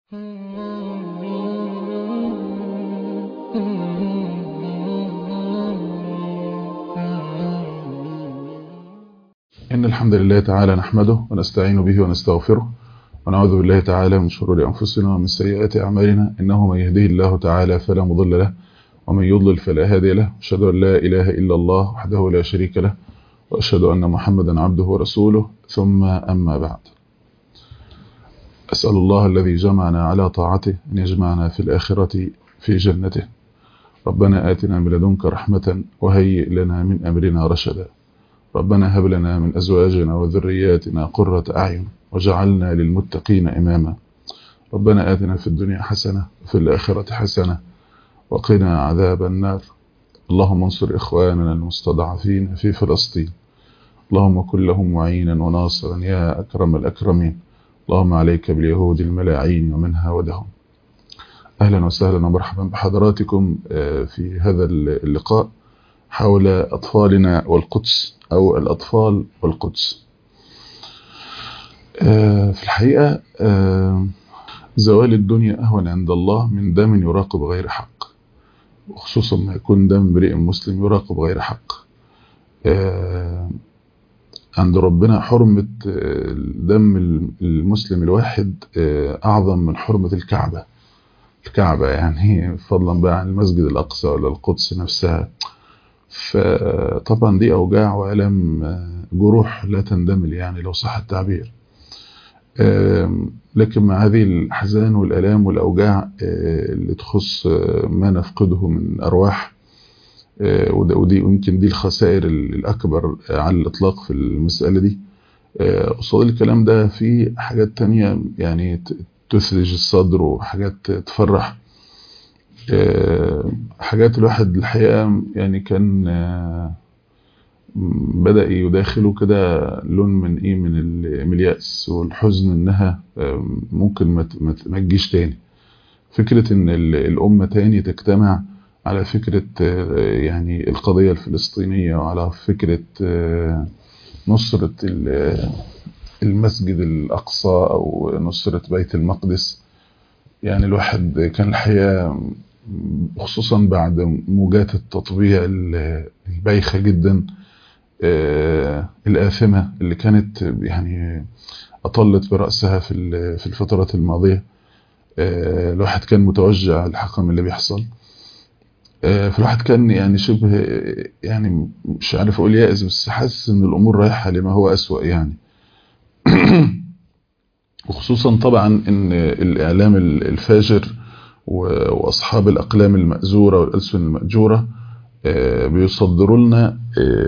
إن الحمد لله تعالى نحمده ونستعين به ونستغفره ونعوذ بالله تعالى من شرور أنفسنا ومن سيئات أعمالنا إنه من يهده الله تعالى فلا مضل له ومن يضلل فلا هادي له أشهد أن لا إله إلا الله وحده لا شريك له وأشهد أن محمدا عبده ورسوله ثم أما بعد أسأل الله الذي جمعنا على طاعته أن يجمعنا في الآخرة في جنته ربنا آتنا من لدنك رحمة وهيئ لنا من أمرنا رشدا ربنا هب لنا من أزواجنا وذرياتنا قرة أعين وجعلنا للمتقين إماما ربنا آتنا في الدنيا حسنة وفي الآخرة حسنة وقنا عذاب النار اللهم انصر إخواننا المستضعفين في فلسطين اللهم كن لهم معينا وناصرا يا أكرم الأكرمين اللهم عليك باليهود الملاعين ومن هاودهم أهلا وسهلا ومرحبا بحضراتكم في هذا اللقاء حول أطفالنا والقدس أو الأطفال والقدس في الحقيقة زوال الدنيا أهون عند الله من دم يراقب غير حق وخصوصا ما يكون دم امرئ مسلم يراقب غير حق عند ربنا حرمة دم المسلم الواحد أعظم من حرمة الكعبة الكعبة يعني فضلا بقى عن المسجد الأقصى ولا القدس نفسها فطبعا دي أوجاع وألم جروح لا تندمل يعني لو صح التعبير لكن مع هذه الأحزان والألام والأوجاع اللي تخص ما نفقده من أرواح ودي يمكن دي الخسائر الأكبر على الإطلاق في المسألة دي قصاد الكلام ده في حاجات تانية يعني تثلج الصدر وحاجات تفرح حاجات الواحد الحقيقة يعني كان بدأ يداخله كده لون من ايه من اليأس والحزن انها ممكن ما تجيش تاني فكرة ان الأمة تاني تجتمع على فكرة يعني القضية الفلسطينية وعلى فكرة نصرة المسجد الأقصى أو نصرة بيت المقدس يعني الواحد كان الحقيقة خصوصا بعد موجات التطبيع البايخة جدا الآثمة اللي كانت يعني أطلت برأسها في في الفترات الماضية الواحد كان متوجع الحقيقة من اللي بيحصل فالواحد كان يعني شبه يعني مش عارف اقول يائس بس حاسس ان الامور رايحه لما هو اسوأ يعني وخصوصا طبعا ان الاعلام الفاجر واصحاب الاقلام المأزوره والالسن المأجوره بيصدروا لنا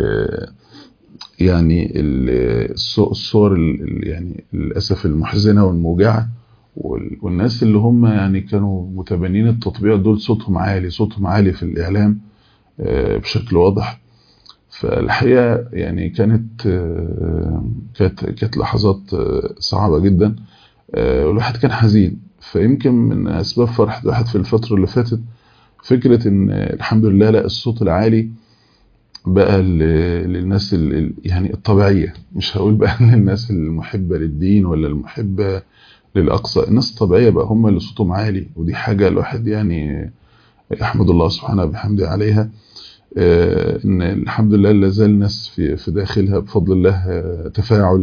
يعني الصور يعني للاسف المحزنه والموجعه والناس اللي هم يعني كانوا متبنين التطبيع دول صوتهم عالي صوتهم عالي في الإعلام بشكل واضح فالحقيقة يعني كانت كانت كانت لحظات صعبة جدا والواحد كان حزين فيمكن من أسباب فرح الواحد في الفترة اللي فاتت فكرة إن الحمد لله لا الصوت العالي بقى للناس يعني الطبيعية مش هقول بقى للناس المحبة للدين ولا المحبة للأقصى الناس الطبيعية بقى هم اللي صوتهم عالي ودي حاجة الواحد يعني يحمد الله سبحانه بحمده عليها ان الحمد لله لا زال ناس في في داخلها بفضل الله تفاعل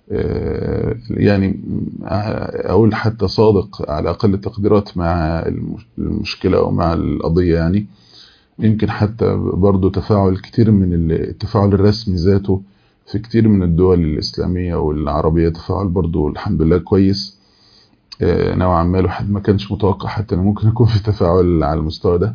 يعني اقول حتى صادق على اقل التقديرات مع المشكلة او مع القضية يعني يمكن حتى برضو تفاعل كتير من التفاعل الرسمي ذاته في كتير من الدول الإسلامية والعربية تفاعل برضو الحمد لله كويس نوعا ما الواحد ما كانش متوقع حتى انه ممكن يكون في تفاعل على المستوى ده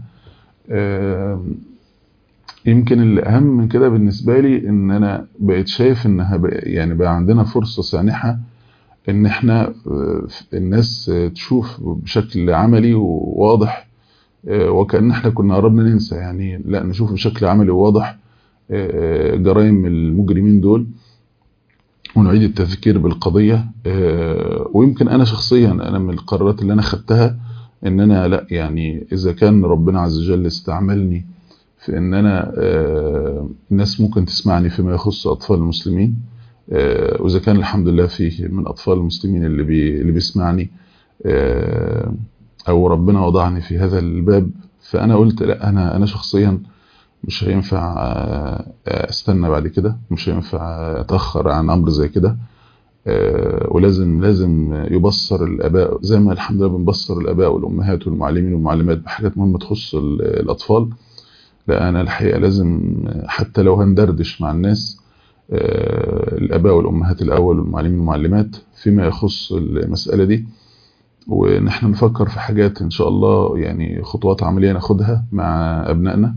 يمكن الأهم من كده بالنسبة لي ان انا بقيت شايف انها بقى يعني بقى عندنا فرصة سانحة ان احنا الناس تشوف بشكل عملي وواضح وكأن احنا كنا قربنا ننسى يعني لا نشوف بشكل عملي وواضح جرائم المجرمين دول ونعيد التذكير بالقضية ويمكن أنا شخصيا أنا من القرارات اللي أنا خدتها إن أنا لا يعني إذا كان ربنا عز وجل استعملني في إن أنا الناس ممكن تسمعني فيما يخص أطفال المسلمين وإذا كان الحمد لله فيه من أطفال المسلمين اللي بي اللي بيسمعني او ربنا وضعني في هذا الباب فانا قلت لا انا انا شخصيا مش هينفع استنى بعد كده مش هينفع اتاخر عن امر زي كده ولازم لازم يبصر الاباء زي ما الحمد لله بنبصر الاباء والامهات والمعلمين والمعلمات بحاجات مهمه تخص الاطفال لا انا الحقيقه لازم حتى لو هندردش مع الناس الاباء والامهات الاول والمعلمين والمعلمات فيما يخص المساله دي ونحن نفكر في حاجات ان شاء الله يعني خطوات عمليه ناخدها مع ابنائنا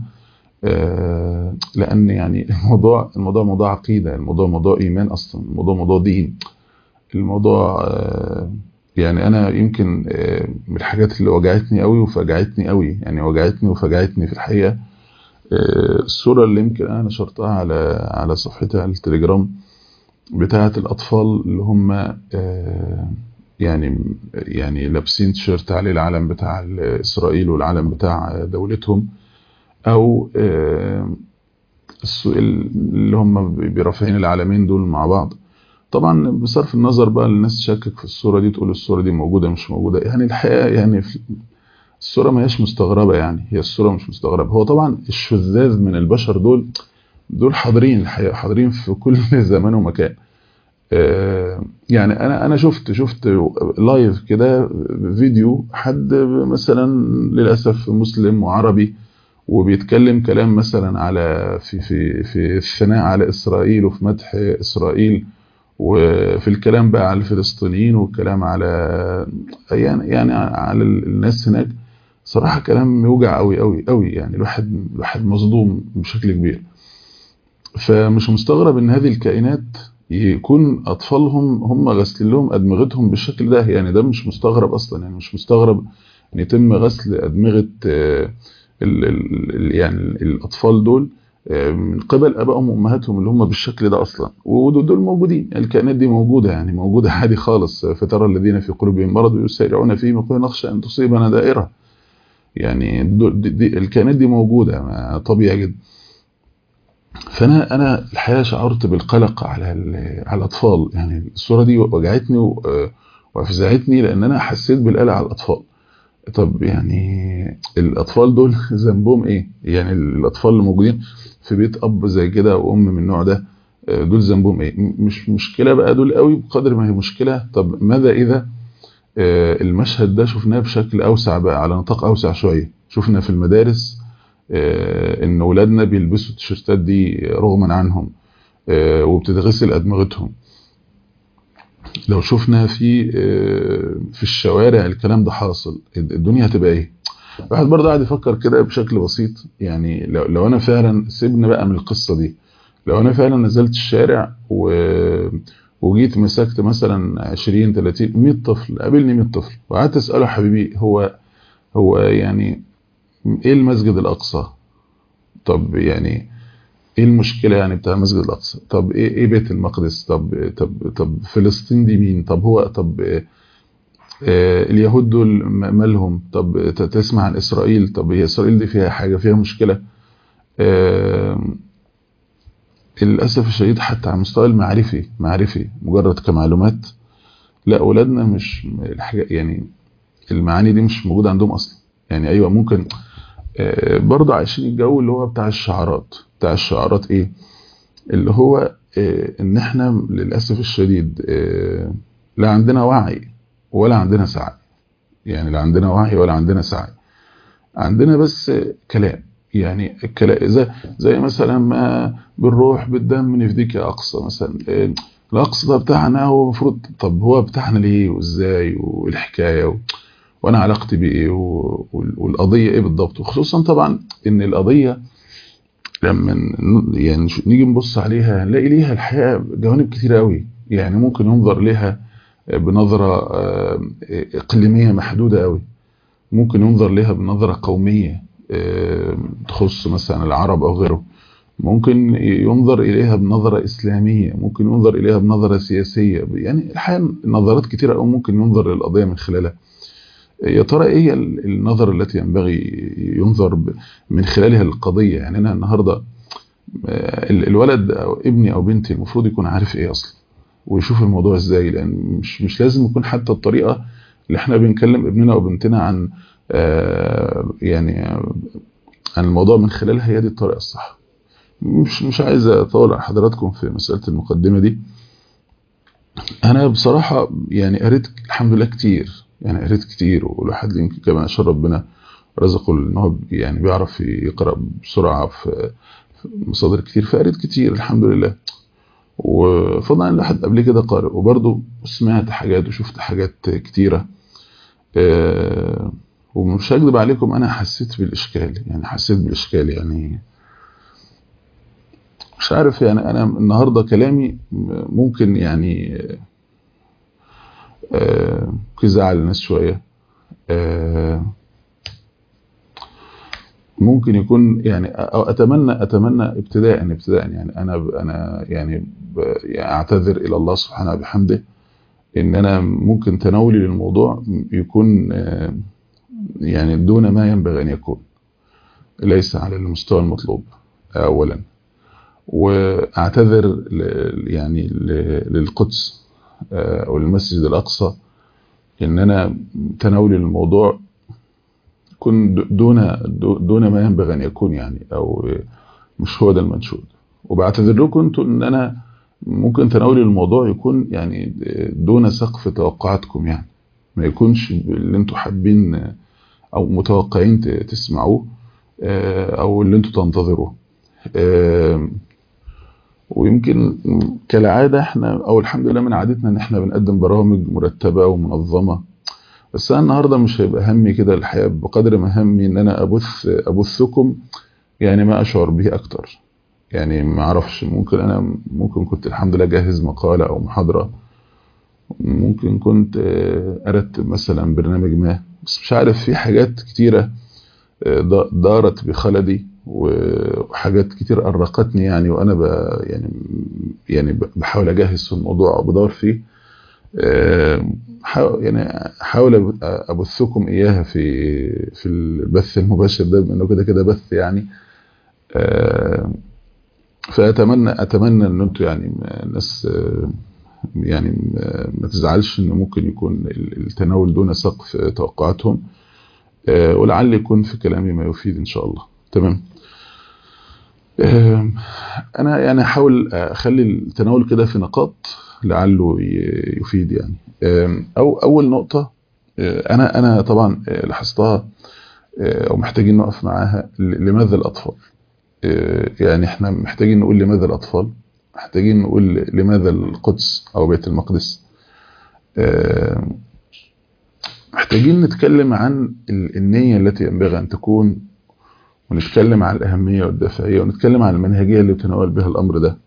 لان يعني الموضوع الموضوع موضوع عقيده الموضوع موضوع ايمان اصلا الموضوع موضوع دين الموضوع يعني انا يمكن من الحاجات اللي وجعتني قوي وفجعتني قوي يعني وجعتني وفجعتني في الحقيقه الصوره اللي يمكن انا نشرتها على على صفحتي على التليجرام بتاعه الاطفال اللي هم يعني يعني لابسين تيشيرت عليه العلم بتاع اسرائيل والعلم بتاع دولتهم او اللي هم برافعين العالمين دول مع بعض طبعا بصرف النظر بقى الناس تشكك في الصوره دي تقول الصوره دي موجوده مش موجوده يعني الحقيقه يعني الصوره ما هيش مستغربه يعني هي الصوره مش مستغربه هو طبعا الشذاذ من البشر دول دول حاضرين الحقيقه حاضرين في كل زمان ومكان يعني انا انا شفت شفت لايف كده فيديو حد مثلا للاسف مسلم وعربي وبيتكلم كلام مثلا على في في في الثناء على اسرائيل وفي مدح اسرائيل وفي الكلام بقى على الفلسطينيين والكلام على يعني يعني على الناس هناك صراحه كلام يوجع قوي قوي قوي يعني الواحد الواحد مصدوم بشكل كبير فمش مستغرب ان هذه الكائنات يكون اطفالهم هم غسلين لهم ادمغتهم بالشكل ده يعني ده مش مستغرب اصلا يعني مش مستغرب ان يتم غسل ادمغه ال ال يعني الاطفال دول من قبل ابائهم وامهاتهم اللي هم بالشكل ده اصلا ودول موجودين الكائنات دي موجوده يعني موجوده عادي خالص فترى الذين في قلوبهم مرض يسارعون فيه يقولون نخشى ان تصيبنا دائره يعني دي دي الكائنات دي موجوده طبيعي جدا فانا انا الحقيقه شعرت بالقلق على على الاطفال يعني الصوره دي وجعتني وافزعتني لان انا حسيت بالقلق على الاطفال طب يعني الاطفال دول ذنبهم ايه يعني الاطفال اللي موجودين في بيت اب زي كده وام من النوع ده دول ذنبهم ايه مش مشكله بقى دول قوي بقدر ما هي مشكله طب ماذا اذا المشهد ده شفناه بشكل اوسع بقى على نطاق اوسع شويه شفنا في المدارس ان ولادنا بيلبسوا التيشيرتات دي رغما عنهم وبتتغسل ادمغتهم لو شفنا في في الشوارع الكلام ده حاصل الدنيا هتبقى ايه الواحد برضه قاعد يفكر كده بشكل بسيط يعني لو, لو انا فعلا سيبنا بقى من القصه دي لو انا فعلا نزلت الشارع و وجيت مسكت مثلا 20 30 100 طفل قابلني 100 طفل وقعدت اساله حبيبي هو هو يعني ايه المسجد الاقصى طب يعني ايه المشكله يعني بتاع المسجد الاقصى طب ايه ايه بيت المقدس طب طب طب فلسطين دي مين طب هو طب آه اليهود دول مالهم طب تسمع عن اسرائيل طب هي اسرائيل دي فيها حاجه فيها مشكله آه للاسف الشديد حتى على المستوى المعرفي معرفي مجرد كمعلومات لا اولادنا مش الحاجه يعني المعاني دي مش موجوده عندهم اصلا يعني ايوه ممكن آه برضه عايشين الجو اللي هو بتاع الشعارات بتاع الشعارات ايه اللي هو آه ان احنا للاسف الشديد آه لا عندنا وعي ولا عندنا سعي يعني لا عندنا وعي ولا عندنا سعي عندنا بس كلام يعني الكلام زي, زي مثلا ما بنروح بالدم نفديك يا اقصى مثلا الاقصى ده بتاعنا هو المفروض طب هو بتاعنا ليه وازاي والحكايه و... وانا علاقتي بايه و... والقضيه ايه بالضبط وخصوصا طبعا ان القضيه لما يعني نيجي نبص عليها نلاقي ليها الحقيقه جوانب كتير قوي يعني ممكن ينظر لها بنظره اقليميه محدوده قوي ممكن ينظر لها بنظره قوميه تخص مثلا العرب او غيره ممكن ينظر اليها بنظره اسلاميه ممكن ينظر اليها بنظره سياسيه يعني الحقيقه نظرات كتيره قوي ممكن ينظر للقضيه من خلالها يا ترى ايه النظر التي ينبغي ينظر من خلالها للقضيه يعني انا النهارده الولد او ابني او بنتي المفروض يكون عارف ايه اصلا ويشوف الموضوع ازاي لان مش مش لازم يكون حتى الطريقه اللي احنا بنكلم ابننا وبنتنا عن يعني عن الموضوع من خلالها هي دي الطريقه الصح مش مش عايز اطول على حضراتكم في مساله المقدمه دي انا بصراحه يعني قريت الحمد لله كتير يعني قريت كتير والواحد يمكن كمان عشان ربنا رزقه ان هو يعني بيعرف يقرا بسرعه في مصادر كتير فقريت كتير الحمد لله وفضلا عن الواحد قبل كده قارئ وبرضه سمعت حاجات وشفت حاجات كتيره أه ومش هكذب عليكم انا حسيت بالاشكال يعني حسيت بالاشكال يعني مش عارف يعني انا النهارده كلامي ممكن يعني آه يزعل الناس شويه آه ممكن يكون يعني أو اتمنى اتمنى ابتداء ابتداء يعني انا انا يعني اعتذر الى الله سبحانه وبحمده ان انا ممكن تناولي للموضوع يكون آه يعني دون ما ينبغي ان يكون ليس على المستوى المطلوب اولا واعتذر يعني للقدس او المسجد الاقصى ان انا تناولي الموضوع يكون دون دون ما ينبغي ان يكون يعني او مش هو ده المنشود وبعتذر لكم انتوا ان انا ممكن تناولي الموضوع يكون يعني دون سقف توقعاتكم يعني ما يكونش اللي انتوا حابين او متوقعين تسمعوه او اللي انتوا تنتظروه ويمكن كالعادة احنا او الحمد لله من عادتنا ان احنا بنقدم برامج مرتبة ومنظمة بس انا النهاردة مش هيبقى همي كده الحياة بقدر ما همي ان انا ابث ابثكم يعني ما اشعر به اكتر يعني ما اعرفش ممكن انا ممكن كنت الحمد لله جاهز مقالة او محاضرة ممكن كنت ارتب مثلا برنامج ما بس مش عارف في حاجات كتيرة دارت بخلدي وحاجات كتير أرقتني يعني وأنا ب يعني يعني بحاول أجهز في الموضوع وبدور فيه يعني حاول أبثكم إياها في في البث المباشر ده بأنه كده كده بث يعني فأتمنى أتمنى إن أنتوا يعني الناس يعني ما تزعلش إن ممكن يكون التناول دون سقف توقعاتهم ولعل يكون في كلامي ما يفيد إن شاء الله تمام انا يعني احاول اخلي التناول كده في نقاط لعله يفيد يعني او اول نقطة انا انا طبعا لاحظتها او محتاجين نقف معاها لماذا الاطفال يعني احنا محتاجين نقول لماذا الاطفال محتاجين نقول لماذا القدس او بيت المقدس محتاجين نتكلم عن النية التي ينبغي ان تكون ونتكلم عن الأهمية والدافعية ونتكلم عن المنهجية اللي بتناول بها الأمر ده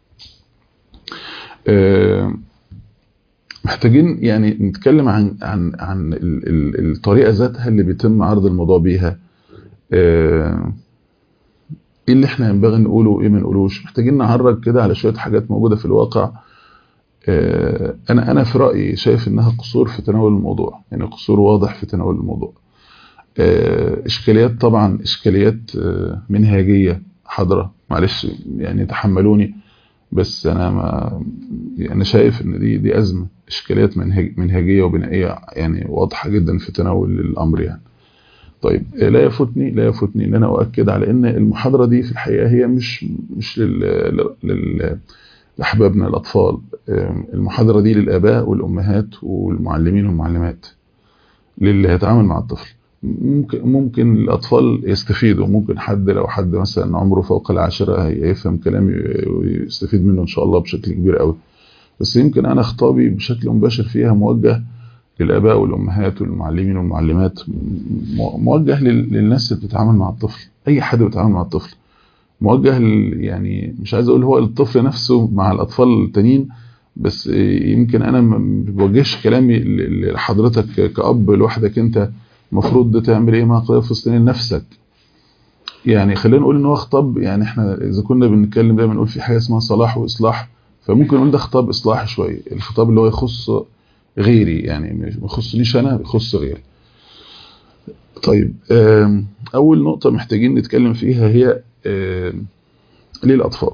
محتاجين يعني نتكلم عن عن عن الطريقة ذاتها اللي بيتم عرض الموضوع بيها ايه اللي احنا ينبغي نقوله وايه ما نقولوش محتاجين نعرج كده على شوية حاجات موجودة في الواقع انا انا في رأيي شايف انها قصور في تناول الموضوع يعني قصور واضح في تناول الموضوع اشكاليات طبعا اشكاليات منهاجية حاضرة معلش يعني تحملوني بس انا ما انا شايف ان دي دي ازمة اشكاليات منهج منهجية وبنائية يعني واضحة جدا في تناول الامر يعني طيب لا يفوتني لا يفوتني ان انا اؤكد على ان المحاضرة دي في الحقيقة هي مش مش لل, لل لاحبابنا الاطفال المحاضرة دي للاباء والامهات والمعلمين والمعلمات للي هيتعامل مع الطفل ممكن ممكن الاطفال يستفيدوا ممكن حد لو حد مثلا عمره فوق العاشرة هيفهم كلامي ويستفيد منه ان شاء الله بشكل كبير قوي بس يمكن انا خطابي بشكل مباشر فيها موجه للاباء والامهات والمعلمين والمعلمات موجه للناس اللي بتتعامل مع الطفل اي حد بيتعامل مع الطفل موجه يعني مش عايز اقول هو الطفل نفسه مع الاطفال التانيين بس يمكن انا ما بوجهش كلامي لحضرتك كأب لوحدك انت المفروض تعمل ايه مع قضيه فلسطين لنفسك يعني خلينا نقول ان هو خطاب يعني احنا اذا كنا بنتكلم دايما نقول في حاجه اسمها صلاح واصلاح فممكن نقول ده خطاب اصلاحي شويه الخطاب اللي هو يخص غيري يعني ما يخصنيش انا يخص غيري طيب اول نقطه محتاجين نتكلم فيها هي ليه الاطفال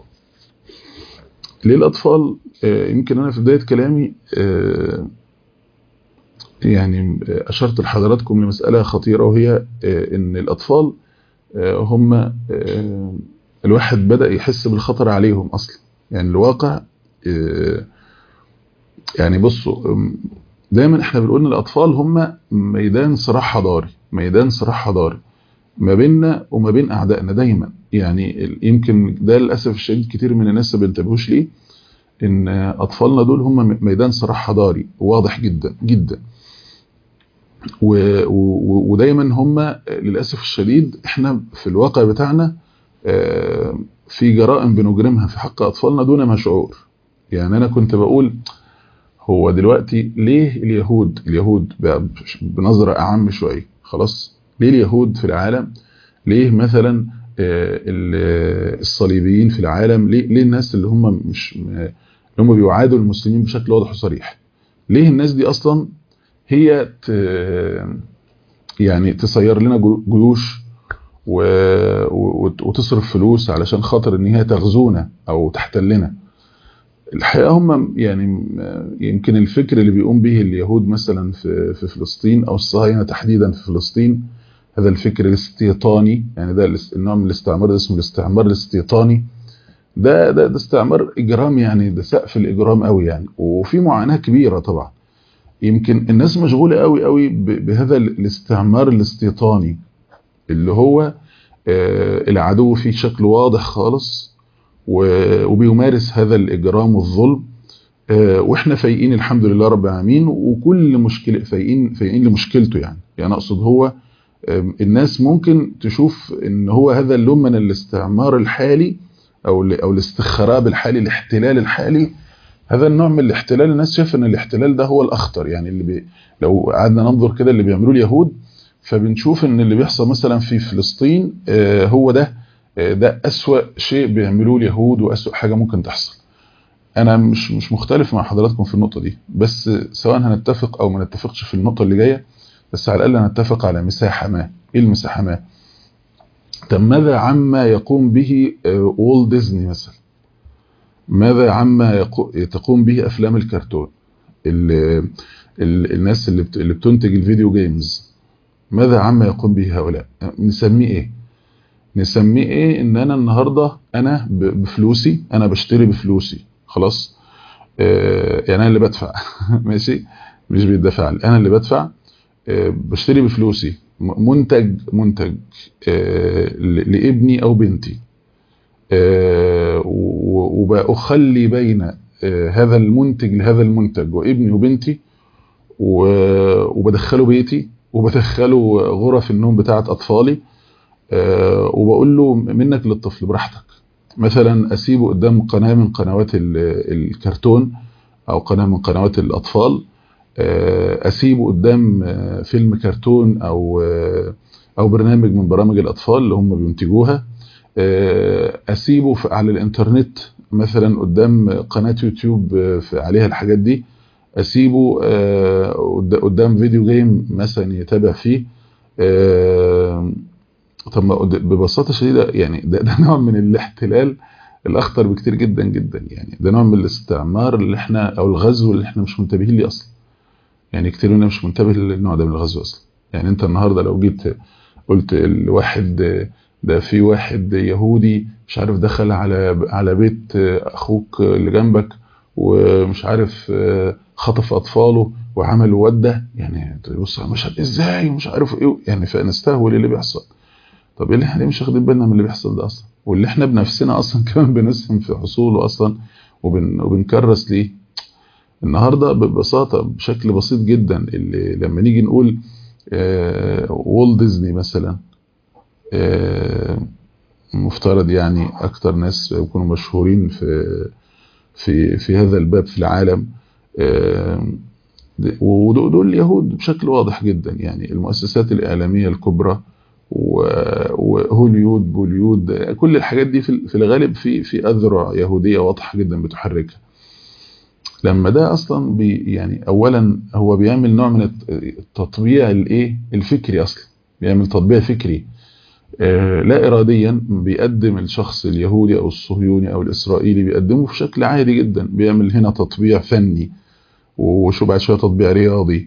ليه الاطفال يمكن انا في بدايه كلامي يعني أشرت لحضراتكم لمسألة خطيرة وهي إن الأطفال هم الواحد بدأ يحس بالخطر عليهم أصلا يعني الواقع يعني بصوا دايما احنا بنقول ان الاطفال هم ميدان صراع حضاري ميدان صراع حضاري ما بيننا وما بين اعدائنا دايما يعني يمكن ده للاسف الشديد كتير من الناس ما بينتبهوش ليه ان اطفالنا دول هم ميدان صراع حضاري واضح جدا جدا و و ودايما هم للاسف الشديد احنا في الواقع بتاعنا في جرائم بنجرمها في حق اطفالنا دون ما شعور يعني انا كنت بقول هو دلوقتي ليه اليهود اليهود بنظرة أعم شوية خلاص ليه اليهود في العالم ليه مثلا الصليبيين في العالم ليه, ليه الناس اللي هم مش اللي هم بيعادوا المسلمين بشكل واضح وصريح ليه الناس دي أصلا هي ت يعني تسير لنا جيوش وتصرف فلوس علشان خاطر ان هي تغزونا او تحتلنا الحقيقة هم يعني يمكن الفكر اللي بيقوم به اليهود مثلا في في فلسطين او الصهاينة تحديدا في فلسطين هذا الفكر الاستيطاني يعني ده النوع من الاستعمار ده اسمه الاستعمار الاستيطاني ده ده ده استعمار اجرام يعني ده سقف الاجرام قوي يعني وفي معاناة كبيرة طبعا يمكن الناس مشغولة قوي قوي بهذا الاستعمار الاستيطاني اللي هو العدو فيه شكل واضح خالص وبيمارس هذا الإجرام والظلم واحنا فايقين الحمد لله رب العالمين وكل مشكلة فايقين فايقين لمشكلته يعني يعني اقصد هو الناس ممكن تشوف ان هو هذا اللون من الاستعمار الحالي او او الاستخراب الحالي الاحتلال الحالي هذا النوع من الاحتلال الناس شايفه ان الاحتلال ده هو الاخطر يعني اللي بي لو قعدنا ننظر كده اللي بيعملوه اليهود فبنشوف ان اللي بيحصل مثلا في فلسطين هو ده ده أسوأ شيء بيعملوه اليهود وأسوأ حاجة ممكن تحصل أنا مش مش مختلف مع حضراتكم في النقطة دي بس سواء هنتفق أو ما نتفقش في النقطة اللي جاية بس على الأقل نتفق على مساحة ما إيه المساحة ما طب ماذا عما يقوم به وول ديزني مثلا ماذا عما تقوم به أفلام الكرتون ال ال الناس اللي اللي بتنتج الفيديو جيمز ماذا عما يقوم به هؤلاء نسميه ايه نسميه ايه ان انا النهاردة انا بفلوسي انا بشتري بفلوسي خلاص آه يعني انا اللي بدفع ماشي مش بيدفع انا اللي بدفع آه بشتري بفلوسي منتج منتج آه لابني او بنتي آه وبأخلي بين آه هذا المنتج لهذا المنتج وابني وبنتي وبدخله بيتي وبدخله غرف النوم بتاعت اطفالي أه وبقول له منك للطفل براحتك مثلا اسيبه قدام قناة من قنوات الكرتون او قناة من قنوات الاطفال أه اسيبه قدام فيلم كرتون او او برنامج من برامج الاطفال اللي هم بينتجوها أه اسيبه على الانترنت مثلا قدام قناة يوتيوب عليها الحاجات دي اسيبه قدام فيديو جيم مثلا يتابع فيه طب ببساطة شديدة يعني ده, ده نوع من الاحتلال الاخطر بكتير جدا جدا يعني ده نوع من الاستعمار اللي احنا او الغزو اللي احنا مش منتبهين ليه اصلا يعني كتير مننا مش منتبه للنوع ده من الغزو اصلا يعني انت النهاردة لو جيت قلت الواحد ده في واحد يهودي مش عارف دخل على على بيت اخوك اللي جنبك ومش عارف خطف اطفاله وعمل وده يعني تبص على المشهد ازاي ومش عارف ايه يعني فنستهول اللي بيحصل طب ايه اللي احنا مش واخدين بالنا من اللي بيحصل ده اصلا واللي احنا بنفسنا اصلا كمان بنسهم في حصوله اصلا وبن وبنكرس ليه النهارده ببساطه بشكل بسيط جدا اللي لما نيجي نقول آه وول ديزني مثلا آه مفترض يعني اكتر ناس يكونوا مشهورين في في في هذا الباب في العالم آه ودول اليهود بشكل واضح جدا يعني المؤسسات الإعلامية الكبرى وهوليود بوليود كل الحاجات دي في الغالب في في أذرع يهودية واضحة جدا بتحركها لما ده اصلا بي يعني اولا هو بيعمل نوع من التطبيع الايه الفكري اصلا بيعمل تطبيع فكري لا اراديا بيقدم الشخص اليهودي او الصهيوني او الاسرائيلي بيقدمه في شكل عادي جدا بيعمل هنا تطبيع فني وشو بعد شويه تطبيع رياضي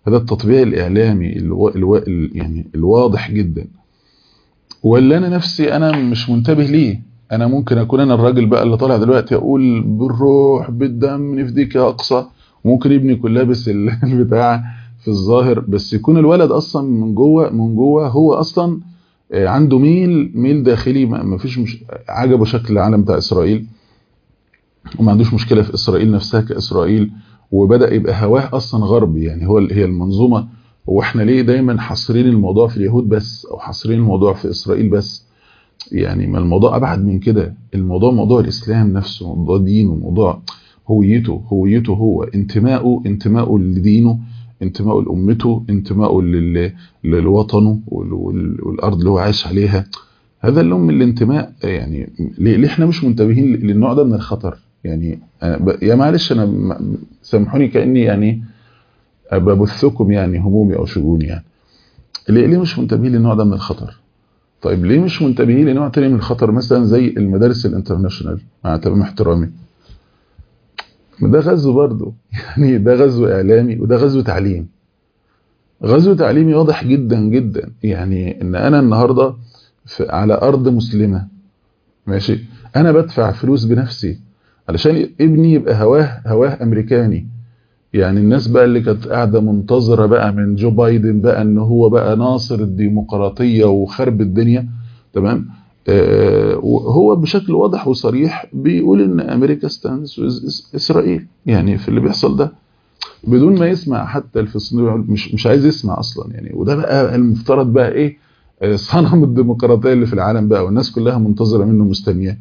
هذا التطبيع الاعلامي الو... الو... يعني الواضح جدا ولا انا نفسي انا مش منتبه ليه انا ممكن اكون انا الراجل بقى اللي طالع دلوقتي اقول بالروح بالدم نفديك يا اقصى ممكن ابني يكون لابس البتاع في الظاهر بس يكون الولد اصلا من جوه من جوه هو اصلا عنده ميل ميل داخلي ما فيش مش عجبه شكل العالم بتاع اسرائيل وما عندوش مشكله في اسرائيل نفسها كاسرائيل وبدا يبقى هواه اصلا غربي يعني هو هي المنظومه هو احنا ليه دايما حاصرين الموضوع في اليهود بس او حاصرين الموضوع في اسرائيل بس يعني ما الموضوع ابعد من كده الموضوع موضوع الاسلام نفسه موضوع دينه موضوع هويته هويته هو انتمائه انتمائه لدينه انتمائه لامته انتمائه لوطنه والارض اللي هو عايش عليها هذا اللون من الانتماء يعني ليه احنا مش منتبهين للنوع ده من الخطر يعني أنا يا معلش انا سامحوني كاني يعني ببثكم يعني همومي او شجوني يعني ليه, ليه مش منتبهين للنوع ده من الخطر طيب ليه مش منتبهين لنوع تاني من الخطر مثلا زي المدارس الانترناشونال مع تمام احترامي ده غزو برضه يعني ده غزو اعلامي وده غزو تعليم غزو تعليمي واضح جدا جدا يعني ان انا النهارده على ارض مسلمه ماشي انا بدفع فلوس بنفسي علشان ابني يبقى هواه هواه امريكاني يعني الناس بقى اللي كانت قاعده منتظره بقى من جو بايدن بقى ان هو بقى ناصر الديمقراطيه وخرب الدنيا تمام آه هو بشكل واضح وصريح بيقول ان امريكا ستانس اسرائيل يعني في اللي بيحصل ده بدون ما يسمع حتى الفلسطيني مش مش عايز يسمع اصلا يعني وده بقى المفترض بقى ايه صنم الديمقراطيه اللي في العالم بقى والناس كلها منتظره منه مستنياه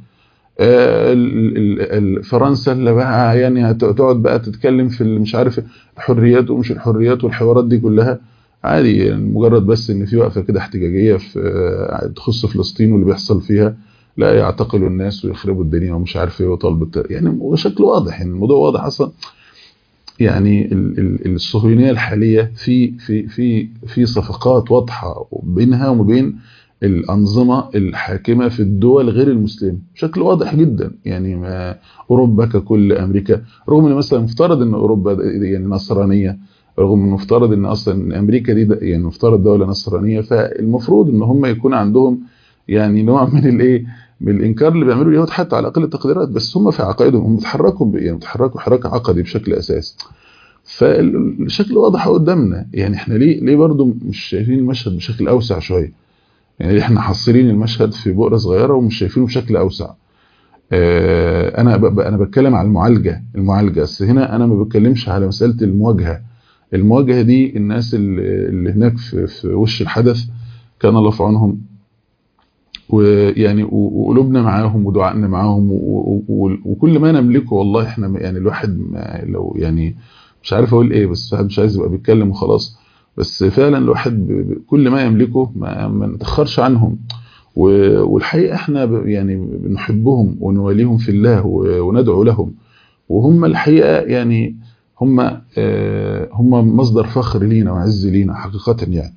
فرنسا اللي بقى يعني هتقعد بقى تتكلم في مش عارف الحريات ومش الحريات والحوارات دي كلها عادي يعني مجرد بس ان في وقفه كده احتجاجيه في تخص فلسطين واللي بيحصل فيها لا يعتقلوا الناس ويخربوا الدنيا ومش عارف ايه وطالب يعني بشكل واضح يعني الموضوع واضح اصلا يعني الصهيونيه الحاليه في في في في صفقات واضحه بينها وما بين الأنظمة الحاكمة في الدول غير المسلمة بشكل واضح جدا يعني ما أوروبا ككل أمريكا رغم أن مثلا مفترض أن أوروبا يعني نصرانية رغم أن مفترض أن أصلا أمريكا دي يعني مفترض دولة نصرانية فالمفروض أن هم يكون عندهم يعني نوع من الإيه من الإنكار اللي بيعملوا اليهود حتى على أقل التقديرات بس هم في عقائدهم هم بيتحركوا يعني بيتحركوا حراك عقدي بشكل أساسي فالشكل واضح قدامنا يعني احنا ليه ليه برضه مش شايفين المشهد بشكل أوسع شوية يعني احنا حاصرين المشهد في بؤرة صغيرة ومش شايفينه بشكل اوسع اه انا انا بتكلم على المعالجة المعالجة بس هنا انا ما بتكلمش على مسألة المواجهة المواجهة دي الناس اللي هناك في, في وش الحدث كان الله في عونهم ويعني وقلوبنا معاهم ودعائنا معاهم وكل ما نملكه والله احنا يعني الواحد لو يعني مش عارف اقول ايه بس مش عايز يبقى بيتكلم وخلاص بس فعلا الواحد كل ما يملكه ما, ما نتأخرش عنهم والحقيقة احنا يعني بنحبهم ونواليهم في الله وندعو لهم وهم الحقيقة يعني هم هم مصدر فخر لينا وعز لينا حقيقة يعني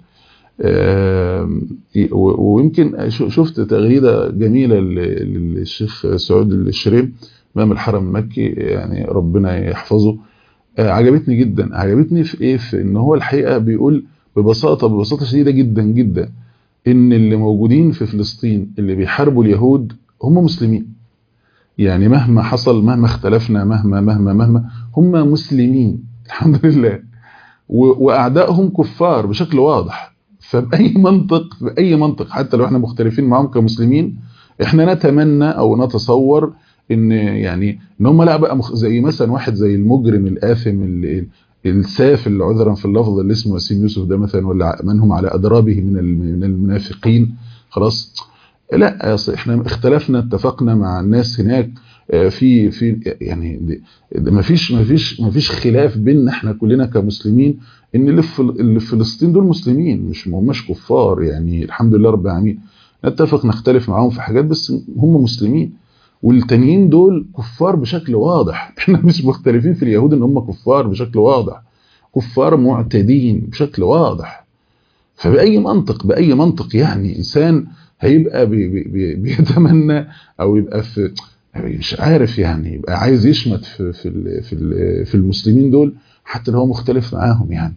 ويمكن شفت تغريدة جميلة للشيخ سعود الشريم امام الحرم المكي يعني ربنا يحفظه عجبتني جدا عجبتني في ايه في ان هو الحقيقه بيقول ببساطه ببساطه شديده جدا جدا ان اللي موجودين في فلسطين اللي بيحاربوا اليهود هم مسلمين يعني مهما حصل مهما اختلفنا مهما مهما مهما هم مسلمين الحمد لله واعدائهم كفار بشكل واضح فباي منطق باي منطق حتى لو احنا مختلفين معاهم كمسلمين احنا نتمنى او نتصور ان يعني ان هم لا بقى مخ... زي مثلا واحد زي المجرم الاثم اللي السافل عذرا في اللفظ اللي اسمه وسيم يوسف ده مثلا ولا من هم على اضرابه من من المنافقين خلاص لا احنا اختلفنا اتفقنا مع الناس هناك في في يعني ما فيش ما فيش ما فيش خلاف بيننا احنا كلنا كمسلمين ان اللي في اللي في فلسطين دول مسلمين مش ما هماش كفار يعني الحمد لله رب العالمين نتفق نختلف معاهم في حاجات بس هم مسلمين والتانيين دول كفار بشكل واضح احنا مش مختلفين في اليهود ان هم كفار بشكل واضح كفار معتدين بشكل واضح فبأي منطق بأي منطق يعني إنسان هيبقى بي بي بيتمنى أو يبقى في مش عارف يعني يبقى عايز يشمت في في في, في المسلمين دول حتى لو هو مختلف معاهم يعني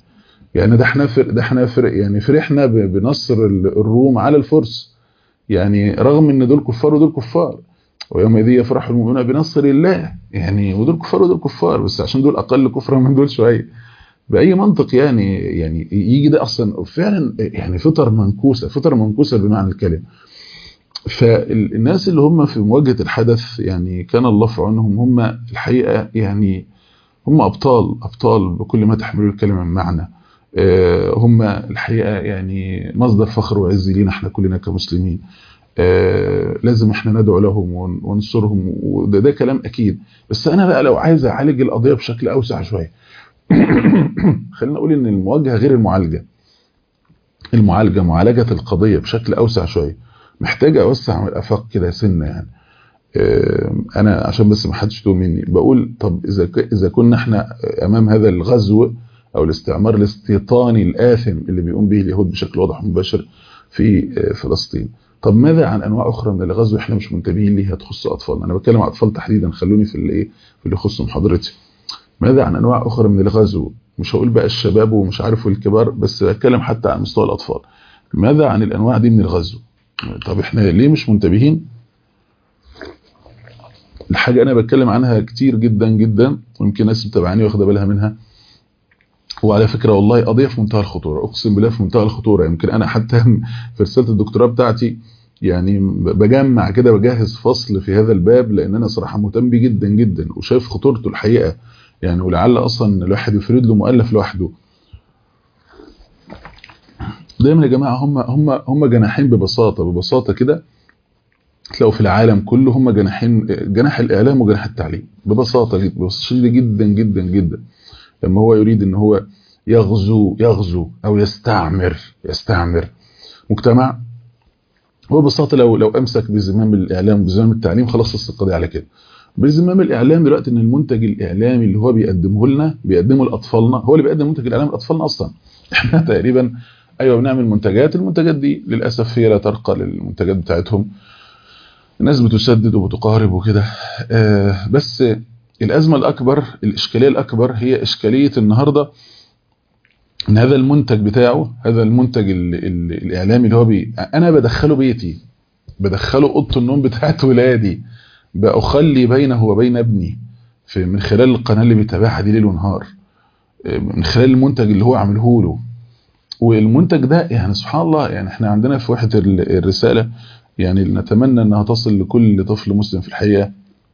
يعني ده احنا فر ده احنا فر يعني فرحنا بنصر الروم على الفرس يعني رغم ان دول كفار ودول كفار ويومئذ يفرح المؤمنون بنصر الله يعني ودول كفار ودول كفار بس عشان دول اقل كفرا من دول شويه باي منطق يعني يعني يجي ده اصلا فعلا يعني فطر منكوسه فطر منكوسه بمعنى الكلمه فالناس اللي هم في مواجهه الحدث يعني كان الله في عونهم هم الحقيقه يعني هم ابطال ابطال بكل ما تحمله الكلمه من معنى هم الحقيقه يعني مصدر فخر وعز لينا احنا كلنا كمسلمين لازم احنا ندعو لهم وننصرهم وده ده كلام اكيد بس انا بقى لو عايز اعالج القضيه بشكل اوسع شويه خلينا نقول ان المواجهه غير المعالجه المعالجه معالجه القضيه بشكل اوسع شويه محتاجه اوسع من الافاق كده سنه يعني انا عشان بس ما حدش يتوه مني بقول طب اذا اذا كنا احنا امام هذا الغزو او الاستعمار الاستيطاني الاثم اللي بيقوم به اليهود بشكل واضح ومباشر في فلسطين طب ماذا عن انواع اخرى من الغزو احنا مش منتبهين ليها تخص اطفالنا انا بتكلم عن اطفال تحديدا خلوني في الايه في اللي يخص محاضرتي ماذا عن انواع اخرى من الغزو مش هقول بقى الشباب ومش عارف والكبار بس بتكلم حتى عن مستوى الاطفال ماذا عن الانواع دي من الغزو طب احنا ليه مش منتبهين الحاجه انا بتكلم عنها كتير جدا جدا ويمكن ناس متابعاني واخده بالها منها وعلى فكره والله قضيه في منتهى الخطوره اقسم بالله في منتهى الخطوره يمكن انا حتى في رساله الدكتوراه بتاعتي يعني بجمع كده بجهز فصل في هذا الباب لان انا صراحه مهتم بيه جدا جدا وشايف خطورته الحقيقه يعني ولعل اصلا الواحد يفرد له مؤلف لوحده دايما يا جماعه هم هم هم جناحين ببساطه ببساطه كده تلاقوا في العالم كله هم جناحين جناح الاعلام وجناح التعليم ببساطه جدا ببساطه شديده جدا جدا جدا لما هو يريد ان هو يغزو يغزو او يستعمر يستعمر مجتمع هو ببساطه لو لو امسك بزمام الاعلام وبزمام التعليم خلاص القضيه على كده بزمام الاعلام دلوقتي ان المنتج الاعلامي اللي هو بيقدمه لنا بيقدمه لاطفالنا هو اللي بيقدم منتج الاعلام لاطفالنا اصلا احنا تقريبا ايوه بنعمل منتجات المنتجات دي للاسف هي لا ترقى للمنتجات بتاعتهم الناس بتسدد وبتقارب وكده آه بس الازمه الاكبر الاشكاليه الاكبر هي اشكاليه النهارده ان هذا المنتج بتاعه هذا المنتج ال ال الاعلامي اللي هو بي انا بدخله بيتي بدخله اوضه النوم بتاعت ولادي باخلي بينه وبين ابني في من خلال القناه اللي بيتابعها دي ليل ونهار من خلال المنتج اللي هو عامله له والمنتج ده يعني سبحان الله يعني احنا عندنا في وحده الرساله يعني نتمنى انها تصل لكل طفل مسلم في الحقيقه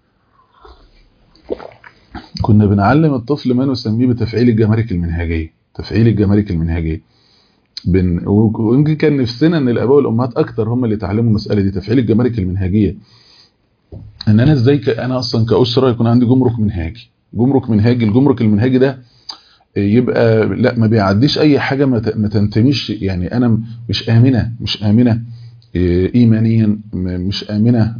كنا بنعلم الطفل ما نسميه بتفعيل الجمارك المنهجيه تفعيل الجمارك المنهجيه بن... ويمكن كان نفسنا ان الاباء والامهات اكتر هم اللي يتعلموا المساله دي تفعيل الجمارك المنهجيه ان انا ازاي ك... انا اصلا كاسره يكون عندي جمرك منهاجي جمرك منهاجي الجمرك المنهاجي ده يبقى لا ما بيعديش اي حاجه ما, ت... ما تنتميش يعني انا مش امنه مش امنه ايمانيا مش امنه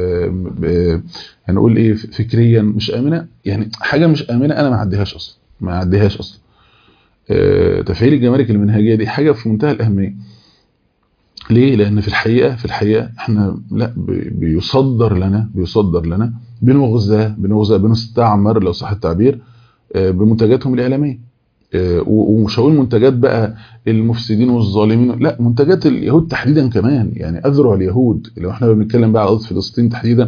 هنقول ايه فكريا مش امنه يعني حاجه مش امنه انا ما اعديهاش اصلا ما اعديهاش اصلا تفعيل الجمارك المنهجيه دي حاجه في منتهى الاهميه ليه لان في الحقيقه في الحقيقه احنا لا بيصدر لنا بيصدر لنا بنغزى بنغزى بنستعمر لو صح التعبير بمنتجاتهم الاعلاميه ومش هقول منتجات بقى المفسدين والظالمين لا منتجات اليهود تحديدا كمان يعني اذرع اليهود لو احنا بنتكلم بقى على قضيه فلسطين تحديدا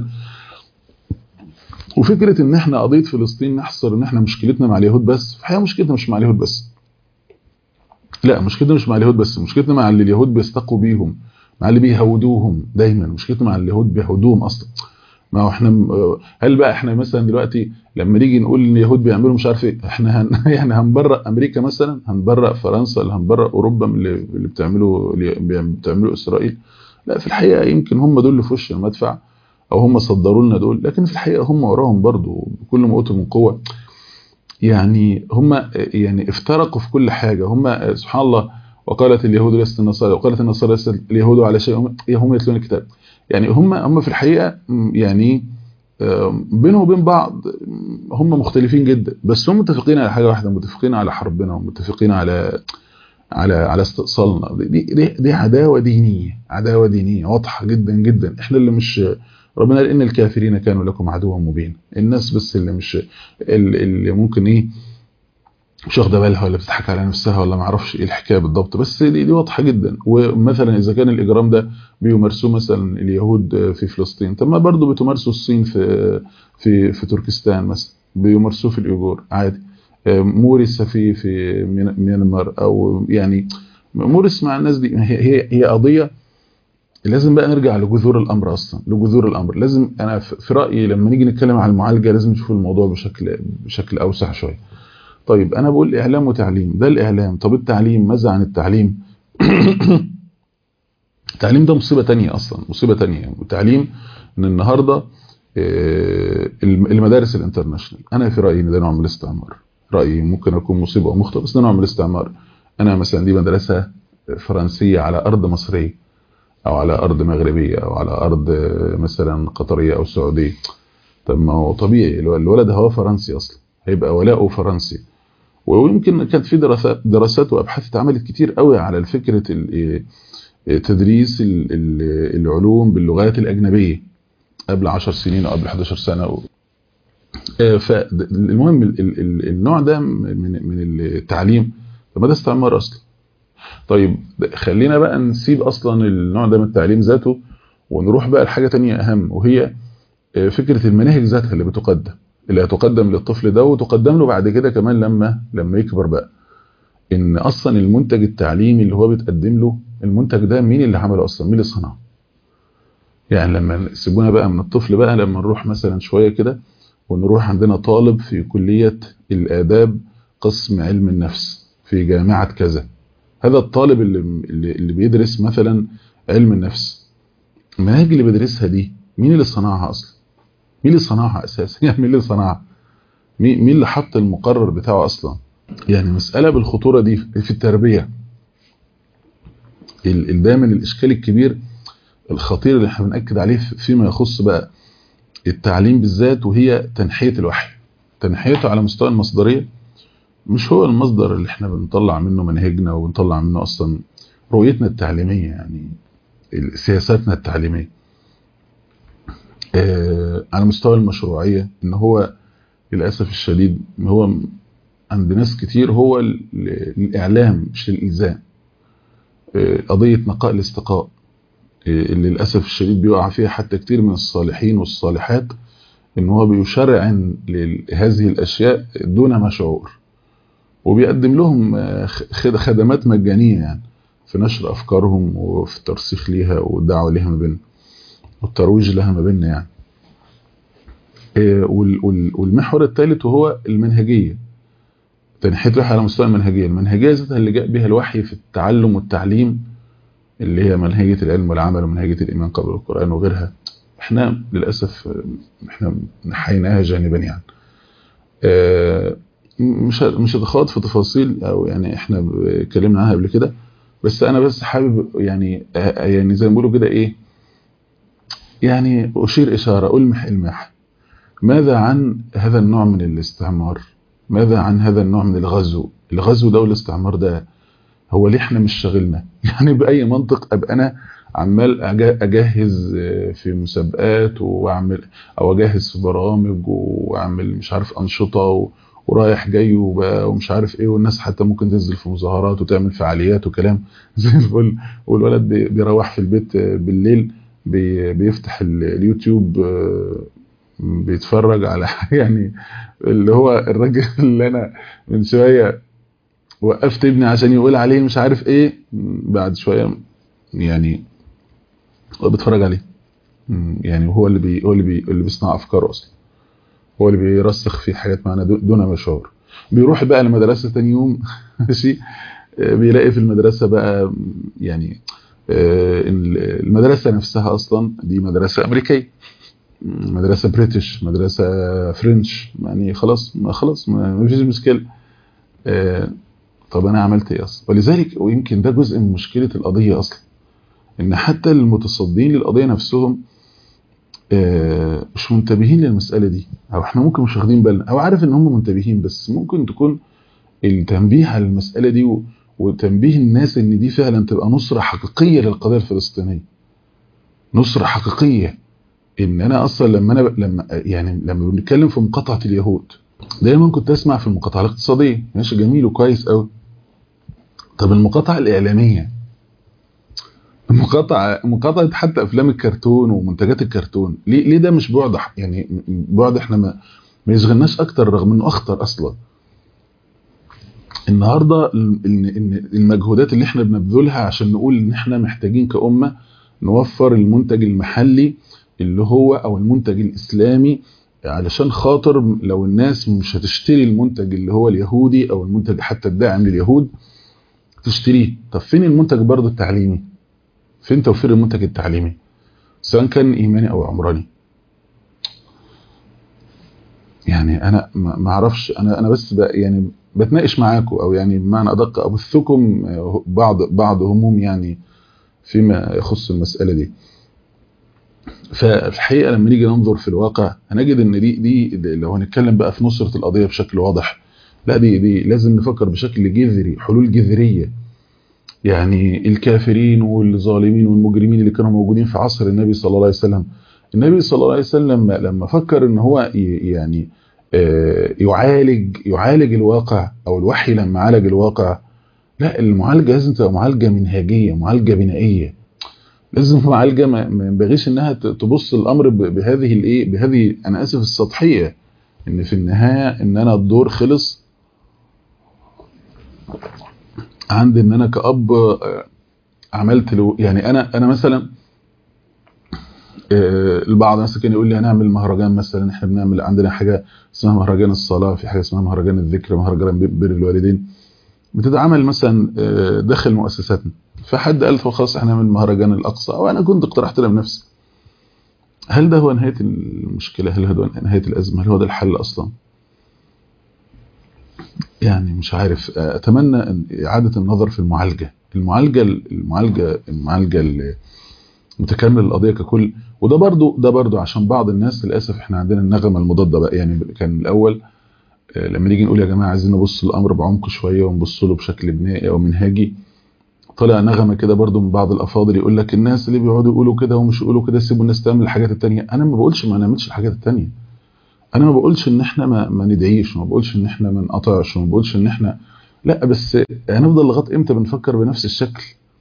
وفكره ان احنا قضيه فلسطين نحصر ان احنا مشكلتنا مع اليهود بس في الحقيقه مشكلتنا مش مع اليهود بس لا مشكلتنا مش مع اليهود بس مشكلتنا مع اللي اليهود بيستقوا بيهم مع اللي بيهودوهم دايما مشكلتنا مع اليهود بيهودوهم اصلا ما هو احنا هل بقى احنا مثلا دلوقتي لما نيجي نقول ان اليهود بيعملوا مش عارف ايه احنا هن يعني هنبرأ امريكا مثلا هنبرأ فرنسا اللي هنبرأ اوروبا من اللي, اللي بتعمله اللي بتعمله اسرائيل لا في الحقيقه يمكن هم دول اللي في وش المدفع او هم صدروا لنا دول لكن في الحقيقه هم وراهم برضو بكل ما اوتوا من قوه يعني هم يعني افترقوا في كل حاجه هم سبحان الله وقالت اليهود لست النصارى وقالت النصارى لست اليهود على شيء هم يتلون الكتاب يعني هم هم في الحقيقه يعني بينهم وبين بعض هم مختلفين جدا بس هم متفقين على حاجه واحده متفقين على حربنا ومتفقين على على على استئصالنا دي دي, دي عداوه دينيه عداوه دينيه واضحه جدا جدا احنا اللي مش ربنا قال ان الكافرين كانوا لكم عدوا مبين الناس بس اللي مش اللي ممكن ايه مش واخده بالها ولا بتضحك على نفسها ولا ما اعرفش ايه الحكايه بالضبط بس دي, دي واضحه جدا ومثلا اذا كان الاجرام ده بيمارسوه مثلا اليهود في فلسطين طب ما برضه بتمارسه الصين في في في تركستان مثلا بيمارسوه في الايجور عادي مورس في في ميانمار او يعني مورس مع الناس دي هي هي, هي قضيه لازم بقى نرجع لجذور الامر اصلا لجذور الامر لازم انا في رايي لما نيجي نتكلم على المعالجه لازم نشوف الموضوع بشكل بشكل اوسع شويه طيب انا بقول اعلام وتعليم ده الاعلام طب التعليم ماذا عن التعليم التعليم ده مصيبه تانية اصلا مصيبه تانية التعليم ان النهارده المدارس الانترناشونال انا في رايي ان ده نوع من الاستعمار رايي ممكن اكون مصيبه او مخطئ بس ده نوع من الاستعمار انا مثلا دي مدرسه فرنسيه على ارض مصريه او على ارض مغربيه او على ارض مثلا قطريه او سعوديه طب ما هو طبيعي الولد هو فرنسي اصلا هيبقى ولاؤه فرنسي ويمكن كانت في دراسات دراسات وابحاث اتعملت كتير قوي على فكره تدريس العلوم باللغات الاجنبيه قبل 10 سنين او قبل 11 سنه فالمهم النوع ده من من التعليم فما ده استعمار اصلا طيب خلينا بقى نسيب اصلا النوع ده من التعليم ذاته ونروح بقى لحاجه تانية اهم وهي فكره المناهج ذاتها اللي بتقدم اللي هتقدم للطفل ده وتقدم له بعد كده كمان لما لما يكبر بقى ان اصلا المنتج التعليمي اللي هو بيتقدم له المنتج ده مين اللي عمله اصلا مين اللي صنعه يعني لما سيبونا بقى من الطفل بقى لما نروح مثلا شويه كده ونروح عندنا طالب في كليه الاداب قسم علم النفس في جامعه كذا هذا الطالب اللي اللي بيدرس مثلا علم النفس المناهج اللي بيدرسها دي مين اللي صنعها اصلا مين اللي صنعها اساسا يعني مين اللي صنعها مين اللي حط المقرر بتاعه اصلا يعني مسألة بالخطورة دي في التربية دايما الاشكال الكبير الخطير اللي احنا بنأكد عليه فيما يخص بقى التعليم بالذات وهي تنحية الوحي تنحيته على مستوى المصدرية مش هو المصدر اللي احنا بنطلع منه منهجنا وبنطلع منه اصلا رؤيتنا التعليمية يعني سياساتنا التعليمية آه على مستوى المشروعية ان هو للأسف الشديد هو عند ناس كتير هو الإعلام مش الإلزام آه قضية نقاء الاستقاء آه اللي للأسف الشديد بيقع فيها حتى كتير من الصالحين والصالحات ان هو بيشرعن لهذه الأشياء دون ما شعور وبيقدم لهم خدمات مجانية يعني في نشر أفكارهم وفي الترسيخ ليها والدعوة ليها ما بيننا والترويج لها ما بيننا يعني والمحور الثالث وهو المنهجية تنحية الوحي على مستوى المنهجية المنهجية ذاتها اللي جاء بها الوحي في التعلم والتعليم اللي هي منهجية العلم والعمل ومنهجية الإيمان قبل القرآن وغيرها احنا للأسف احنا نحيناها جانبا يعني مش مش هتخاض في تفاصيل او يعني احنا اتكلمنا عنها قبل كده بس انا بس حابب يعني يعني زي ما بيقولوا كده ايه يعني اشير اشاره المح المح ماذا عن هذا النوع من الاستعمار ماذا عن هذا النوع من الغزو الغزو ده والاستعمار ده هو ليه احنا مش شاغلنا يعني باي منطق ابقى انا عمال اجهز في مسابقات واعمل او اجهز في برامج واعمل مش عارف انشطه ورايح جاي ومش عارف ايه والناس حتى ممكن تنزل في مظاهرات وتعمل فعاليات وكلام زي الفل والولد بيروح في البيت بالليل بيفتح اليوتيوب بيتفرج على يعني اللي هو الراجل اللي انا من شويه وقفت ابني عشان يقول عليه مش عارف ايه بعد شويه يعني هو بيتفرج عليه يعني هو اللي بي هو اللي بي اللي بيصنع افكاره اصلا هو اللي بيرسخ في حاجات معنا دون ما يشعر بيروح بقى المدرسه ثاني يوم ماشي بيلاقي في المدرسه بقى يعني المدرسه نفسها اصلا دي مدرسه امريكيه مدرسه بريتش مدرسه فرنش يعني خلاص ما خلاص ما فيش مشكله طب انا عملت ايه اصلا ولذلك ويمكن ده جزء من مشكله القضيه اصلا ان حتى المتصدين للقضيه نفسهم مش منتبهين للمساله دي او احنا ممكن مش واخدين بالنا او عارف ان هم منتبهين بس ممكن تكون التنبيه على المساله دي وتنبيه الناس ان دي فعلا تبقى نصره حقيقيه للقضيه الفلسطينيه نصره حقيقيه ان انا اصلا لما انا لما يعني لما بنتكلم في مقاطعه اليهود دايما كنت اسمع في المقاطعه الاقتصاديه ماشي جميل وكويس قوي طب المقاطعه الاعلاميه المقاطعه مقاطعه حتى افلام الكرتون ومنتجات الكرتون ليه ليه ده مش بعد يعني بعد احنا ما ما يشغلناش اكتر رغم انه اخطر اصلا النهارده ان المجهودات اللي احنا بنبذلها عشان نقول ان احنا محتاجين كأمة نوفر المنتج المحلي اللي هو او المنتج الاسلامي علشان خاطر لو الناس مش هتشتري المنتج اللي هو اليهودي او المنتج حتى الداعم لليهود تشتريه طب فين المنتج برضه التعليمي فين توفير المنتج التعليمي سواء كان ايماني او عمراني يعني انا ما اعرفش انا انا بس يعني بتناقش معاكم او يعني بمعنى ادق ابثكم بعض بعض هموم يعني فيما يخص المساله دي ففي الحقيقه لما نيجي ننظر في الواقع هنجد ان دي دي لو هنتكلم بقى في نصره القضيه بشكل واضح لا دي دي لازم نفكر بشكل جذري حلول جذريه يعني الكافرين والظالمين والمجرمين اللي كانوا موجودين في عصر النبي صلى الله عليه وسلم النبي صلى الله عليه وسلم لما فكر ان هو يعني يعالج يعالج الواقع او الوحي لما عالج الواقع لا المعالجه لازم تبقى معالجه منهجيه معالجه بنائيه لازم معالجه ما ينبغيش انها تبص الامر بهذه الايه بهذه انا اسف السطحيه ان في النهايه ان انا الدور خلص عندي ان انا كاب عملت له يعني انا انا مثلا البعض مثلا كان يقول لي هنعمل مهرجان مثلا احنا بنعمل عندنا حاجه اسمها مهرجان الصلاه في حاجه اسمها مهرجان الذكر مهرجان بر الوالدين بتتعمل مثلا داخل مؤسساتنا فحد قال خلاص احنا نعمل مهرجان الاقصى وانا كنت اقترحت ده بنفسي هل ده هو نهايه المشكله هل هو نهايه الازمه هل هو ده الحل اصلا يعني مش عارف اتمنى اعاده النظر في المعالجه المعالجه المعالجه المعالجه متكامل القضيه ككل وده برضو ده برضو عشان بعض الناس للاسف احنا عندنا النغمه المضاده بقى يعني كان الاول لما نيجي نقول يا جماعه عايزين نبص الامر بعمق شويه ونبص له بشكل بنائي او منهجي طلع نغمه كده برضو من بعض الافاضل يقول لك الناس اللي بيقعدوا يقولوا كده ومش يقولوا كده سيبوا الناس تعمل الحاجات التانية انا ما بقولش ما نعملش الحاجات التانية انا ما بقولش ان احنا ما, ما ندعيش وما بقولش ان احنا ما نقطعش وما بقولش ان احنا لا بس هنفضل لغايه امتى بنفكر بنفس الشكل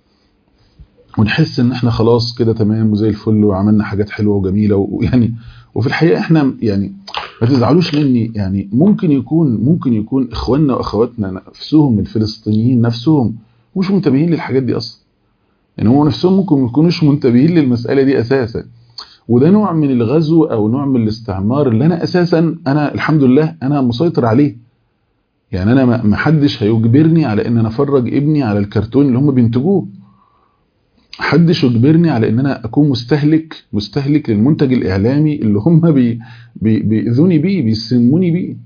ونحس ان احنا خلاص كده تمام وزي الفل وعملنا حاجات حلوه وجميله ويعني وفي الحقيقه احنا يعني ما تزعلوش مني يعني ممكن يكون ممكن يكون اخواننا واخواتنا نفسهم الفلسطينيين نفسهم مش منتبهين للحاجات دي اصلا يعني هم نفسهم ممكن ما يكونوش منتبهين للمساله دي اساسا وده نوع من الغزو او نوع من الاستعمار اللي انا اساسا انا الحمد لله انا مسيطر عليه يعني انا ما حدش هيجبرني على ان انا افرج ابني على الكرتون اللي هم بينتجوه محدش يجبرني على ان انا اكون مستهلك مستهلك للمنتج الاعلامي اللي هم بي بي بيأذوني بيه بيسموني بيه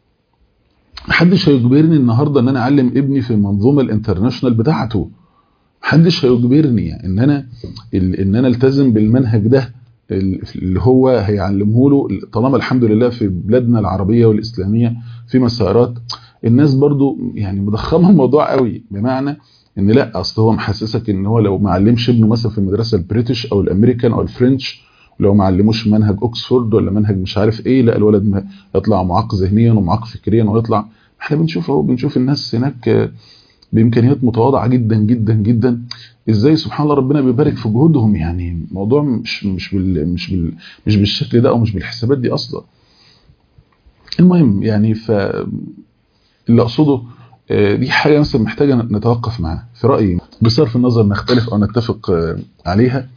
محدش هيجبرني النهارده ان انا اعلم ابني في المنظومه الانترناشونال بتاعته محدش هيجبرني ان انا ان انا التزم بالمنهج ده اللي هو هيعلمه له طالما الحمد لله في بلادنا العربيه والاسلاميه في مسارات الناس برضو يعني مضخمه الموضوع قوي بمعنى ان لا اصل هو محسسك ان هو لو ما علمش ابنه مثلا في المدرسه البريتش او الامريكان او الفرنش لو ما علموش منهج اوكسفورد ولا منهج مش عارف ايه لا الولد يطلع معاق ذهنيا ومعاق فكريا ويطلع احنا بنشوف اهو بنشوف الناس هناك بامكانيات متواضعه جدا جدا جدا ازاي سبحان الله ربنا بيبارك في جهودهم يعني الموضوع مش مش بال مش بال مش بالشكل ده او مش بالحسابات دي اصلا المهم يعني ف اللي اقصده دي حاجه مثلا محتاجه نتوقف معاها في رايي بصرف النظر نختلف او نتفق عليها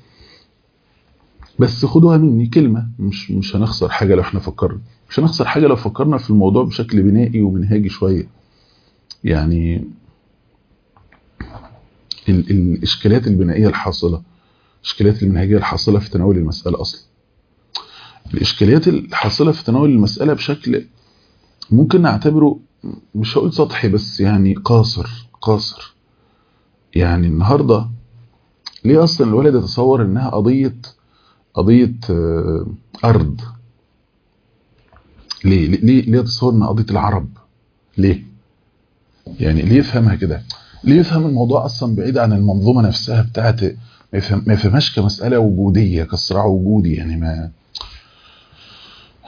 بس خدوها مني كلمه مش مش هنخسر حاجه لو احنا فكرنا مش هنخسر حاجه لو فكرنا في الموضوع بشكل بنائي ومنهاجي شويه يعني ال الاشكاليات البنائيه الحاصله الاشكاليات المنهجيه الحاصله في تناول المساله اصلا الاشكاليات الحاصله في تناول المساله بشكل ممكن نعتبره مش هقول سطحي بس يعني قاصر قاصر يعني النهارده ليه اصلا الولد يتصور انها قضيه قضيه ارض ليه ليه ليه يتصور انها قضيه العرب ليه يعني ليه يفهمها كده ليه يفهم الموضوع اصلا بعيد عن المنظومه نفسها بتاعت ما يفهم ما يفهمهاش كمساله وجوديه كصراع وجودي يعني ما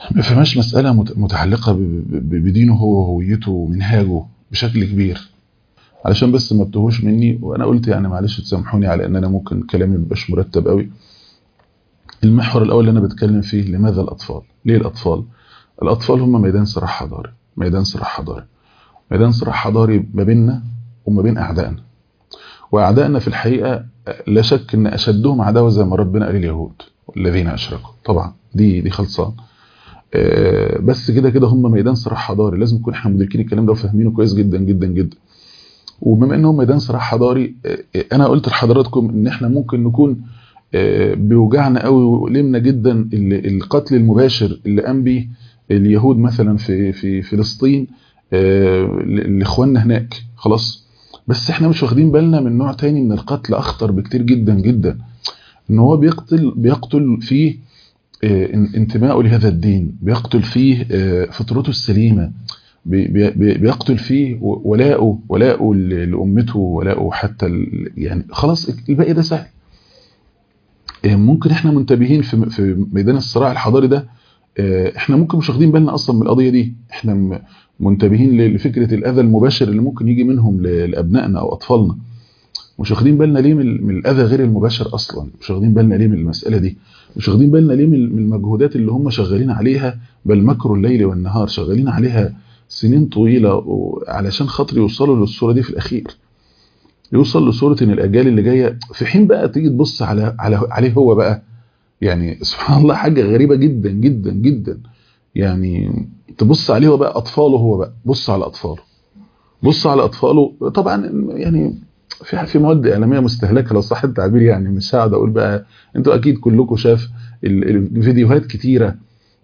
ما فيهاش مسألة متعلقة بدينه هو وهويته ومنهاجه بشكل كبير علشان بس ما تتوهوش مني وانا قلت يعني معلش تسامحوني على ان انا ممكن كلامي مبقاش مرتب قوي المحور الاول اللي انا بتكلم فيه لماذا الاطفال ليه الاطفال الاطفال هم ميدان صراع حضاري ميدان صراع حضاري ميدان صراع حضاري ما بيننا وما بين اعدائنا واعدائنا في الحقيقه لا شك ان اشدهم عداوه زي ما ربنا قال اليهود الذين اشركوا طبعا دي دي خلصان بس كده كده هم ميدان صراع حضاري لازم نكون احنا مدركين الكلام ده وفاهمينه كويس جدا جدا جدا وبما ان هم ميدان صراع حضاري انا قلت لحضراتكم ان احنا ممكن نكون بيوجعنا قوي وألمنا جدا القتل المباشر اللي قام به اليهود مثلا في في فلسطين لاخواننا هناك خلاص بس احنا مش واخدين بالنا من نوع تاني من القتل اخطر بكتير جدا جدا ان هو بيقتل بيقتل فيه انتمائه لهذا الدين بيقتل فيه فطرته السليمه بيقتل فيه ولاءه ولاءه لامته ولاءه حتى يعني خلاص الباقي ده سهل ممكن احنا منتبهين في في ميدان الصراع الحضاري ده احنا ممكن مش واخدين بالنا اصلا من القضيه دي احنا منتبهين لفكره الاذى المباشر اللي ممكن يجي منهم لابنائنا او اطفالنا مش واخدين بالنا ليه من الاذى غير المباشر اصلا مش واخدين بالنا ليه من المساله دي مش واخدين بالنا ليه من المجهودات اللي هم شغالين عليها بل مكروا الليل والنهار شغالين عليها سنين طويله علشان خاطر يوصلوا للصوره دي في الاخير يوصل لصوره ان الاجيال اللي جايه في حين بقى تيجي تبص على على عليه هو بقى يعني سبحان الله حاجه غريبه جدا جدا جدا يعني تبص عليه هو بقى اطفاله هو بقى بص على اطفاله بص على اطفاله طبعا يعني في في مواد اعلاميه مستهلكه لو صح التعبير يعني مش هقعد اقول بقى انتوا اكيد كلكم شاف الفيديوهات كتيره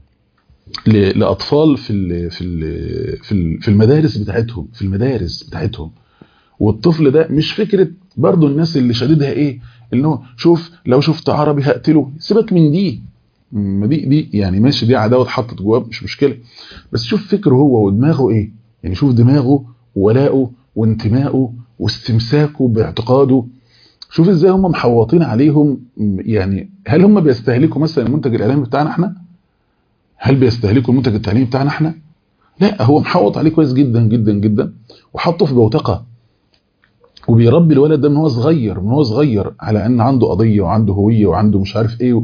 لاطفال في ال في ال في المدارس بتاعتهم في المدارس بتاعتهم والطفل ده مش فكره برضو الناس اللي شديدها ايه انه شوف لو شفت عربي هقتله سيبك من دي ما دي دي يعني ماشي دي عداوه اتحطت جواه مش مشكله بس شوف فكره هو ودماغه ايه يعني شوف دماغه وولاءه وانتمائه واستمساكه باعتقاده شوف ازاي هم محوطين عليهم يعني هل هم بيستهلكوا مثلا المنتج الاعلامي بتاعنا احنا هل بيستهلكوا المنتج التعليمي بتاعنا احنا لا هو محوط عليه كويس جدا جدا جدا وحطه في بوتقه وبيربي الولد ده من هو صغير من هو صغير على ان عنده قضيه وعنده هويه وعنده مش عارف ايه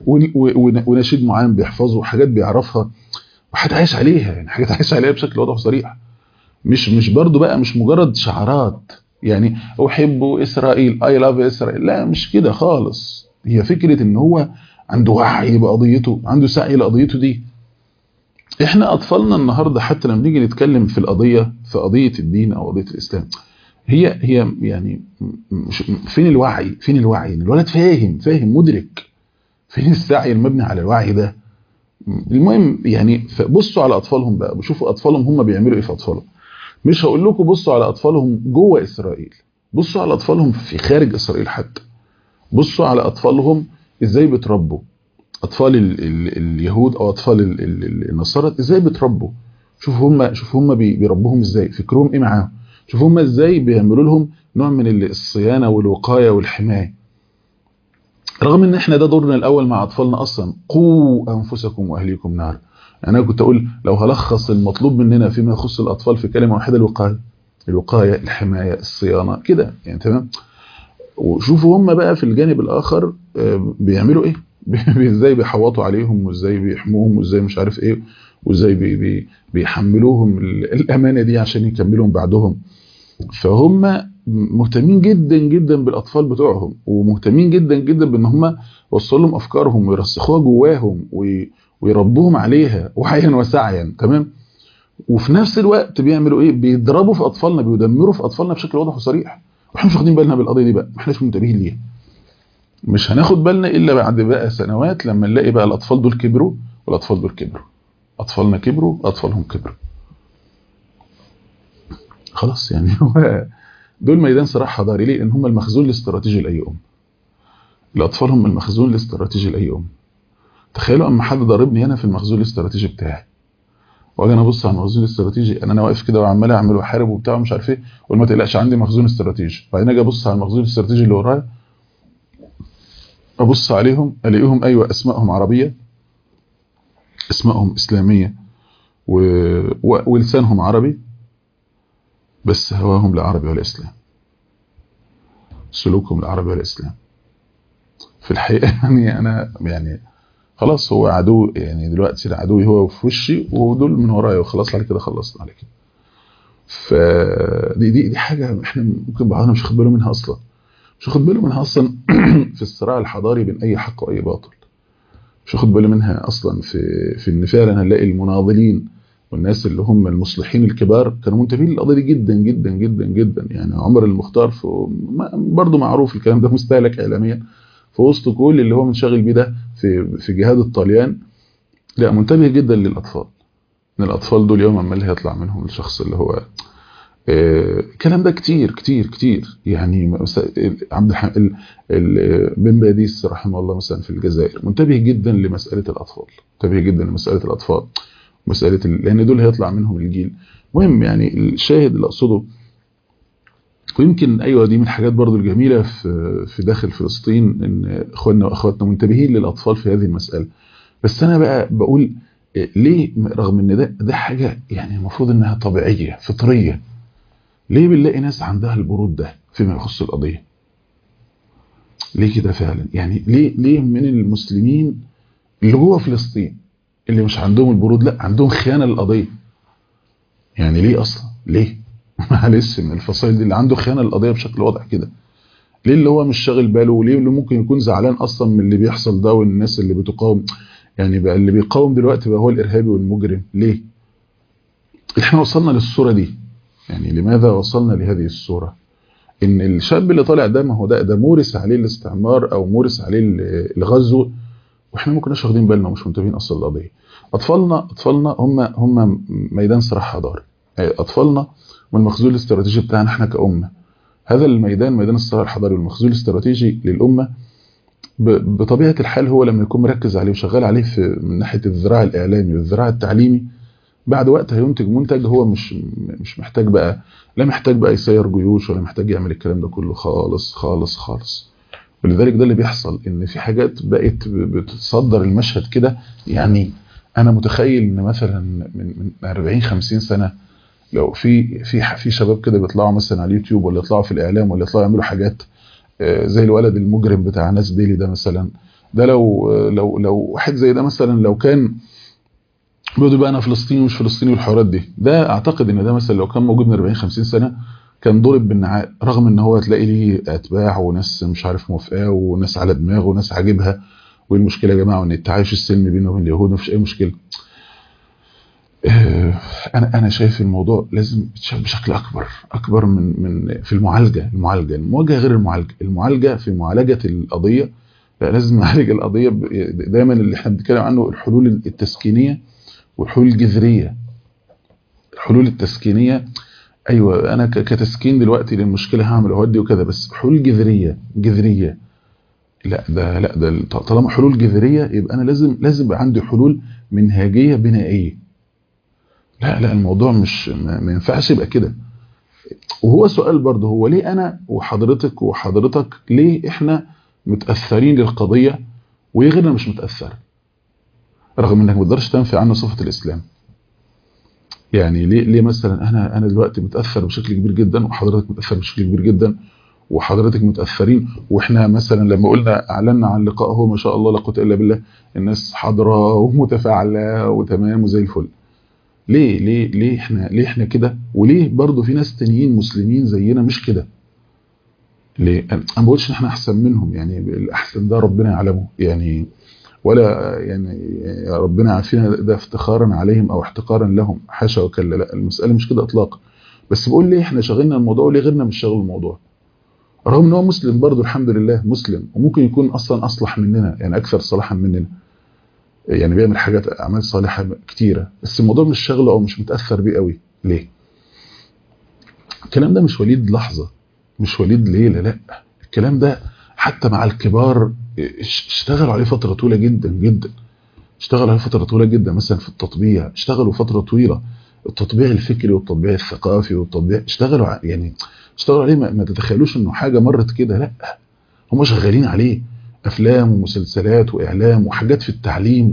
ونشيد معين بيحفظه وحاجات بيعرفها وحاجات عايش عليها يعني حاجات عايش عليها بشكل واضح وصريح مش مش برضه بقى مش مجرد شعارات يعني احب اسرائيل اي لاف اسرائيل لا مش كده خالص هي فكره ان هو عنده وعي بقضيته عنده سعي لقضيته دي احنا اطفالنا النهارده حتى لما نيجي نتكلم في القضيه في قضيه الدين او قضيه الاسلام هي هي يعني فين الوعي فين الوعي الولد فاهم فاهم مدرك فين السعي المبني على الوعي ده المهم يعني بصوا على اطفالهم بقى بشوفوا اطفالهم هم بيعملوا ايه في اطفالهم مش هقول لكم بصوا على اطفالهم جوه اسرائيل بصوا على اطفالهم في خارج اسرائيل حتى بصوا على اطفالهم ازاي بتربوا اطفال ال ال اليهود او اطفال ال ال النصارى ازاي بتربوا شوفوا هم شوفوا هم بيربوهم ازاي فكرهم ايه معاهم شوفوا هم ازاي بيعملوا لهم نوع من الصيانه والوقايه والحمايه رغم ان احنا ده دورنا الاول مع اطفالنا اصلا قوا انفسكم واهليكم نار يعني انا كنت اقول لو هلخص المطلوب مننا فيما يخص الاطفال في كلمه واحده الوقايه الوقايه الحمايه الصيانه كده يعني تمام وشوفوا هم بقى في الجانب الاخر بيعملوا ايه ازاي بيحوطوا عليهم وازاي بيحموهم وازاي مش عارف ايه وازاي بي بي بيحملوهم الامانه دي عشان يكملوا بعدهم فهم مهتمين جدا جدا بالاطفال بتوعهم ومهتمين جدا جدا بان هم يوصلوا لهم افكارهم ويرسخوها جواهم ويربوهم عليها وعيا وسعيا تمام وفي نفس الوقت بيعملوا ايه بيضربوا في اطفالنا بيدمروا في اطفالنا بشكل واضح وصريح واحنا مش واخدين بالنا بالقضيه دي بقى ما احناش منتبهين ليها مش هناخد بالنا الا بعد بقى سنوات لما نلاقي بقى الاطفال دول كبروا والاطفال دول كبروا اطفالنا كبروا اطفالهم كبروا خلاص يعني هو دول ميدان صراع حضاري ليه؟ لان هم المخزون الاستراتيجي لاي ام الاطفال هم المخزون الاستراتيجي لاي ام تخيلوا اما حد ضاربني هنا في المخزون الاستراتيجي بتاعي واجي انا ابص على المخزون الاستراتيجي انا انا واقف كده وعمال اعمل واحارب وبتاع ومش عارف ايه واقول ما تقلقش عندي مخزون استراتيجي بعدين اجي ابص على المخزون الاستراتيجي اللي ورايا ابص عليهم الاقيهم ايوه اسمائهم عربيه اسمائهم اسلاميه و... و... ولسانهم عربي بس هواهم لا عربي ولا اسلام سلوكهم لا عربي ولا اسلام في الحقيقه يعني انا يعني خلاص هو عدو يعني دلوقتي العدو هو في وشي ودول من ورايا وخلاص على كده خلصنا على كده فدي دي دي حاجه احنا ممكن بعضنا مش واخد باله منها اصلا مش واخد باله منها اصلا في الصراع الحضاري بين اي حق واي باطل مش واخد باله منها اصلا في في ان فعلا هنلاقي المناضلين والناس اللي هم المصلحين الكبار كانوا منتبهين للقضيه دي جدا جدا جدا جدا يعني عمر المختار في برضه معروف الكلام ده مستهلك اعلاميا في وسط كل اللي هو منشغل بيه ده في في جهاد الطليان لا منتبه جدا للاطفال ان الاطفال دول يوما ما اللي هيطلع منهم الشخص اللي هو الكلام آه ده كتير كتير كتير يعني عبد الحميد بن باديس رحمه الله مثلا في الجزائر منتبه جدا لمساله الاطفال منتبه جدا لمساله الاطفال مساله لان دول هيطلع منهم الجيل مهم يعني الشاهد اللي اقصده ويمكن ايوه دي من الحاجات برضو الجميله في في داخل فلسطين ان اخواننا واخواتنا منتبهين للاطفال في هذه المساله بس انا بقى بقول ليه رغم ان ده ده حاجه يعني المفروض انها طبيعيه فطريه ليه بنلاقي ناس عندها البرود ده فيما يخص القضيه ليه كده فعلا يعني ليه ليه من المسلمين اللي جوه فلسطين اللي مش عندهم البرود لا عندهم خيانه للقضيه يعني ليه اصلا ليه معلش من الفصائل دي اللي عنده خيانه للقضيه بشكل واضح كده ليه اللي هو مش شاغل باله وليه اللي ممكن يكون زعلان اصلا من اللي بيحصل ده والناس اللي بتقاوم يعني بقى اللي بيقاوم دلوقتي بقى هو الارهابي والمجرم ليه احنا وصلنا للصوره دي يعني لماذا وصلنا لهذه الصوره ان الشاب اللي طالع ده ما هو ده ده مورس عليه الاستعمار او مورس عليه الغزو واحنا ما كناش واخدين بالنا ومش منتبهين اصلا للقضيه اطفالنا اطفالنا هم هم ميدان صراع حضاري اطفالنا والمخزون الاستراتيجي بتاعنا احنا كأمة هذا الميدان ميدان الصراع الحضاري والمخزون الاستراتيجي للأمة بطبيعة الحال هو لما يكون مركز عليه وشغال عليه في من ناحية الذراع الإعلامي والذراع التعليمي بعد وقت هينتج منتج هو مش مش محتاج بقى لا محتاج بقى يسير جيوش ولا محتاج يعمل الكلام ده كله خالص خالص خالص ولذلك ده اللي بيحصل ان في حاجات بقت بتتصدر المشهد كده يعني انا متخيل ان مثلا من من 40 50 سنه لو في في في شباب كده بيطلعوا مثلا على اليوتيوب ولا يطلعوا في الاعلام ولا يطلعوا يعملوا حاجات زي الولد المجرم بتاع ناس ديلي ده مثلا ده لو لو لو واحد زي ده مثلا لو كان بيقول بقى انا فلسطيني ومش فلسطيني والحوارات دي ده اعتقد ان ده مثلا لو كان موجود من 40 50 سنه كان ضرب بالنعاء رغم ان هو تلاقي ليه اتباع وناس مش عارف موافقاه وناس على دماغه وناس عاجبها وايه المشكله يا جماعه وان التعايش السلمي بينه وبين اليهود مفيش اي مشكله انا انا شايف الموضوع لازم يتشاف بشكل اكبر اكبر من من في المعالجه المعالجه المواجهه غير المعالجه المعالجه في معالجه القضيه لا لازم نعالج القضيه دايما اللي احنا بنتكلم عنه الحلول التسكينيه والحلول الجذريه الحلول التسكينيه ايوه انا كتسكين دلوقتي للمشكله هعمل اودي وكذا بس حلول جذريه جذريه لا ده لا ده طالما حلول جذريه يبقى انا لازم لازم يبقى عندي حلول منهجيه بنائيه لا لا الموضوع مش ما ينفعش يبقى كده وهو سؤال برضه هو ليه انا وحضرتك وحضرتك ليه احنا متاثرين للقضيه وليه غيرنا مش متاثر رغم انك ما تقدرش تنفي عنه صفه الاسلام يعني ليه ليه مثلا انا انا دلوقتي متاثر بشكل كبير جدا وحضرتك متاثر بشكل كبير جدا وحضرتك متاثرين واحنا مثلا لما قلنا اعلنا عن لقاء هو ما شاء الله لا قوه الا بالله الناس حاضره ومتفاعله وتمام وزي الفل ليه ليه ليه احنا ليه احنا كده وليه برضه في ناس تانيين مسلمين زينا مش كده ليه انا ما بقولش ان احنا احسن منهم يعني الاحسن ده ربنا يعلمه يعني ولا يعني ربنا عافينا ده افتخارا عليهم او احتقارا لهم حاشا وكلا لا المساله مش كده اطلاقا بس بقول ليه احنا شغلنا الموضوع وليه غيرنا مش شاغل الموضوع رغم ان هو مسلم برضه الحمد لله مسلم وممكن يكون اصلا اصلح مننا يعني اكثر صلاحا مننا يعني بيعمل حاجات اعمال صالحه كتيره بس الموضوع مش شاغله او مش متاثر بيه قوي ليه الكلام ده مش وليد لحظه مش وليد ليله لا الكلام ده حتى مع الكبار اشتغلوا عليه فتره طويله جدا جدا اشتغلوا عليه فتره طويله جدا مثلا في التطبيع اشتغلوا فتره طويله التطبيع الفكري والتطبيع الثقافي والتطبيع اشتغلوا يعني اشتغلوا عليه ما تتخيلوش انه حاجه مرت كده لا هم شغالين عليه افلام ومسلسلات واعلام وحاجات في التعليم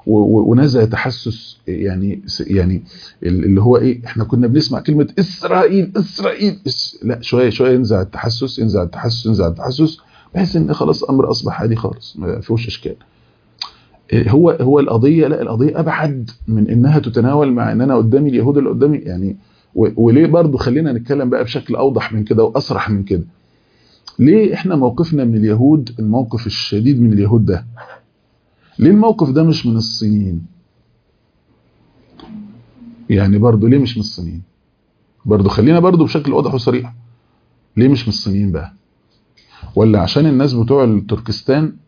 ونزع تحسس يعني يعني اللي هو ايه احنا كنا بنسمع كلمه اسرائيل اسرائيل إس لا شويه شويه ينزع التحسس ينزع التحسس ينزع التحسس بحيث ان خلاص امر اصبح عادي خالص ما فيهوش اشكال هو هو القضيه لا القضيه ابعد من انها تتناول مع ان انا قدامي اليهود اللي قدامي يعني وليه برضو خلينا نتكلم بقى بشكل اوضح من كده واصرح من كده ليه احنا موقفنا من اليهود الموقف الشديد من اليهود ده ليه الموقف ده مش من الصينيين يعني برضو ليه مش من الصينيين برضو خلينا برضو بشكل واضح وصريح ليه مش من الصينيين بقى ولا عشان الناس بتوع تركستان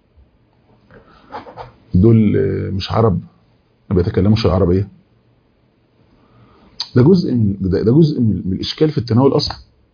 دول مش عرب ما بيتكلموش العربيه ده جزء من ده, ده جزء من الاشكال في التناول اصلا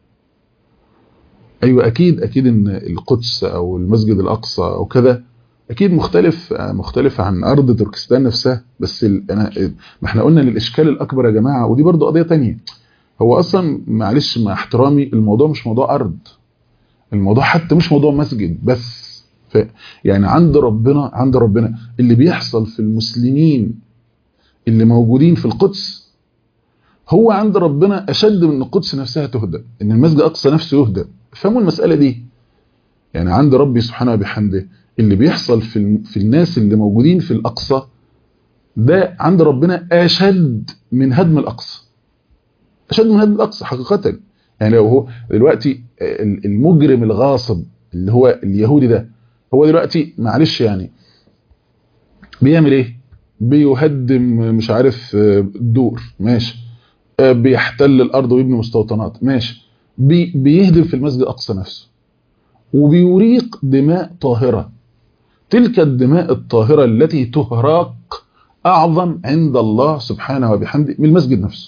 ايوه اكيد اكيد ان القدس او المسجد الاقصى او كذا اكيد مختلف مختلف عن ارض تركستان نفسها بس انا ما احنا قلنا ان الاشكال الاكبر يا جماعه ودي برضو قضيه تانية هو اصلا معلش مع احترامي الموضوع مش موضوع ارض الموضوع حتى مش موضوع مسجد بس يعني عند ربنا عند ربنا اللي بيحصل في المسلمين اللي موجودين في القدس هو عند ربنا اشد من القدس نفسها تهدى ان المسجد الاقصى نفسه يهدى فهموا المساله دي يعني عند ربي سبحانه وبحمده اللي بيحصل في في الناس اللي موجودين في الاقصى ده عند ربنا اشد من هدم الاقصى اشد من هدم الاقصى حقيقه يعني لو هو دلوقتي المجرم الغاصب اللي هو اليهودي ده هو دلوقتي معلش يعني بيعمل ايه بيهدم مش عارف الدور ماشي بيحتل الارض ويبني مستوطنات ماشي بي بيهدم في المسجد الاقصى نفسه وبيريق دماء طاهره تلك الدماء الطاهره التي تهراق اعظم عند الله سبحانه وبحمده من المسجد نفسه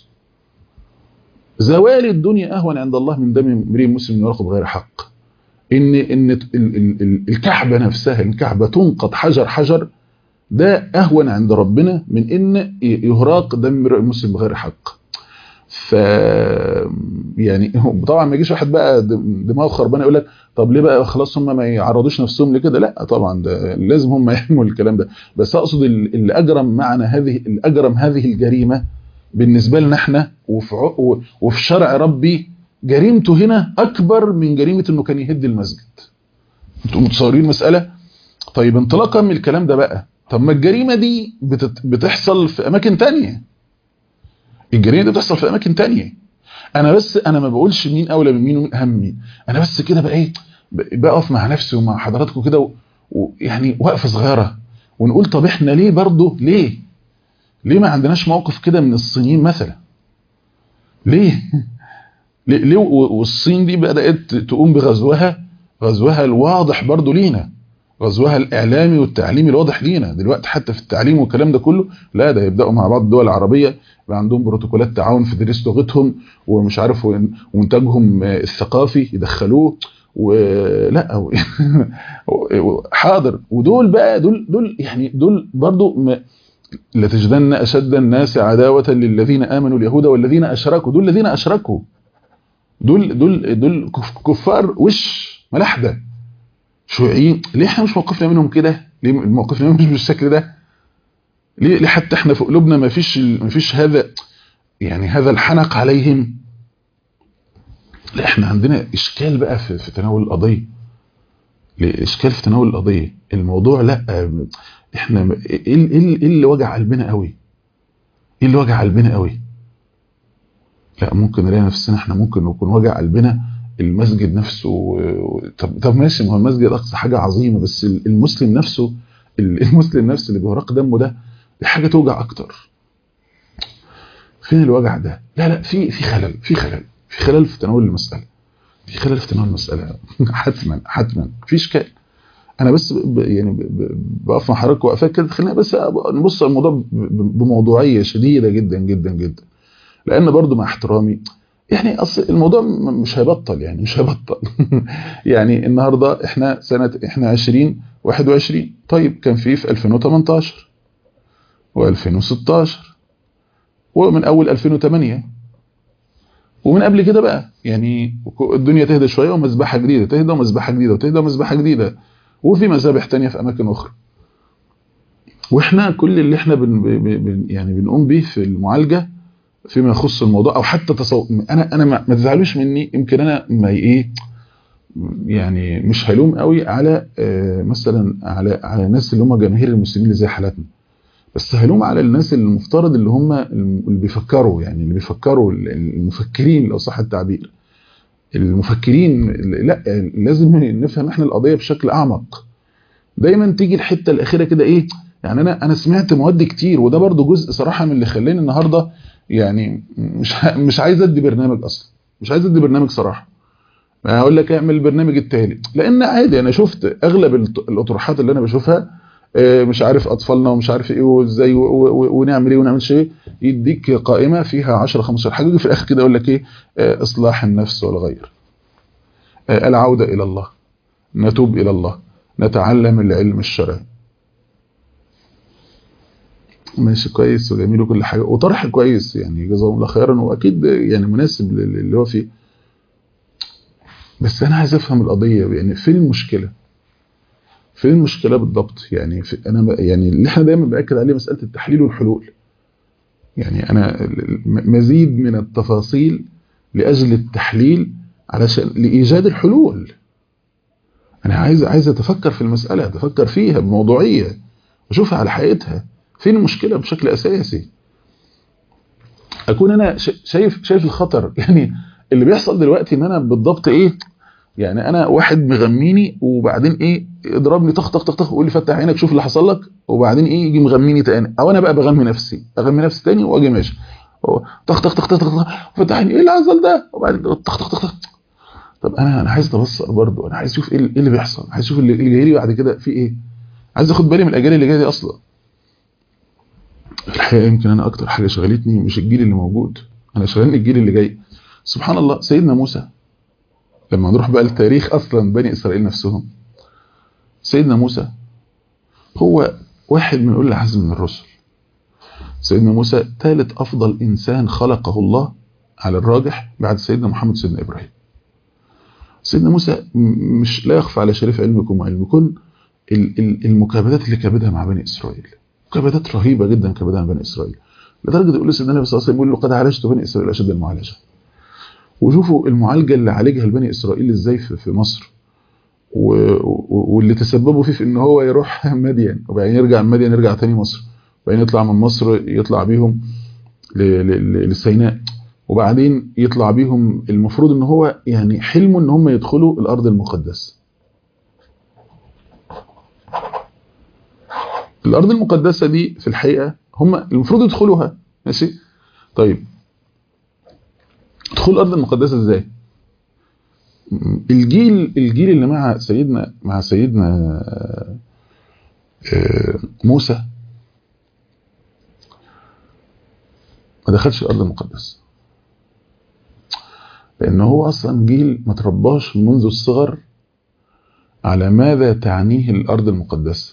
زوال الدنيا اهون عند الله من دم امرئ مسلم يرق بغير حق ان ان الكعبه نفسها الكعبه تنقض حجر حجر ده اهون عند ربنا من ان يهراق دم امرئ مسلم بغير حق ف يعني طبعا ما يجيش واحد بقى دماغه خربانه يقول لك طب ليه بقى خلاص هم ما يعرضوش نفسهم لكده لا طبعا ده لازم هم يحموا الكلام ده بس اقصد اللي اجرم معنا هذه اللي اجرم هذه الجريمه بالنسبه لنا احنا وفي وفي شرع ربي جريمته هنا اكبر من جريمه انه كان يهد المسجد انتوا متصورين المساله طيب انطلاقا من الكلام ده بقى طب ما الجريمه دي بتحصل في اماكن تانية الجريمه دي بتحصل في اماكن تانية انا بس انا ما بقولش مين اولى من مين ومين اهم مين انا بس كده بقى ايه بقف مع نفسي ومع حضراتكم كده ويعني وقفه صغيره ونقول طب احنا ليه برضه ليه ليه ما عندناش موقف كده من الصينيين مثلا ليه ليه والصين دي بدات تقوم بغزوها غزوها الواضح برضه لينا غزوها الاعلامي والتعليمي الواضح لينا دلوقتي حتى في التعليم والكلام ده كله لا ده يبداوا مع بعض الدول العربيه يبقى عندهم بروتوكولات تعاون في تدريس لغتهم ومش عارف وانتاجهم الثقافي يدخلوه ولا حاضر ودول بقى دول دول يعني دول برضو لتجدن اشد الناس عداوه للذين امنوا اليهود والذين اشركوا دول الذين اشركوا دول دول دول كفار وش ملاحده شيوعيين ليه احنا مش موقفنا منهم كده ليه موقفنا منهم مش بالشكل ده ليه ليه حتى احنا في قلوبنا ما فيش ما فيش هذا يعني هذا الحنق عليهم لا احنا عندنا اشكال بقى في, في تناول القضيه اشكال في تناول القضيه الموضوع لا احنا ايه اللي وجع قلبنا قوي ايه اللي وجع قلبنا قوي لا ممكن نلاقي نفسنا احنا ممكن نكون وجع قلبنا المسجد نفسه طب طب ماشي ما هو المسجد الاقصى حاجه عظيمه بس المسلم نفسه المسلم نفسه اللي بيهرق دمه ده دي حاجه توجع اكتر فين الوجع ده لا لا في في خلل في خلل في خلل في تناول المساله في خلل في تناول المساله حتما حتما في اشكال انا بس ب يعني بقف مع حضرتك وقفات كده خلينا بس نبص على الموضوع بموضوعيه شديده جدا جدا جدا لان برضو مع احترامي يعني اصل الموضوع مش هيبطل يعني مش هيبطل يعني النهارده احنا سنه احنا 20 21 طيب كان في في 2018 و2016 ومن اول 2008 ومن قبل كده بقى يعني الدنيا تهدى شويه ومذبحه جديده تهدى ومذبحه جديده وتهدى ومذبحه جديده وفي مذابح تانية في اماكن اخرى واحنا كل اللي احنا بن بن يعني بنقوم به في المعالجه فيما يخص الموضوع او حتى تصور انا انا ما تزعلوش مني يمكن انا ما ايه يعني مش هلوم قوي على مثلا على على الناس اللي هم جماهير المسلمين اللي زي حالاتنا بس هلوم على الناس اللي المفترض اللي هم اللي بيفكروا يعني اللي بيفكروا المفكرين لو صح التعبير المفكرين لا لازم نفهم احنا القضيه بشكل اعمق دايما تيجي الحته الاخيره كده ايه يعني انا انا سمعت مواد كتير وده برضو جزء صراحه من اللي خلاني النهارده يعني مش مش عايز ادي برنامج اصلا مش عايز ادي برنامج صراحه هقول لك اعمل البرنامج التالي لان عادي انا شفت اغلب الاطروحات اللي انا بشوفها مش عارف اطفالنا ومش عارف ايه وازاي ونعمل ايه ونعملش ايه يديك قائمه فيها 10 15 حاجه في الاخر كده يقول لك ايه اصلاح النفس والغير العوده الى الله نتوب الى الله نتعلم العلم الشرعي ماشي كويس وجميل وكل حاجه وطرح كويس يعني جزاهم الله خيرا واكيد يعني مناسب اللي هو فيه بس انا عايز افهم القضيه يعني فين المشكله فين المشكله بالضبط يعني في انا يعني اللي احنا دايما باكد عليه مساله التحليل والحلول يعني انا مزيد من التفاصيل لاجل التحليل علشان لايجاد الحلول انا عايز عايز اتفكر في المساله اتفكر فيها بموضوعيه واشوفها على حقيقتها فين المشكله بشكل اساسي اكون انا شايف شايف الخطر يعني اللي بيحصل دلوقتي ان انا بالضبط ايه يعني انا واحد مغميني وبعدين ايه يضربني طخ طخ طخ طخ ويقول لي فتح عينك شوف اللي حصل لك وبعدين ايه يجي مغميني تاني او انا بقى بغمي نفسي اغمي نفسي تاني واجي ماشي طخ طخ طخ طخ طخ فتح عيني ايه اللي حصل ده وبعدين طخ طخ طخ طخ طب انا انا عايز اتبصر برضه انا عايز اشوف ايه اللي بيحصل عايز اشوف اللي جاي لي بعد كده في ايه عايز اخد بالي من الاجيال اللي جايه دي اصلا في الحقيقه يمكن انا اكتر حاجه شغلتني مش الجيل اللي موجود انا شغلني الجيل اللي جاي سبحان الله سيدنا موسى لما نروح بقى لتاريخ اصلا بني اسرائيل نفسهم سيدنا موسى هو واحد من اولي العزم من الرسل سيدنا موسى ثالث افضل انسان خلقه الله على الراجح بعد سيدنا محمد سيدنا ابراهيم سيدنا موسى مش لا يخفى على شريف علمكم وعلمكم المكابدات اللي كابدها مع بني اسرائيل مكابدات رهيبه جدا كابدها مع بني اسرائيل لدرجه يقول سيدنا النبي صلى الله عليه وسلم يقول له قد عالجت بني اسرائيل اشد المعالجه وشوفوا المعالجه اللي عالجها البني اسرائيل ازاي في مصر واللي تسببوا فيه في ان هو يروح مدين وبعدين يرجع من مدين يرجع تاني مصر وبعدين يطلع من مصر يطلع بيهم للسيناء وبعدين يطلع بيهم المفروض ان هو يعني حلمه ان هم يدخلوا الارض المقدسه الارض المقدسه دي في الحقيقه هم المفروض يدخلوها ماشي طيب دخول الارض المقدسه ازاي الجيل الجيل اللي مع سيدنا مع سيدنا موسى ما دخلش الارض المقدسه لان هو اصلا جيل ما ترباش منذ الصغر على ماذا تعنيه الارض المقدسه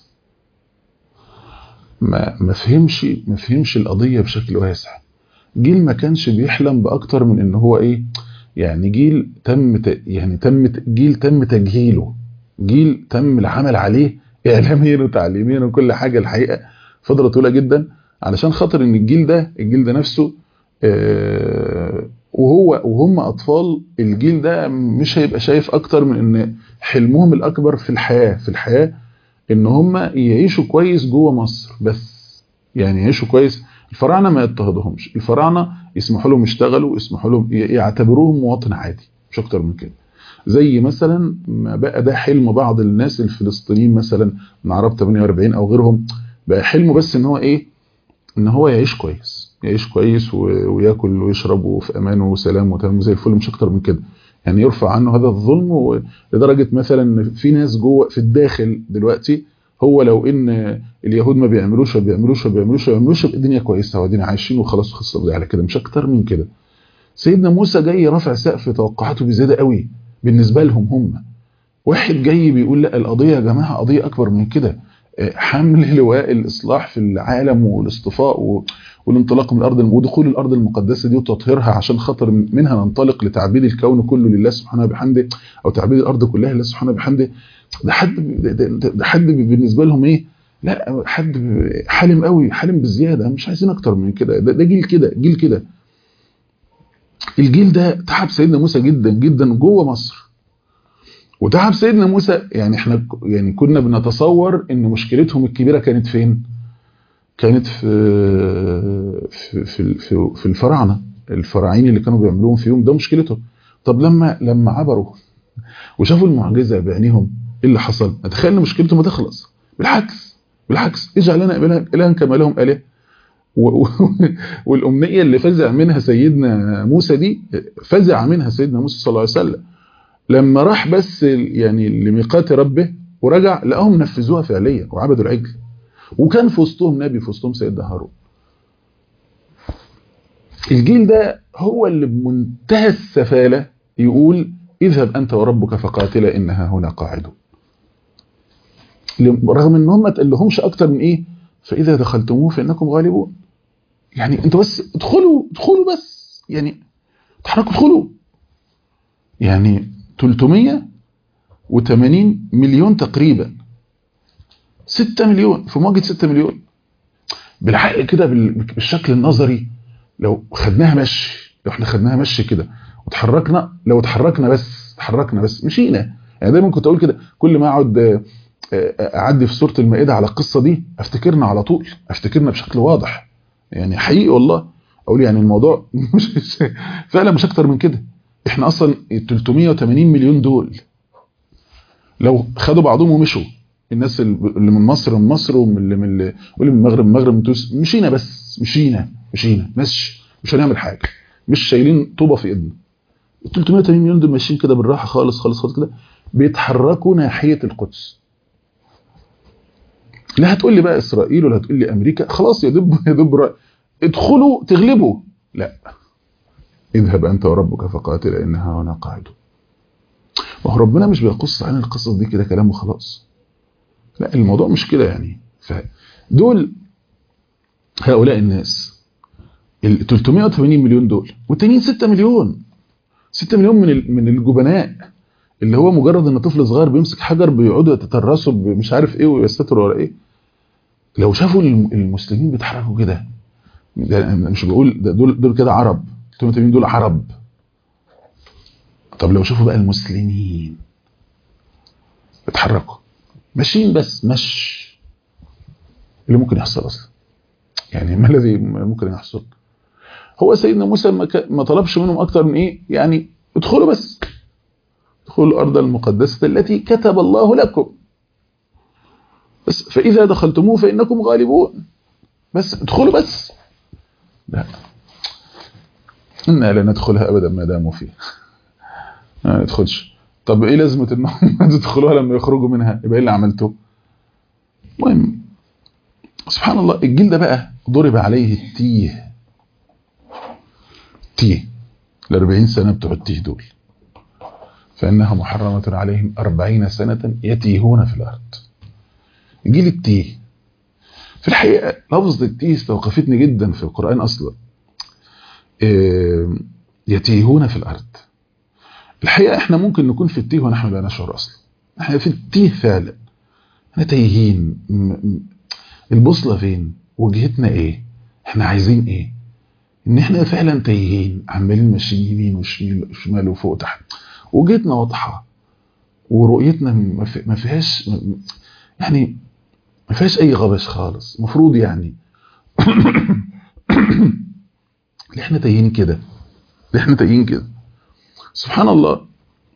ما ما فهمش ما فهمش القضيه بشكل واسع جيل ما كانش بيحلم باكتر من ان هو ايه يعني جيل تم يعني تم جيل تم تجهيله جيل تم العمل عليه اعلاميا وتعليميا وكل حاجه الحقيقه فتره طويله جدا علشان خاطر ان الجيل ده الجيل ده نفسه آه وهو وهم اطفال الجيل ده مش هيبقى شايف اكتر من ان حلمهم الاكبر في الحياه في الحياه ان هم يعيشوا كويس جوه مصر بس يعني يعيشوا كويس الفراعنه ما يضطهدهمش الفراعنه يسمحوا لهم يشتغلوا يسمحوا لهم يعتبروهم مواطن عادي مش اكتر من كده زي مثلا ما بقى ده حلم بعض الناس الفلسطينيين مثلا من عرب 48 او غيرهم بقى حلمه بس ان هو ايه ان هو يعيش كويس يعيش كويس وياكل ويشرب وفي امان وسلام وتمام زي الفل مش اكتر من كده يعني يرفع عنه هذا الظلم لدرجه مثلا في ناس جوه في الداخل دلوقتي هو لو ان اليهود ما بيعملوش ما بيعملوش ما بيعملوش ما بيعملوش الدنيا كويسه وادينا عايشين وخلاص خلص على كده مش اكتر من كده سيدنا موسى جاي رافع سقف توقعاته بزياده قوي بالنسبه لهم هم واحد جاي بيقول لا القضيه يا جماعه قضيه اكبر من كده حمل لواء الاصلاح في العالم والاصطفاء والانطلاق من الارض ودخول الارض المقدسه دي وتطهيرها عشان خاطر منها ننطلق لتعبيد الكون كله لله سبحانه وبحمده او تعبيد الارض كلها لله سبحانه وبحمده ده حد ده حد بالنسبه لهم ايه لا حد حالم قوي حالم بزياده مش عايزين اكتر من كده ده, ده جيل كده جيل كده الجيل ده تعب سيدنا موسى جدا جدا جوه مصر وتعب سيدنا موسى يعني احنا يعني كنا بنتصور ان مشكلتهم الكبيره كانت فين كانت في في في, في, في الفراعنه الفراعين اللي كانوا بيعملوهم فيهم ده مشكلتهم طب لما لما عبروا وشافوا المعجزه بعينيهم ايه اللي حصل اتخيل ان مشكلتهم هتخلص بالعكس بالعكس اجعل لنا الها الها كما لهم اله والامنيه اللي فزع منها سيدنا موسى دي فزع منها سيدنا موسى صلى الله عليه وسلم لما راح بس يعني لميقات ربه ورجع لقاهم نفذوها فعليا وعبدوا العجل وكان في وسطهم نبي في وسطهم سيدنا هارون الجيل ده هو اللي بمنتهى السفالة يقول اذهب أنت وربك فقاتلا إنها هنا قاعدون رغم ان هم ما تقلهمش اكتر من ايه فاذا دخلتموه فانكم غالبون يعني انتوا بس ادخلوا ادخلوا بس يعني تحركوا ادخلوا يعني 380 مليون تقريبا 6 مليون في مواجهه 6 مليون بالحق كده بالشكل النظري لو خدناها مشي لو احنا خدناها مشي كده وتحركنا لو اتحركنا بس تحركنا بس مشينا يعني دايما كنت اقول كده كل ما اقعد اعدي في سوره المائده على القصه دي افتكرنا على طول افتكرنا بشكل واضح يعني حقيقي والله اقول يعني الموضوع مش فعلا مش اكتر من كده احنا اصلا 380 مليون دول لو خدوا بعضهم ومشوا الناس اللي من مصر من مصر واللي من واللي من المغرب من المغرب من تونس مشينا بس مشينا مشينا ماشي مش هنعمل حاجه مش شايلين طوبه في ايدنا 380 مليون دول ماشيين كده بالراحه خالص خالص خالص كده بيتحركوا ناحيه القدس لا هتقول لي بقى اسرائيل ولا هتقول لي امريكا خلاص يا دب يا دب ادخلوا تغلبوا لا اذهب انت وربك فقاتل انها هنا قاعدون ما هو ربنا مش بيقص عن القصص دي كده كلام وخلاص لا الموضوع مش كده يعني فدول هؤلاء الناس ال 380 مليون دول والتانيين 6 مليون 6 مليون من من الجبناء اللي هو مجرد ان طفل صغير بيمسك حجر بيقعدوا يتترسوا مش عارف ايه ويستتروا ولا ايه لو شافوا المسلمين بيتحركوا كده مش بقول دول دول كده عرب 380 دول عرب طب لو شافوا بقى المسلمين بيتحركوا ماشيين بس مش اللي ممكن يحصل اصلا يعني ما الذي ممكن يحصل هو سيدنا موسى ما طلبش منهم اكتر من ايه يعني ادخلوا بس ادخلوا الارض المقدسه التي كتب الله لكم بس فاذا دخلتموه فانكم غالبون بس ادخلوا بس لا إنا لا ندخلها أبدا ما داموا فيها ما ندخلش طب إيه لازمة إنهم تدخلوها لما يخرجوا منها يبقى إيه اللي عملته المهم سبحان الله الجيل ده بقى ضرب عليه التيه تيه ال 40 سنة بتوع التيه دول فإنها محرمة عليهم أربعين سنة يتيهون في الأرض جيل التيه في الحقيقة لفظ التيه استوقفتني جدا في القرآن أصلا يتيهون في الأرض الحقيقة احنا ممكن نكون في التيه ونحن لا نشعر أصلا احنا في التيه فعلا احنا تايهين البوصلة فين وجهتنا ايه احنا عايزين ايه ان احنا فعلا تايهين عمالين ماشيين يمين وشمال وفوق تحت وجهتنا واضحة ورؤيتنا ما فيهاش يعني ما فيهاش اي غبش خالص المفروض يعني ليه احنا تايهين كده ليه احنا تايهين كده سبحان الله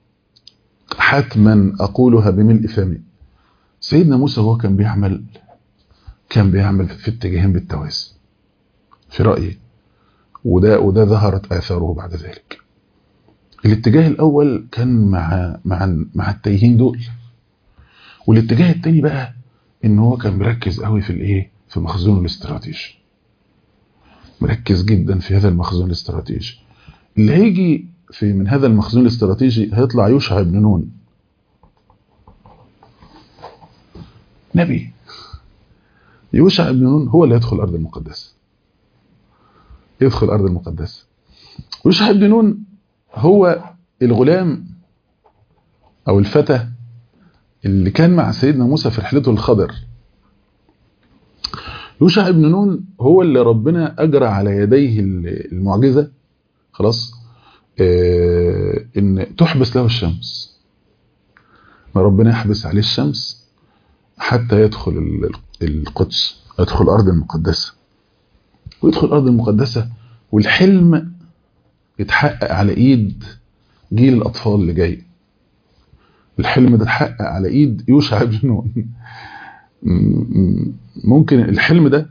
حتما اقولها بملء فمي سيدنا موسى هو كان بيعمل كان بيعمل في اتجاهين بالتوازي في رأيي وده وده ظهرت آثاره بعد ذلك الاتجاه الأول كان مع مع مع التايهين دول والاتجاه الثاني بقى ان هو كان مركز قوي في الايه في مخزونه الاستراتيجي مركز جدا في هذا المخزون الاستراتيجي اللي هيجي في من هذا المخزون الاستراتيجي هيطلع يوشع بن نون نبي يوشع بن نون هو اللي يدخل الأرض المقدسة يدخل الأرض المقدسة يوشع بن نون هو الغلام أو الفتى اللي كان مع سيدنا موسى في رحلته الخضر يوشع بن نون هو اللي ربنا اجرى على يديه المعجزه خلاص آه ان تحبس له الشمس ما ربنا يحبس عليه الشمس حتى يدخل القدس يدخل الارض المقدسه ويدخل الارض المقدسه والحلم يتحقق على ايد جيل الاطفال اللي جاي الحلم ده اتحقق على ايد يوشع بن نون ممكن الحلم ده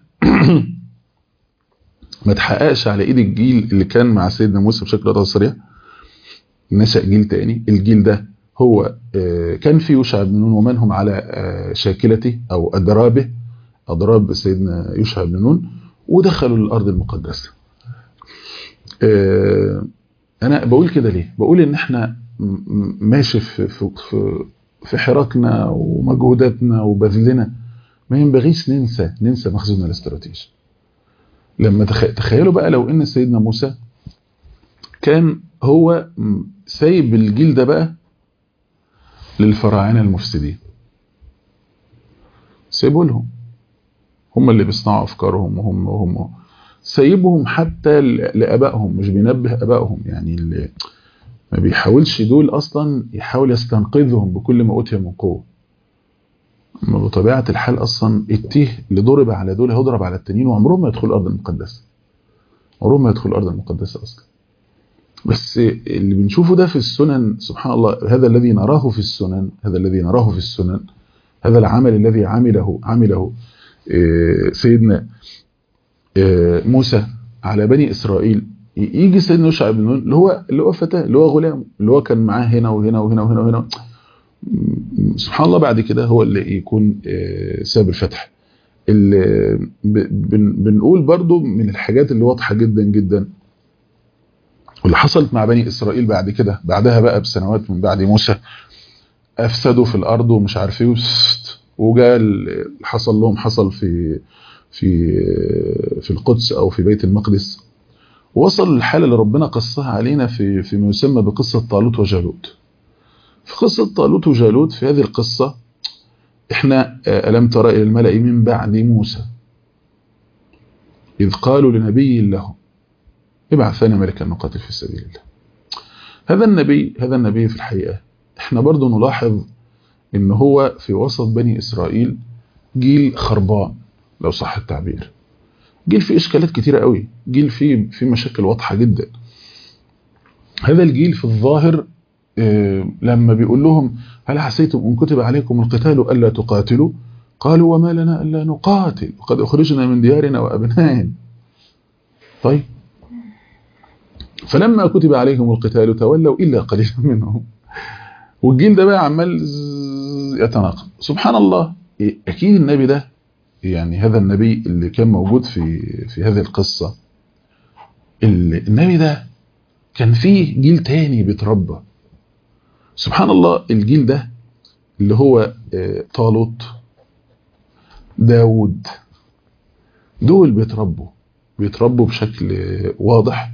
ما اتحققش على ايد الجيل اللي كان مع سيدنا موسى بشكل واضح صريح نشأ جيل تاني الجيل ده هو كان في يوشع بن نون ومن هم على شاكلته او اضرابه اضراب سيدنا يوشع بن نون ودخلوا الارض المقدسه انا بقول كده ليه بقول ان احنا ماشي في في في حراكنا ومجهوداتنا وبذلنا ما ينبغيش ننسى ننسى مخزوننا الاستراتيجي لما تخيلوا بقى لو ان سيدنا موسى كان هو سايب الجيل ده بقى للفراعنه المفسدين سيبوا لهم هم اللي بيصنعوا افكارهم وهم وهم سايبهم حتى لابائهم مش بينبه ابائهم يعني اللي ما بيحاولش دول اصلا يحاول يستنقذهم بكل ما اوتي من قوه بطبيعه الحال اصلا التيه اللي ضرب على دول هيضرب على التانيين وعمرهم ما يدخلوا الارض المقدسه عمرهم ما يدخلوا الارض المقدسه اصلا بس اللي بنشوفه ده في السنن سبحان الله هذا الذي نراه في السنن هذا الذي نراه في السنن هذا العمل الذي عمله عمله سيدنا موسى على بني اسرائيل يجي سيدنا يوشع بن نون اللي هو اللي هو فتاه اللي هو غلام اللي هو كان معاه هنا وهنا وهنا وهنا وهنا سبحان الله بعد كده هو اللي يكون سبب الفتح اللي بنقول برضو من الحاجات اللي واضحه جدا جدا واللي حصلت مع بني اسرائيل بعد كده بعدها بقى بسنوات من بعد موسى افسدوا في الارض ومش عارف ايه وجاء حصل لهم حصل في في في القدس او في بيت المقدس وصل للحالة اللي ربنا قصها علينا في فيما يسمى بقصة طالوت وجالوت في قصة طالوت وجالوت في هذه القصة احنا ألم ترى إلى الملأ من بعد موسى إذ قالوا لنبي له ابعث لنا ملكا نقاتل في سبيل الله هذا النبي هذا النبي في الحقيقة احنا برضو نلاحظ ان هو في وسط بني إسرائيل جيل خربان لو صح التعبير جيل فيه اشكالات كتيره قوي جيل فيه في مشاكل واضحه جدا هذا الجيل في الظاهر لما بيقول لهم هل حسيتم ان كتب عليكم القتال الا تقاتلوا قالوا وما لنا الا نقاتل وقد اخرجنا من ديارنا وابنائنا طيب فلما كتب عليهم القتال تولوا الا قليلا منهم والجيل ده بقى عمال يتناقض سبحان الله اكيد النبي ده يعني هذا النبي اللي كان موجود في في هذه القصة النبي ده كان فيه جيل تاني بيتربى سبحان الله الجيل ده اللي هو طالوت داود دول بيتربوا بيتربوا بشكل واضح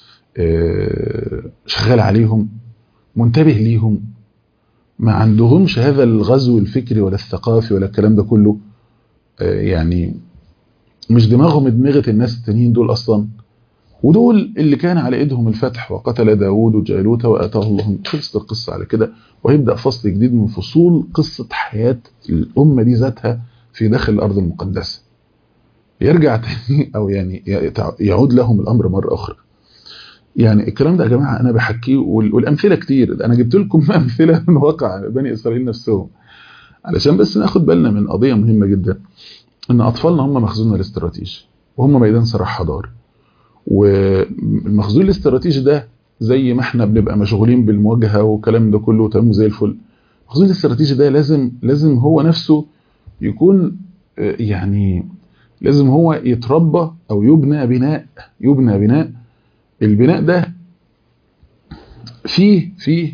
شغال عليهم منتبه ليهم ما عندهمش هذا الغزو الفكري ولا الثقافي ولا الكلام ده كله يعني مش دماغهم دماغة الناس التانيين دول أصلا ودول اللي كان على ايدهم الفتح وقتل داود وجالوت وآتاه الله خلصت القصة على كده وهيبدأ فصل جديد من فصول قصة حياة الأمة دي ذاتها في داخل الأرض المقدسة يرجع تاني أو يعني يعود لهم الأمر مرة أخرى يعني الكلام ده يا جماعة أنا بحكيه والأمثلة كتير أنا جبت لكم أمثلة من واقع بني إسرائيل نفسهم علشان بس ناخد بالنا من قضية مهمة جدا ان اطفالنا هم مخزوننا الاستراتيجي وهم ميدان صراع حضاري والمخزون الاستراتيجي ده زي ما احنا بنبقى مشغولين بالمواجهه والكلام ده كله تمام زي الفل المخزون الاستراتيجي ده لازم لازم هو نفسه يكون يعني لازم هو يتربى او يبنى بناء يبنى بناء البناء ده فيه فيه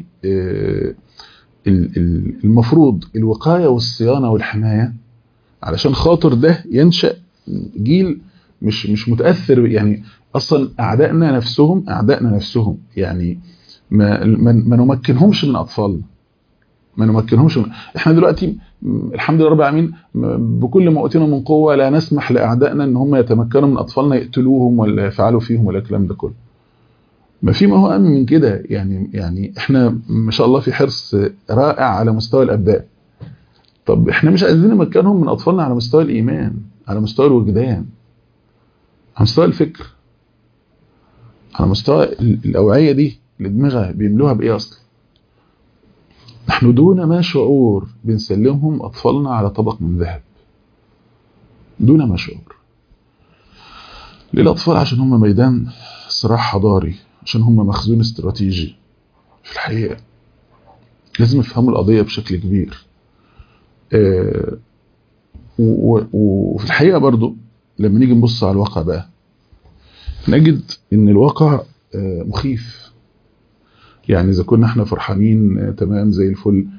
المفروض الوقايه والصيانه والحمايه علشان خاطر ده ينشأ جيل مش مش متأثر يعني أصلا أعدائنا نفسهم أعدائنا نفسهم يعني ما, ما, ما نمكنهمش من أطفالنا ما نمكنهمش احنا دلوقتي الحمد لله رب العالمين بكل ما اوتينا من قوه لا نسمح لاعدائنا ان هم يتمكنوا من اطفالنا يقتلوهم ولا يفعلوا فيهم ولا الكلام ده كله ما في ما هو أهم من كده يعني يعني احنا ما شاء الله في حرص رائع على مستوى الابدان طب احنا مش عايزين نمكنهم من اطفالنا على مستوى الايمان على مستوى الوجدان على مستوى الفكر على مستوى الاوعيه دي اللي دماغها بيملوها بايه اصلا نحن دون ما شعور بنسلمهم اطفالنا على طبق من ذهب دون ما شعور ليه الاطفال عشان هم ميدان صراع حضاري عشان هم مخزون استراتيجي في الحقيقه لازم يفهموا القضيه بشكل كبير آه وفي الحقيقه برضو لما نيجي نبص على الواقع بقى نجد ان الواقع آه مخيف يعني اذا كنا احنا فرحانين آه تمام زي الفل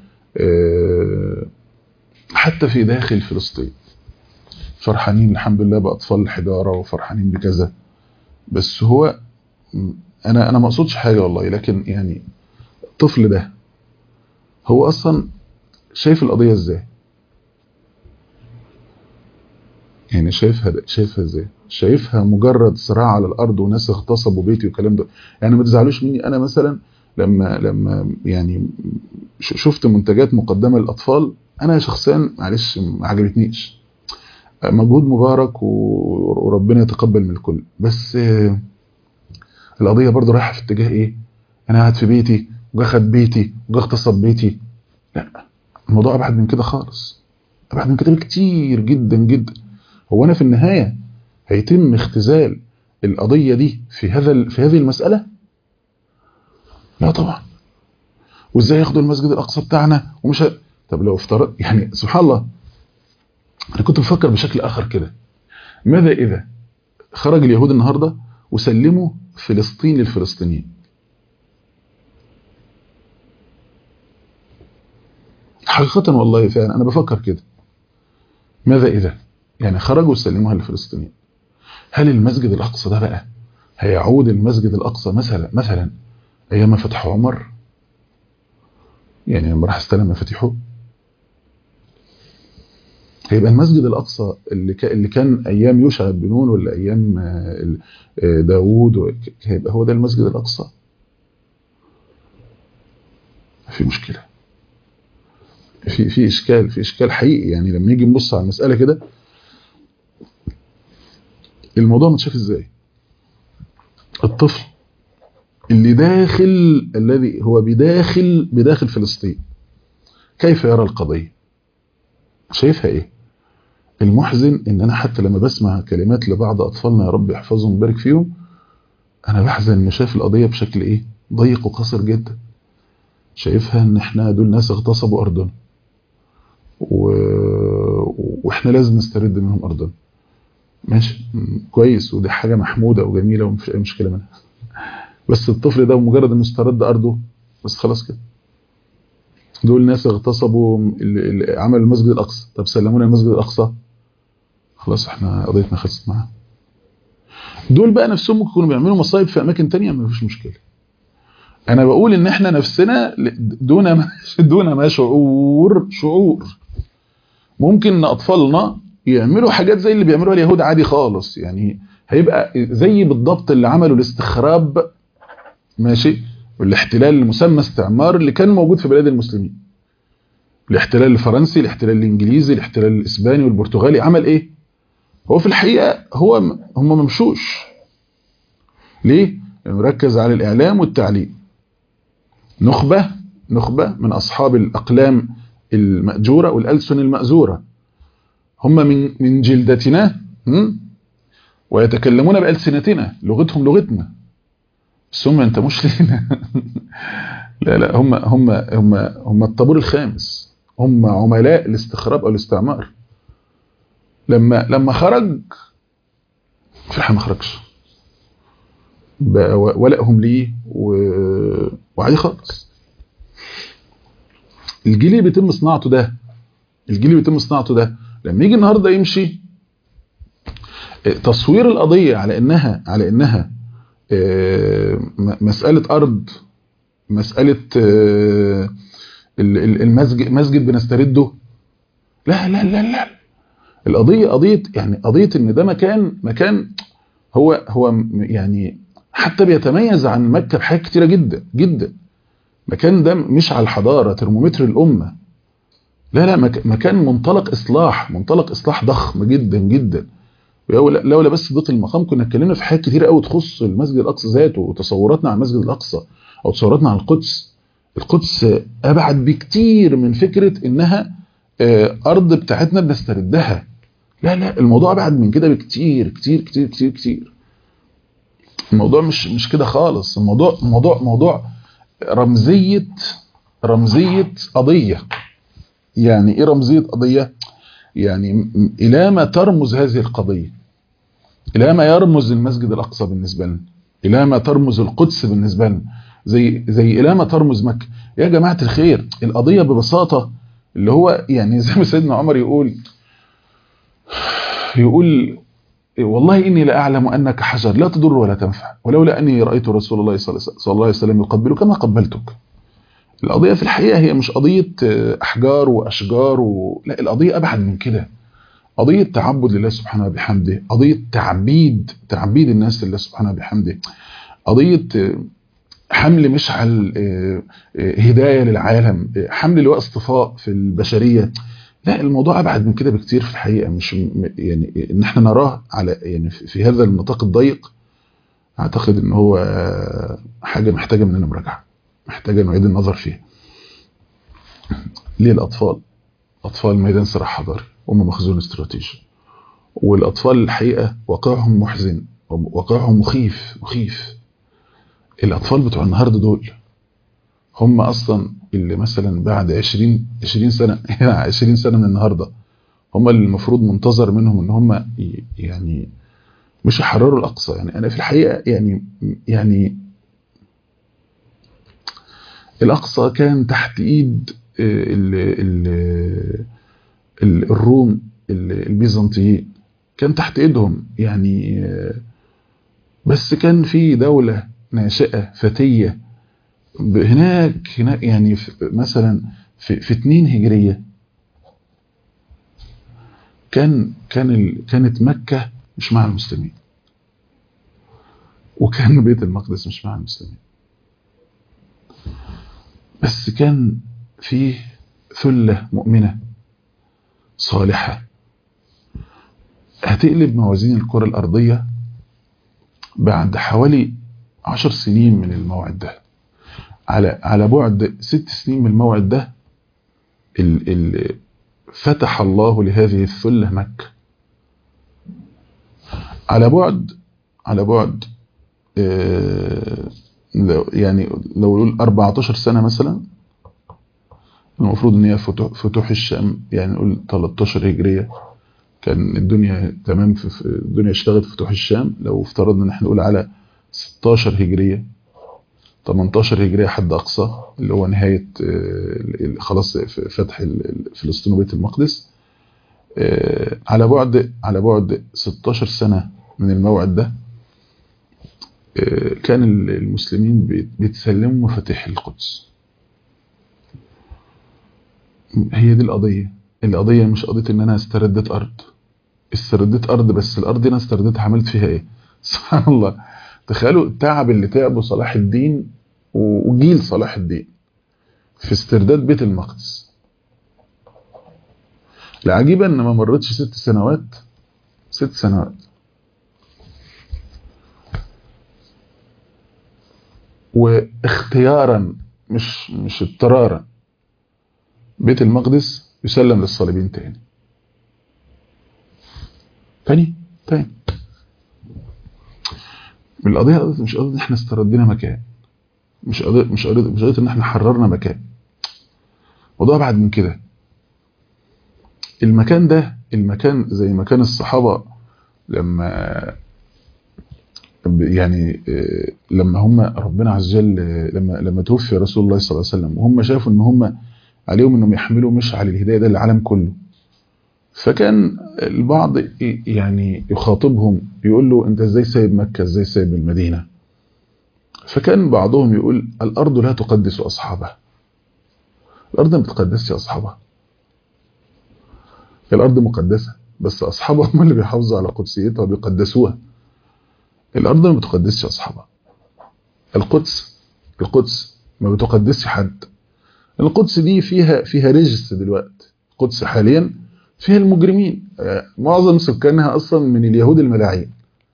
حتى في داخل فلسطين فرحانين الحمد لله باطفال الحضاره وفرحانين بكذا بس هو انا انا ما اقصدش حاجه والله لكن يعني الطفل ده هو اصلا شايف القضيه ازاي يعني شايفها شايفها ازاي شايفها مجرد صراع على الارض وناس اغتصبوا بيتي والكلام ده يعني ما تزعلوش مني انا مثلا لما لما يعني شفت منتجات مقدمه للاطفال انا شخصيا معلش ما عجبتنيش مجهود مبارك وربنا يتقبل من الكل بس القضيه برضو رايحه في اتجاه ايه انا قاعد في بيتي وجا خد بيتي وجا اغتصب بيتي لا الموضوع ابعد من كده خالص ابعد من كده بكتير جدا جدا هو انا في النهايه هيتم اختزال القضيه دي في هذا في هذه المساله لا طبعا وازاي ياخدوا المسجد الاقصى بتاعنا ومش ه... طب لو افترض يعني سبحان الله انا كنت بفكر بشكل اخر كده ماذا اذا خرج اليهود النهارده وسلموا فلسطين للفلسطينيين حقيقة والله فعلا أنا بفكر كده ماذا إذا يعني خرجوا وسلموها للفلسطينيين هل المسجد الأقصى ده بقى هيعود المسجد الأقصى مثلا مثلا أيام فتح عمر يعني لما راح استلم مفاتيحه هيبقى المسجد الأقصى اللي اللي كان أيام يوشع بن نون ولا أيام داوود هيبقى هو ده المسجد الأقصى في مشكلة في في إشكال في إشكال حقيقي يعني لما نيجي نبص على المسألة كده الموضوع متشاف إزاي الطفل اللي داخل الذي هو بداخل بداخل فلسطين كيف يرى القضية شايفها ايه المحزن ان انا حتى لما بسمع كلمات لبعض اطفالنا يا رب يحفظهم ويبارك فيهم انا بحزن انه شايف القضية بشكل ايه ضيق وقصر جدا شايفها ان احنا دول ناس اغتصبوا ارضنا و... واحنا لازم نسترد منهم ارضنا ماشي كويس ودي حاجة محمودة وجميلة ومفيش اي مشكلة منها بس الطفل ده مجرد انه استرد ارضه بس خلاص كده دول ناس اغتصبوا اللي عملوا المسجد الاقصى طب سلمونا المسجد الاقصى خلاص احنا قضيتنا خلصت معاهم دول بقى نفسهم ممكن يكونوا بيعملوا مصايب في اماكن تانية ما فيش مشكله انا بقول ان احنا نفسنا دون ما دون ما شعور شعور ممكن ان اطفالنا يعملوا حاجات زي اللي بيعملوها اليهود عادي خالص يعني هيبقى زي بالضبط اللي عملوا الاستخراب ماشي والاحتلال المسمى استعمار اللي كان موجود في بلاد المسلمين الاحتلال الفرنسي الاحتلال الانجليزي الاحتلال الاسباني والبرتغالي عمل ايه هو في الحقيقة هو هم ممشوش ليه لانه ركز على الاعلام والتعليم نخبة نخبة من اصحاب الاقلام المأجورة والألسن المأزورة هم من من جلدتنا ويتكلمون بألسنتنا لغتهم لغتنا بس هم ما ينتموش لينا لا لا هم هم هم هم الطابور الخامس هم عملاء الاستخراب او الاستعمار لما لما خرج في الحقيقه ما خرجش ولائهم ليه و... وعادي خالص الجيل اللي بيتم صناعته ده الجيل اللي بيتم صناعته ده لما يجي النهارده يمشي تصوير القضيه على انها على انها مسألة أرض مسألة المسجد مسجد بنسترده لا لا لا لا القضيه قضيه يعني قضيه ان ده مكان مكان هو هو يعني حتى بيتميز عن مكه بحاجات كتيره جدا جدا مكان ده مش على الحضاره ترمومتر الامه لا لا مكان منطلق اصلاح منطلق اصلاح ضخم جدا جدا لولا بس ضيق المقام كنا اتكلمنا في حاجات كتير قوي تخص المسجد الاقصى ذاته وتصوراتنا عن المسجد الاقصى او تصوراتنا عن القدس القدس ابعد بكتير من فكره انها ارض بتاعتنا بنستردها لا لا الموضوع ابعد من كده بكتير كتير كتير كتير كتير الموضوع مش مش كده خالص الموضوع موضوع موضوع رمزيه رمزيه قضيه يعني ايه رمزيه قضيه يعني الى ما ترمز هذه القضيه الى ما يرمز المسجد الاقصى بالنسبه لنا الى ما ترمز القدس بالنسبه لنا زي زي الى ما ترمز مكه يا جماعه الخير القضيه ببساطه اللي هو يعني زي ما سيدنا عمر يقول يقول والله اني لاعلم انك حجر لا تضر ولا تنفع ولولا اني رايت رسول الله صلى الله عليه وسلم يقبلك ما قبلتك القضيه في الحقيقه هي مش قضيه احجار واشجار و... لا القضيه ابعد من كده قضيه تعبد لله سبحانه وبحمده قضيه تعبيد تعبيد الناس لله سبحانه وبحمده قضيه حمل مشعل هدايه للعالم حمل لواء اصطفاء في البشريه لا الموضوع ابعد من كده بكتير في الحقيقه مش يعني ان احنا نراه على يعني في هذا النطاق الضيق اعتقد ان هو حاجه محتاجه مننا مراجعه محتاجه نعيد النظر فيها ليه الاطفال اطفال ميدان صراع حضاري هم مخزون استراتيجي والاطفال الحقيقه واقعهم محزن واقعهم مخيف مخيف الاطفال بتوع النهارده دول هم اصلا اللي مثلا بعد 20 20 سنه 20 سنه من النهارده هم اللي المفروض منتظر منهم ان هم يعني مش يحرروا الاقصى يعني انا في الحقيقه يعني يعني الاقصى كان تحت ايد ال ال الروم البيزنطيين كان تحت ايدهم يعني بس كان في دوله ناشئه فتيه هناك هناك يعني مثلا في, في 2 هجريه كان كان ال كانت مكه مش مع المسلمين وكان بيت المقدس مش مع المسلمين بس كان فيه ثله مؤمنه صالحه هتقلب موازين الكره الارضيه بعد حوالي عشر سنين من الموعد ده على على بعد ست سنين من الموعد ده ال ال فتح الله لهذه الثلة مكة على بعد على بعد آه يعني لو نقول 14 سنة مثلا المفروض ان هي فتوح, فتوح الشام يعني نقول 13 هجرية كان الدنيا تمام في الدنيا اشتغلت في فتوح الشام لو افترضنا ان احنا نقول على 16 هجرية 18 هجرية حد أقصى اللي هو نهاية خلاص فتح فلسطين وبيت المقدس على بعد على بعد 16 سنة من الموعد ده كان المسلمين بيتسلموا مفاتيح القدس هي دي القضية القضية مش قضية ان انا استردت ارض استردت ارض بس الارض دي انا استردتها عملت فيها ايه سبحان الله تخيلوا التعب اللي تعبه صلاح الدين وجيل صلاح الدين في استرداد بيت المقدس العجيبة ان ما مرتش ست سنوات ست سنوات واختيارا مش مش اضطرارا بيت المقدس يسلم للصليبين تاني تاني تاني القضية قضية مش قضية ان احنا استردينا مكان مش قضية مش قضية مش قضية ان احنا حررنا مكان موضوع ابعد من كده المكان ده المكان زي مكان الصحابة لما يعني لما هم ربنا عز وجل لما لما توفي رسول الله صلى الله عليه وسلم وهم شافوا ان هم عليهم انهم يحملوا مشعل الهدايه ده للعالم كله فكان البعض يعني يخاطبهم يقول له انت ازاي سايب مكه ازاي سايب المدينه فكان بعضهم يقول الارض لا تقدس اصحابها الارض ما بتقدسش اصحابها الارض مقدسه بس اصحابها هم اللي بيحافظوا على قدسيتها وبيقدسوها الارض ما بتقدسش اصحابها القدس القدس ما بتقدسش حد القدس دي فيها فيها رجس دلوقتي القدس حاليا فيها المجرمين معظم سكانها اصلا من اليهود الملاعين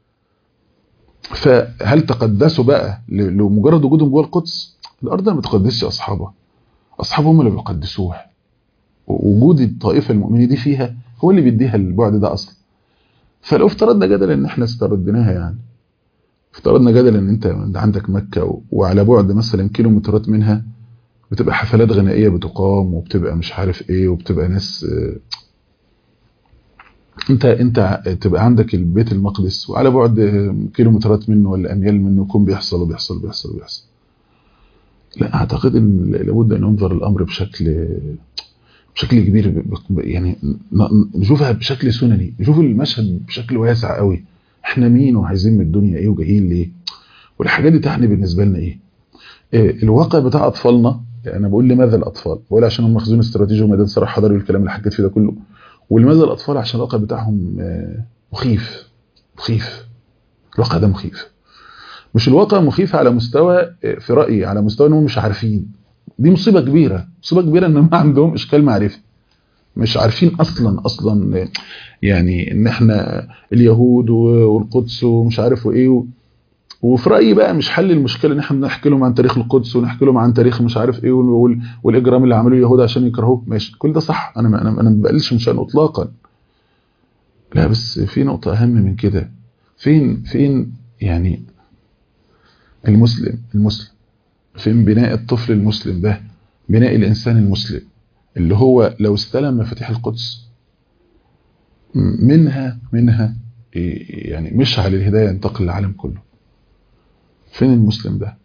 فهل تقدسوا بقى لمجرد وجودهم جوه القدس الارض ما بتقدسش اصحابها اصحابهم اللي بيقدسوها وجود الطائفه المؤمنه دي فيها هو اللي بيديها البعد ده اصلا فلو افترضنا جدلا ان احنا استردناها يعني افترضنا جدلا ان انت عندك مكه وعلى بعد مثلا كيلومترات منها بتبقى حفلات غنائيه بتقام وبتبقى مش عارف ايه وبتبقى ناس انت انت تبقى عندك البيت المقدس وعلى بعد كيلومترات منه ولا اميال منه يكون بيحصل وبيحصل وبيحصل وبيحصل لا اعتقد ان لابد ان ينظر الامر بشكل بشكل كبير يعني نشوفها بشكل سنني نشوف المشهد بشكل واسع قوي احنا مين وعايزين من الدنيا ايه وجايين ليه والحاجات دي تعني بالنسبه لنا ايه الواقع بتاع اطفالنا انا بقول لماذا الاطفال بقول عشان هم مخزون استراتيجي وميدان صراع حضري والكلام اللي حكيت فيه ده كله ولماذا الاطفال عشان الواقع بتاعهم مخيف مخيف الواقع ده مخيف مش الواقع مخيف على مستوى في رايي على مستوى انهم مش عارفين دي مصيبه كبيره مصيبه كبيره ان ما عندهم اشكال معرفي مش عارفين اصلا اصلا يعني ان احنا اليهود والقدس ومش عارف وايه و... وفي رايي بقى مش حل المشكله ان احنا نحكي لهم عن تاريخ القدس ونحكي لهم عن تاريخ مش عارف ايه وال... والاجرام اللي عملوه اليهود عشان يكرهوه ماشي كل ده صح انا ما انا انا ما بقلش من شأنه اطلاقا لا بس في نقطه اهم من كده فين فين يعني المسلم المسلم فين بناء الطفل المسلم ده بناء الانسان المسلم اللي هو لو استلم مفاتيح القدس منها منها يعني مشعل الهدايه ينتقل للعالم كله فين المسلم ده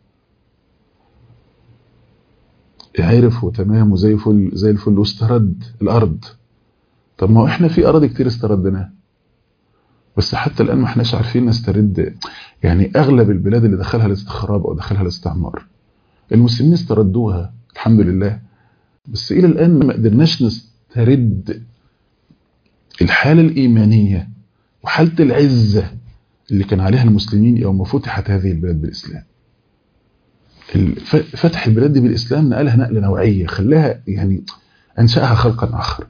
عرف وتمام وزي الفل زي الفل واسترد الارض طب ما احنا في اراضي كتير استردناها بس حتى الان ما احناش عارفين نسترد يعني اغلب البلاد اللي دخلها الاستخراب او دخلها الاستعمار المسلمين استردوها الحمد لله بس الى الان ما قدرناش نسترد الحاله الايمانيه وحاله العزه اللي كان عليها المسلمين يوم فتحت هذه البلاد بالاسلام فتح البلاد دي بالاسلام نقلها نقله نوعيه خلاها يعني انشاها خلقا اخر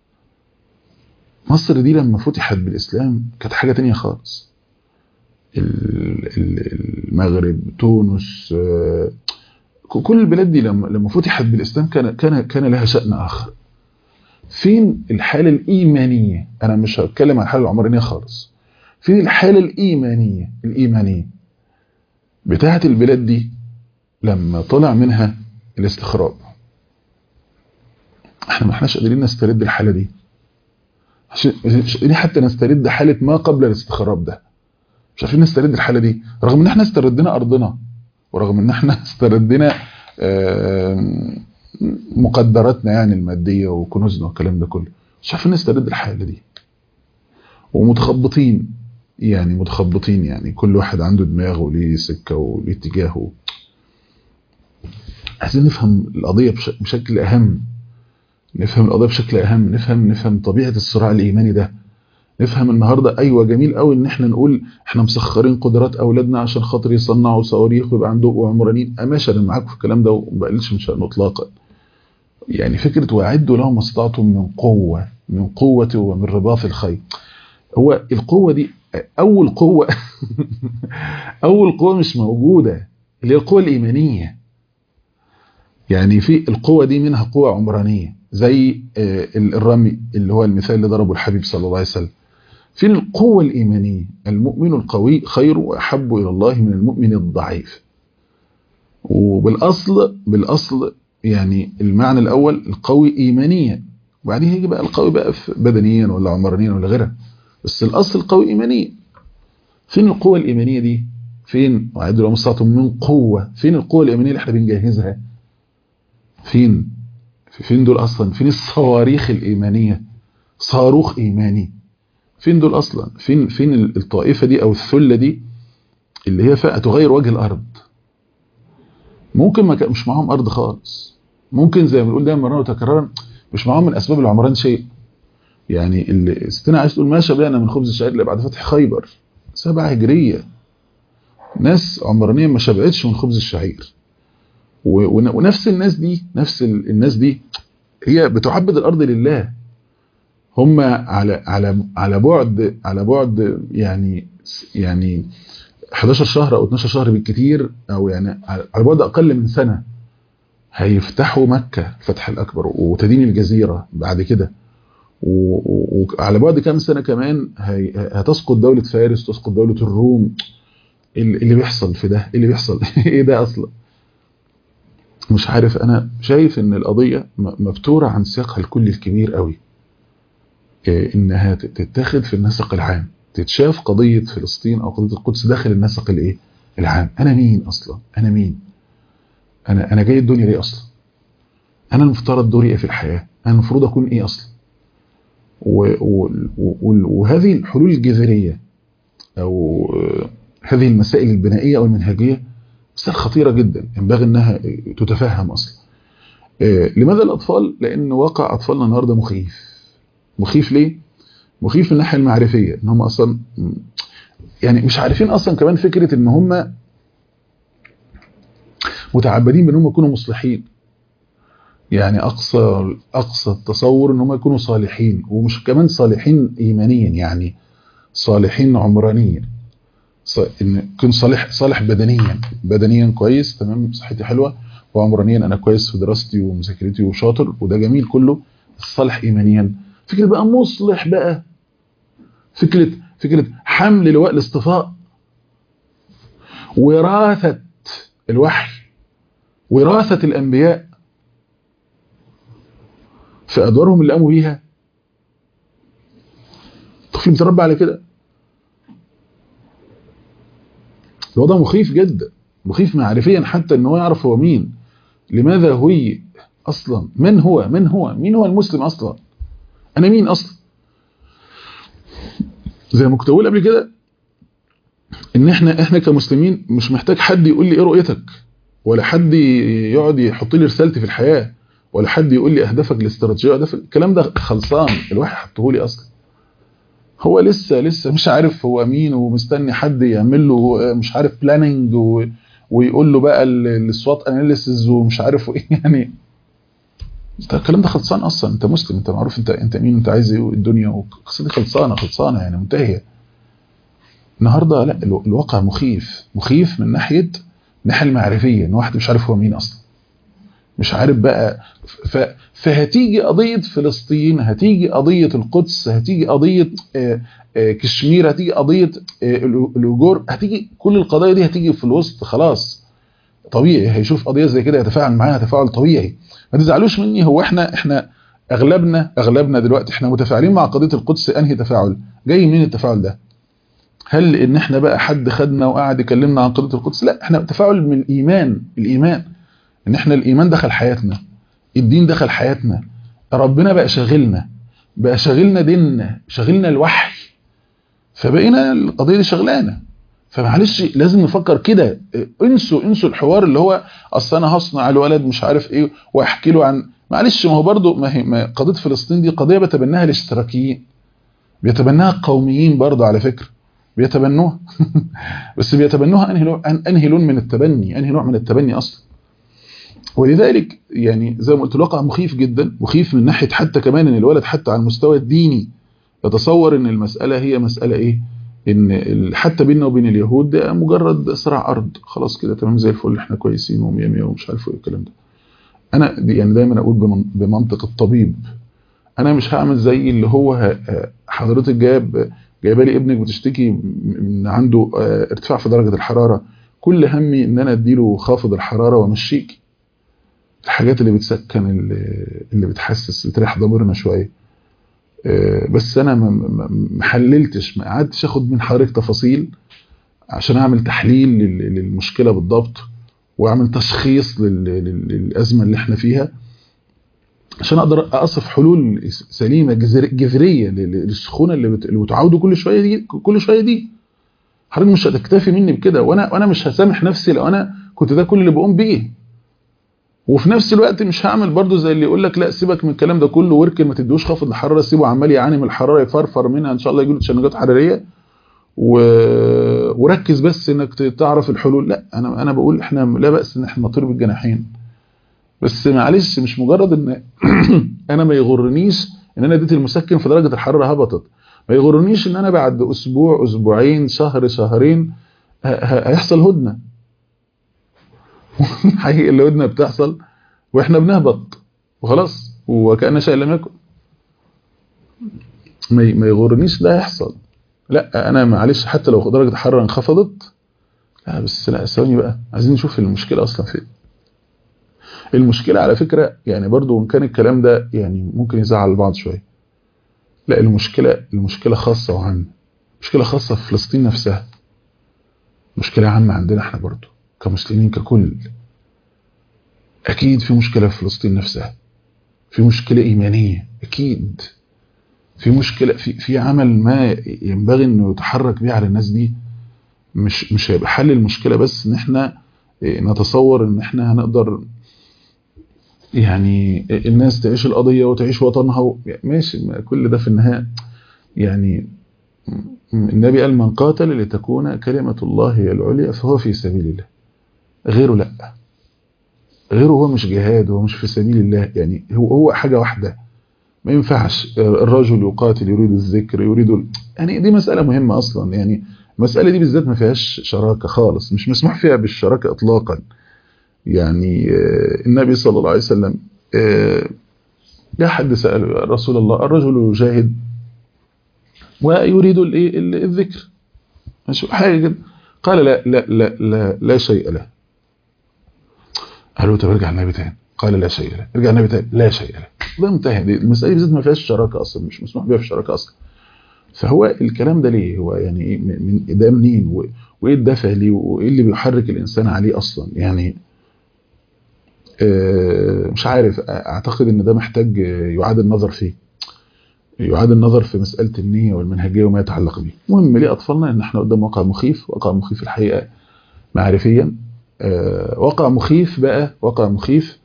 مصر دي لما فتحت بالاسلام كانت حاجه تانية خالص المغرب تونس كل البلاد دي لما لما فتحت بالاسلام كان كان كان لها شأن اخر فين الحاله الايمانيه انا مش هتكلم عن الحاله العمرانيه خالص فين الحاله الايمانيه الايمانيه بتاعه البلاد دي لما طلع منها الاستخراب احنا ما احناش قادرين نسترد الحاله دي مش قادرين حتى نسترد حاله ما قبل الاستخراب ده مش عارفين نسترد الحاله دي رغم ان احنا استردنا ارضنا ورغم ان احنا استردنا مقدراتنا يعني الماديه وكنوزنا والكلام ده كله مش عارفين نسترد الحاله دي ومتخبطين يعني متخبطين يعني كل واحد عنده دماغه وليه سكه وليه اتجاهه عايزين نفهم القضيه بشكل اهم نفهم القضيه بشكل اهم نفهم نفهم طبيعه الصراع الايماني ده نفهم النهارده ايوه جميل قوي ان احنا نقول احنا مسخرين قدرات اولادنا عشان خاطر يصنعوا صواريخ ويبقى عندهم عمرانيين ماشي انا معاك في الكلام ده وما بقللش من شأنه اطلاقا يعني فكره واعدوا لهم ما استطعتم من قوه من قوه ومن رباط الخيل هو القوه دي اول قوه اول قوه مش موجوده اللي هي القوه الايمانيه يعني في القوه دي منها قوه عمرانيه زي الرمي اللي هو المثال اللي ضربه الحبيب صلى الله عليه وسلم في القوة الإيمانية المؤمن القوي خير وأحب إلى الله من المؤمن الضعيف وبالأصل بالأصل يعني المعنى الأول القوي إيمانيا وبعدين هيجي بقى القوي بقى بدنيا ولا عمرانيا ولا غيرها بس الأصل القوي إيمانيا فين القوة الإيمانية دي فين وعدوا لهم استطعتم من قوة فين القوة الإيمانية اللي احنا بنجهزها فين فين دول أصلا فين الصواريخ الإيمانية صاروخ إيماني فين دول أصلا فين فين الطائفة دي أو الثلة دي اللي هي فئة تغير وجه الأرض ممكن ما مش معاهم أرض خالص ممكن زي ما بنقول دايما مرة وتكرارا مش معاهم من اسباب العمران شيء يعني اللي ستنا عايز تقول ما شبعنا من خبز الشعير اللي بعد فتح خيبر سبعة هجرية ناس عمرانية ما شبعتش من خبز الشعير ونفس الناس دي نفس الناس دي هي بتعبد الارض لله هم على على على بعد على بعد يعني يعني 11 شهر او 12 شهر بالكثير او يعني على بعد اقل من سنه هيفتحوا مكه الفتح الاكبر وتدين الجزيره بعد كده وعلى بعد كام سنه كمان هتسقط دوله فارس تسقط دوله الروم اللي بيحصل في ده اللي بيحصل ايه ده اصلا مش عارف انا شايف ان القضيه مبتوره عن سياقها الكلي الكبير قوي انها تتاخد في النسق العام تتشاف قضية فلسطين او قضية القدس داخل النسق الايه العام انا مين اصلا انا مين انا انا جاي الدنيا ليه اصلا انا المفترض دوري ايه في الحياة انا المفروض اكون ايه اصلا وهذه الحلول الجذرية او هذه المسائل البنائية او المنهجية مسائل خطيرة جدا ينبغي انها تتفهم اصلا لماذا الاطفال لان واقع اطفالنا النهارده مخيف مخيف ليه مخيف من الناحيه المعرفيه ان هم اصلا يعني مش عارفين اصلا كمان فكره ان هم متعبدين بان هم يكونوا مصلحين يعني اقصى اقصى التصور ان هم يكونوا صالحين ومش كمان صالحين ايمانيا يعني صالحين عمرانيا ان يكون صالح صالح بدنيا بدنيا كويس تمام صحتي حلوه وعمرانيا انا كويس في دراستي ومذاكرتي وشاطر وده جميل كله صالح ايمانيا فكرة بقى مصلح بقى فكرة فكرة حمل لواء الاصطفاء وراثة الوحي وراثة الأنبياء في أدوارهم اللي قاموا بيها الطفل بيتربى على كده الوضع مخيف جدا مخيف معرفيا حتى ان هو يعرف هو مين لماذا هوي اصلا من هو من هو مين هو المسلم اصلا انا مين اصلا زي ما كنت اقول قبل كده ان احنا احنا كمسلمين مش محتاج حد يقول لي ايه رؤيتك ولا حد يقعد يحط لي رسالتي في الحياه ولا حد يقول لي اهدافك الاستراتيجيه ده الكلام ده خلصان الواحد حطه لي اصلا هو لسه لسه مش عارف هو مين ومستني حد يعمل له مش عارف بلاننج ويقول له بقى السوات اناليسيز ومش عارف ايه يعني انت الكلام ده خلصان اصلا انت مسلم انت معروف انت انت مين انت عايز ايه الدنيا والقصه دي خلصانه خلصانه يعني منتهيه النهارده لا الواقع مخيف مخيف من ناحيه الناحيه المعرفيه ان واحد مش عارف هو مين اصلا مش عارف بقى ف... فهتيجي قضيه فلسطين هتيجي قضيه القدس هتيجي قضيه آآ آآ كشمير هتيجي قضيه الاجور هتيجي كل القضايا دي هتيجي في الوسط خلاص طبيعي هيشوف قضيه زي كده يتفاعل معاها تفاعل طبيعي ما تزعلوش مني هو احنا احنا اغلبنا اغلبنا دلوقتي احنا متفاعلين مع قضيه القدس انهي تفاعل جاي منين التفاعل ده هل ان احنا بقى حد خدنا وقعد يكلمنا عن قضيه القدس لا احنا تفاعل من الايمان الايمان ان احنا الايمان دخل حياتنا الدين دخل حياتنا ربنا بقى شاغلنا بقى شاغلنا ديننا شاغلنا الوحي فبقينا القضيه دي شغلانه فمعلش لازم نفكر كده انسوا انسوا الحوار اللي هو اصل انا هصنع الولد مش عارف ايه واحكي له عن معلش ما هو برضه ما هي ما قضيه فلسطين دي قضيه بيتبناها الاشتراكيين بيتبناها القوميين برضه على فكره بيتبنوها بس بيتبنوها انهي نوع انهي لون من التبني انهي نوع من التبني اصلا ولذلك يعني زي ما قلت الواقع مخيف جدا مخيف من ناحيه حتى كمان ان الولد حتى على المستوى الديني يتصور ان المساله هي مساله ايه ان حتى بيننا وبين اليهود ده مجرد صراع ارض خلاص كده تمام زي الفل احنا كويسين ومية مية ومش عارف ايه الكلام ده انا دي يعني دايما اقول بمنطق الطبيب انا مش هعمل زي اللي هو حضرتك جايب جايبه لي ابنك بتشتكي من عنده ارتفاع في درجه الحراره كل همي ان انا اديله خافض الحراره وامشيك الحاجات اللي بتسكن اللي بتحسس بتريح ضميرنا شويه بس انا ما حللتش ما قعدتش اخد من حضرتك تفاصيل عشان اعمل تحليل للمشكله بالضبط واعمل تشخيص للازمه اللي احنا فيها عشان اقدر اصف حلول سليمه جذريه للسخونه اللي بتعاودوا كل شويه دي كل شويه دي حضرتك مش هتكتفي مني بكده وانا وانا مش هسامح نفسي لو انا كنت ده كل اللي بقوم بيه وفي نفس الوقت مش هعمل برضو زي اللي يقول لك لا سيبك من الكلام ده كله واركن ما تديهوش خافض الحراره سيبه عمال يعاني من الحراره يفرفر منها ان شاء الله يجي له تشنجات حراريه و... وركز بس انك تعرف الحلول لا انا انا بقول احنا لا باس ان احنا نطير بالجناحين بس معلش مش مجرد ان انا ما يغرنيش ان انا اديت المسكن فدرجه الحراره هبطت ما يغرنيش ان انا بعد اسبوع اسبوعين شهر شهرين هيحصل هدنه حقيقي الهدنه بتحصل واحنا بنهبط وخلاص وكأن شيء لم يكن ما يغرنيش ده يحصل لا انا معلش حتى لو درجه الحراره انخفضت لا بس لا ثواني بقى عايزين نشوف المشكله اصلا فين المشكله على فكره يعني برضو ان كان الكلام ده يعني ممكن يزعل البعض شويه لا المشكله المشكله خاصه وعامه مشكله خاصه في فلسطين نفسها مشكله عامه عندنا احنا برضو كمسلمين ككل اكيد في مشكله في فلسطين نفسها في مشكله ايمانيه اكيد في مشكله في في عمل ما ينبغي انه يتحرك بيه على الناس دي مش مش هيبقى حل المشكله بس ان احنا نتصور ان احنا هنقدر يعني الناس تعيش القضيه وتعيش وطنها ماشي كل ده في النهايه يعني النبي قال من قاتل لتكون كلمه الله هي العليا فهو في سبيل الله غيره لا غيره هو مش جهاد هو مش في سبيل الله يعني هو هو حاجه واحده ما ينفعش الرجل يقاتل يريد الذكر يريد يعني دي مسألة مهمة أصلا يعني المسألة دي بالذات ما فيهاش شراكة خالص مش مسموح فيها بالشراكة إطلاقا يعني النبي صلى الله عليه وسلم جاء حد سأل رسول الله الرجل يجاهد ويريد الذكر حاجة كده قال لا لا لا لا, لا شيء له قالوا طب ارجع النبي تاني قال لا شيء له ارجع النبي تاني لا شيء له ده منتهي دي المسألة بالذات ما فيهاش شراكة أصلا مش مسموح بيها في الشراكة أصلا فهو الكلام ده ليه هو يعني ايه من ده منين وايه الدافع ليه وايه اللي بيحرك الانسان عليه اصلا يعني مش عارف اعتقد ان ده محتاج يعاد النظر فيه يعاد النظر في مسألة النية والمنهجية وما يتعلق به المهم ليه أطفالنا ان احنا قدام واقع مخيف واقع مخيف الحقيقة معرفيا واقع مخيف بقى واقع مخيف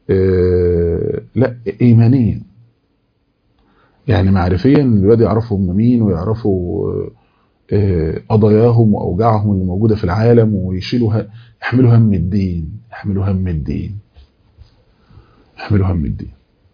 لا إيمانيا يعني معرفيا الولاد يعرفوا هم مين ويعرفوا قضاياهم وأوجاعهم اللي موجودة في العالم ويشيلوا يحملوا هم الدين يحملوا هم الدين يحملوا هم الدين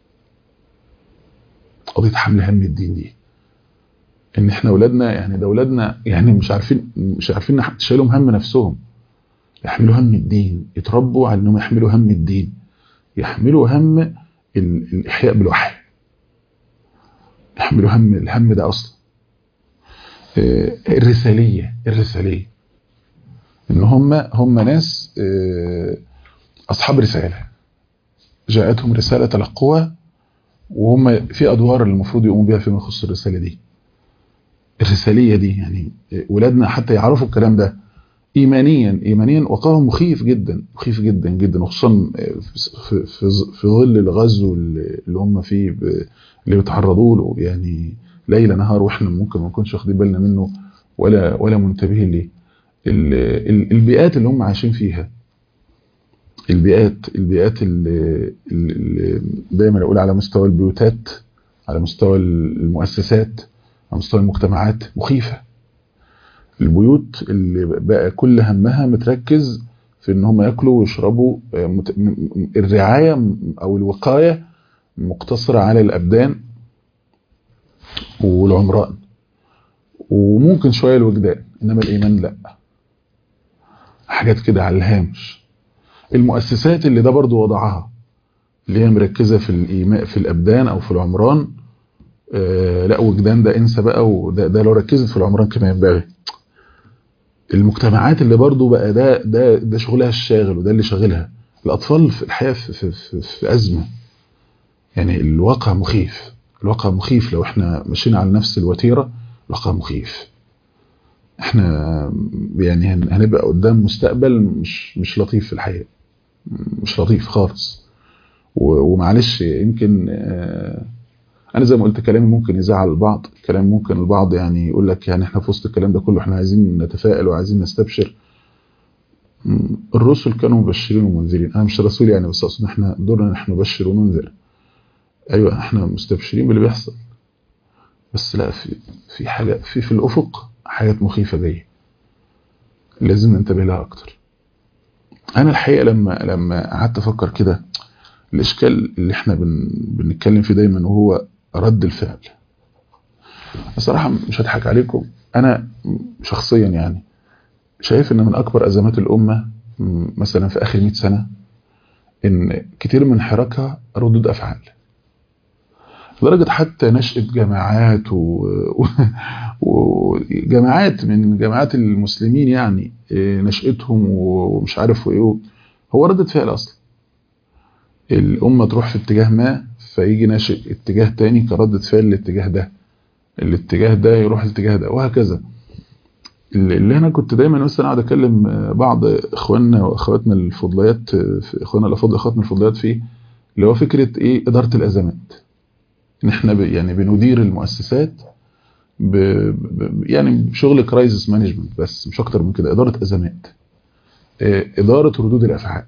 قضية حمل هم الدين دي ان احنا اولادنا يعني ده اولادنا يعني مش عارفين مش عارفين شايلهم هم نفسهم يحملوا هم الدين يتربوا على انهم يحملوا هم الدين يحملوا هم الإحياء بالوحي يحملوا هم الهم ده أصلا الرسالية الرسالية إن هم هم ناس أصحاب رسالة جاءتهم رسالة تلقوها وهم في أدوار اللي المفروض يقوموا بها فيما يخص الرسالة دي الرسالية دي يعني ولادنا حتى يعرفوا الكلام ده ايمانيا ايمانيا وقعهم مخيف جدا مخيف جدا جدا وخصوصا في, في, في ظل الغزو اللي هم فيه اللي بيتعرضوا له يعني ليل نهار واحنا ممكن ما نكونش واخدين بالنا منه ولا ولا منتبهين ليه البيئات اللي هم عايشين فيها البيئات البيئات اللي, اللي دايما اقول على مستوى البيوتات على مستوى المؤسسات على مستوى المجتمعات مخيفه البيوت اللي بقى كل همها متركز في ان هم ياكلوا ويشربوا الرعاية او الوقاية مقتصرة على الابدان والعمران وممكن شوية الوجدان انما الايمان لا حاجات كده على الهامش المؤسسات اللي ده برضو وضعها اللي هي مركزة في الايمان في الابدان او في العمران آه لا وجدان ده انسى بقى وده ده لو ركزت في العمران كما ينبغي المجتمعات اللي برضو بقى ده ده ده شغلها الشاغل وده اللي شاغلها الاطفال في الحياه في, في, في, في ازمه يعني الواقع مخيف الواقع مخيف لو احنا مشينا على نفس الوتيره الواقع مخيف احنا يعني هنبقى قدام مستقبل مش مش لطيف في الحياه مش لطيف خالص ومعلش يمكن انا زي ما قلت كلامي ممكن يزعل البعض كلام ممكن البعض يعني يقول لك يعني احنا في وسط الكلام ده كله احنا عايزين نتفائل وعايزين نستبشر الرسل كانوا مبشرين ومنذرين انا مش رسول يعني بس اقصد احنا دورنا نحن نبشر وننذر ايوه احنا مستبشرين باللي بيحصل بس لا في في حاجه في في الافق حاجات مخيفه جايه لازم ننتبه لها اكتر انا الحقيقه لما لما قعدت افكر كده الاشكال اللي احنا بن بنتكلم فيه دايما وهو رد الفعل الصراحه مش هضحك عليكم انا شخصيا يعني شايف ان من اكبر ازمات الامه مثلا في اخر 100 سنه ان كتير من حراكها ردود افعال لدرجه حتى نشاه جماعات وجماعات و... من جماعات المسلمين يعني نشاتهم ومش عارف ايه هو ردة فعل اصلا الامه تروح في اتجاه ما فيجي ناشئ اتجاه تاني كردة فعل الاتجاه ده الاتجاه ده يروح الاتجاه ده وهكذا اللي انا كنت دايما مثلا اقعد اكلم بعض اخواننا واخواتنا الفضليات اخواننا الافاضل اخواتنا الفضليات فيه اللي هو فكره ايه اداره الازمات ان احنا يعني بندير المؤسسات ب يعني بشغل كرايزس مانجمنت بس مش اكتر من كده اداره ازمات اداره ردود الافعال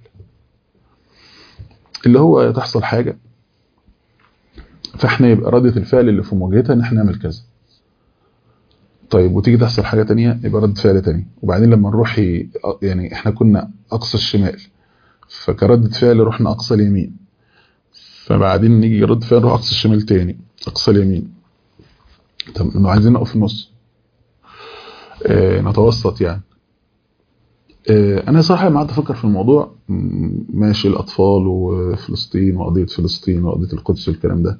اللي هو تحصل حاجه فاحنا يبقى ردة الفعل اللي في مواجهتها ان احنا نعمل كذا طيب وتيجي تحصل حاجة تانية يبقى رد فعل تاني وبعدين لما نروح يعني احنا كنا اقصى الشمال فكردة فعل رحنا اقصى اليمين فبعدين نيجي رد فعل نروح اقصى الشمال تاني اقصى اليمين طب انه عايزين نقف في النص اه نتوسط يعني اه انا صراحة لما قعدت افكر في الموضوع ماشي الاطفال وفلسطين وقضية فلسطين وقضية القدس والكلام ده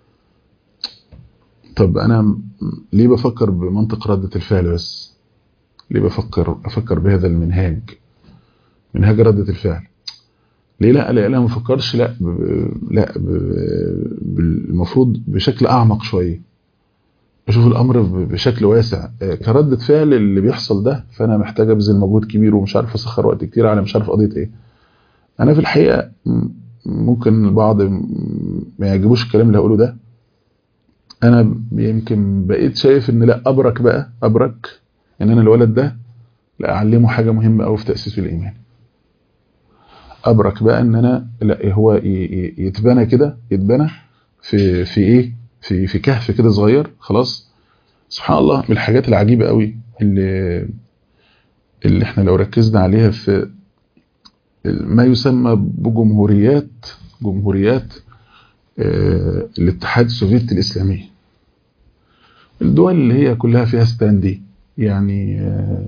طب انا ليه بفكر بمنطق ردة الفعل بس ليه بفكر افكر بهذا المنهاج منهاج ردة الفعل ليه لا لا لا ما بفكرش لا ب... لا ب... المفروض بشكل اعمق شويه بشوف الامر بشكل واسع كردة فعل اللي بيحصل ده فانا محتاج ابذل مجهود كبير ومش عارف اسخر وقت كتير على مش عارف قضيه ايه انا في الحقيقه ممكن البعض ما يعجبوش الكلام اللي هقوله ده انا يمكن بقيت شايف ان لا ابرك بقى ابرك ان انا الولد ده لا اعلمه حاجه مهمه قوي في تاسيسه الايماني ابرك بقى ان انا لا هو يتبنى كده يتبنى في في ايه في في كهف كده صغير خلاص سبحان الله من الحاجات العجيبه قوي اللي اللي احنا لو ركزنا عليها في ما يسمى بجمهوريات جمهوريات اه الاتحاد السوفيتي الاسلامي الدول اللي هي كلها فيها ستاندي يعني اه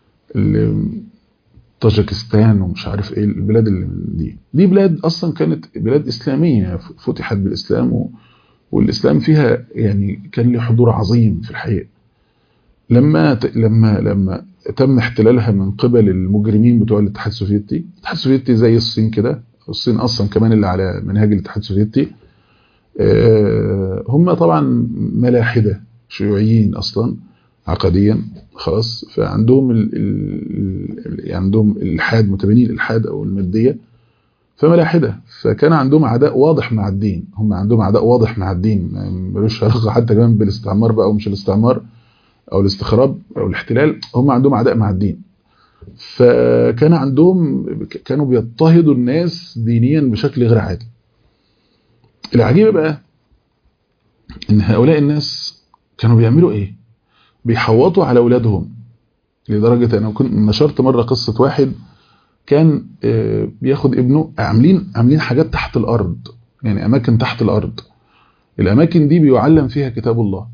طاجكستان ومش عارف ايه البلاد اللي دي دي بلاد اصلا كانت بلاد اسلاميه فتحت بالاسلام و... والاسلام فيها يعني كان له حضور عظيم في الحقيقه لما ت... لما لما تم احتلالها من قبل المجرمين بتوع الاتحاد السوفيتي الاتحاد السوفيتي زي الصين كده الصين اصلا كمان اللي على منهاج الاتحاد السوفيتي آه هم طبعا ملاحده شيوعيين اصلا عقديا خلاص فعندهم ال ال عندهم الالحاد متبنين الالحاد او الماديه فملاحده فكان عندهم عداء واضح مع الدين هم عندهم عداء واضح مع الدين ملوش علاقه حتى كمان بالاستعمار بقى ومش الاستعمار او الاستخراب او الاحتلال هم عندهم عداء مع الدين فكان عندهم كانوا بيضطهدوا الناس دينيا بشكل غير عادي العجيب بقى ان هؤلاء الناس كانوا بيعملوا ايه بيحوطوا على اولادهم لدرجه انا كنت نشرت مره قصه واحد كان بياخد ابنه عاملين عاملين حاجات تحت الارض يعني اماكن تحت الارض الاماكن دي بيعلم فيها كتاب الله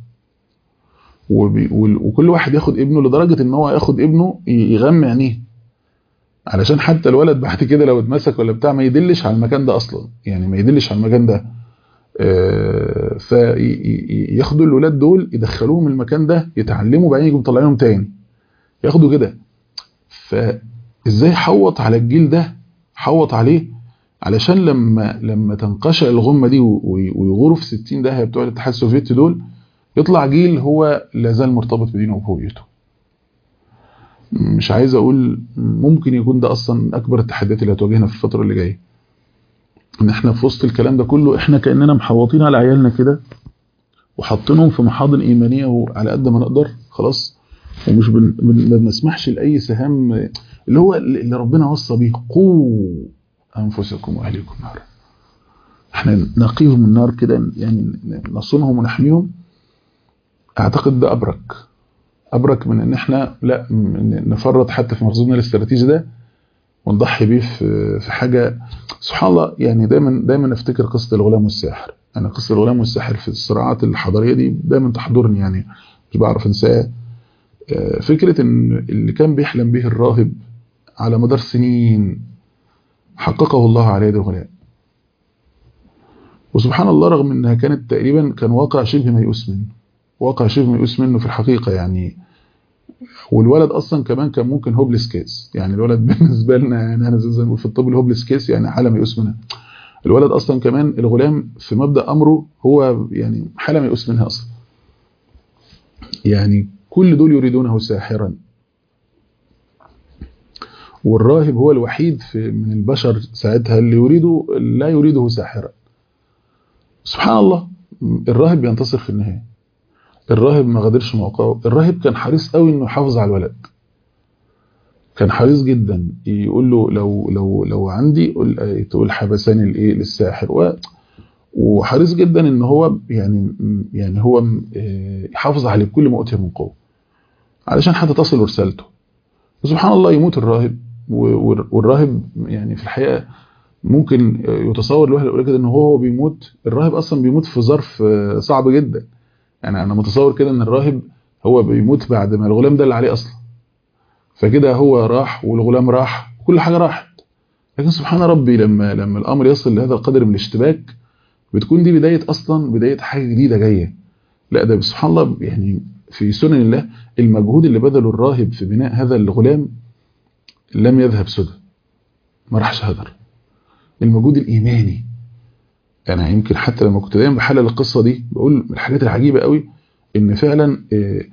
وكل واحد ياخد ابنه لدرجه ان هو ياخد ابنه يغمى عينيه علشان حتى الولد بعد كده لو اتمسك ولا بتاع ما يدلش على المكان ده اصلا يعني ما يدلش على المكان ده فياخدوا الولاد دول يدخلوهم المكان ده يتعلموا بعدين يجوا مطلعينهم تاني ياخدوا كده فازاي حوط على الجيل ده حوط عليه علشان لما لما تنقشع الغمه دي ويغوروا في 60 داهيه بتوع الاتحاد السوفيتي دول يطلع جيل هو لا زال مرتبط بدينه وبهويته مش عايز اقول ممكن يكون ده اصلا اكبر التحديات اللي هتواجهنا في الفتره اللي جايه ان احنا في وسط الكلام ده كله احنا كاننا محوطين على عيالنا كده وحاطينهم في محاضن ايمانيه وعلى قد ما نقدر خلاص ومش بن... ما بنسمحش لاي سهام اللي هو اللي ربنا وصى به قوا انفسكم واهليكم نارا احنا نقيهم من النار كده يعني نصونهم ونحميهم اعتقد ده ابرك ابرك من ان احنا لا نفرط حتى في مخزوننا الاستراتيجي ده ونضحي بيه في في حاجه سبحان الله يعني دايما دايما افتكر قصه الغلام والساحر انا قصه الغلام والساحر في الصراعات الحضاريه دي دايما تحضرني يعني مش بعرف انساها فكره ان اللي كان بيحلم به الراهب على مدار سنين حققه الله على يد الغلام وسبحان الله رغم انها كانت تقريبا كان واقع شبه ميؤوس منه واقع شبه ميؤوس منه في الحقيقه يعني والولد اصلا كمان كان ممكن هوبلس كيس يعني الولد بالنسبه لنا يعني انا زي ما في الطب الهوبلس كيس يعني حاله ميؤوس منها الولد اصلا كمان الغلام في مبدا امره هو يعني حاله ميؤوس منها اصلا يعني كل دول يريدونه ساحرا والراهب هو الوحيد في من البشر ساعتها اللي يريده لا يريده ساحرا سبحان الله الراهب بينتصر في النهايه الراهب ما غادرش موقعه الراهب كان حريص قوي انه يحافظ على الولد كان حريص جدا يقول له لو لو لو عندي تقول حبساني الايه للساحر و وحريص جدا ان هو يعني يعني هو يحافظ عليه بكل ما اوتي من قوه علشان حتى تصل رسالته وسبحان الله يموت الراهب والراهب يعني في الحقيقه ممكن يتصور الواحد يقول كده ان هو بيموت الراهب اصلا بيموت في ظرف صعب جدا يعني انا متصور كده ان الراهب هو بيموت بعد ما الغلام ده اللي عليه اصلا فكده هو راح والغلام راح وكل حاجه راحت لكن سبحان ربي لما لما الامر يصل لهذا القدر من الاشتباك بتكون دي بدايه اصلا بدايه حاجه جديده جايه لا ده سبحان الله يعني في سنن الله المجهود اللي بذله الراهب في بناء هذا الغلام لم يذهب سدى ما راحش هدر المجهود الايماني انا يمكن حتى لما كنت دايما بحلل القصه دي بقول من الحاجات العجيبه قوي ان فعلا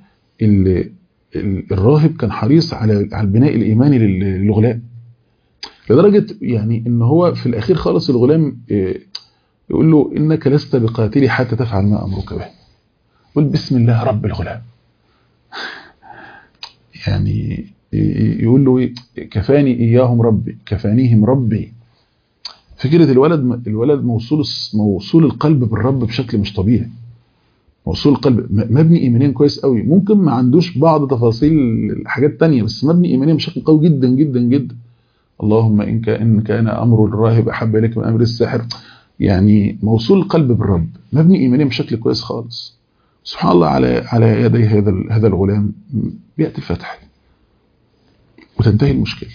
الراهب كان حريص على على البناء الايماني للغلام لدرجه يعني ان هو في الاخير خالص الغلام يقول له انك لست بقاتلي حتى تفعل ما امرك به قل بسم الله رب الغلام يعني يقول له كفاني اياهم ربي كفانيهم ربي فكرة الولد الولد موصول موصول القلب بالرب بشكل مش طبيعي موصول القلب مبني ايمانيا كويس قوي ممكن ما عندوش بعض تفاصيل حاجات تانية بس مبني ايمانيا بشكل قوي جدا جدا جدا اللهم ان كان كان امر الراهب احب اليك من امر الساحر يعني موصول القلب بالرب مبني ايمانيا بشكل كويس خالص سبحان الله على على يدي هذا هذا الغلام بياتي الفتح وتنتهي المشكله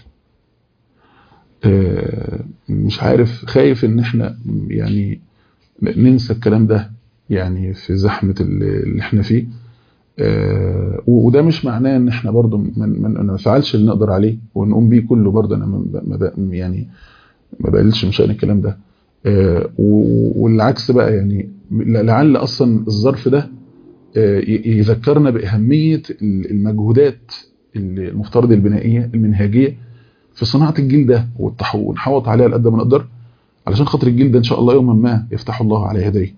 مش عارف خايف ان احنا يعني ننسى الكلام ده يعني في زحمة اللي احنا فيه وده مش معناه ان احنا برضو ما نفعلش اللي نقدر عليه ونقوم بيه كله برضو انا ما يعني ما بقلش من شأن الكلام ده والعكس بقى يعني لعل اصلا الظرف ده يذكرنا بأهمية المجهودات المفترض البنائية المنهجية في صناعة الجيل ده ونحوط عليها لقد ما نقدر علشان خاطر الجيل ده ان شاء الله يوما ما يفتح الله على يديه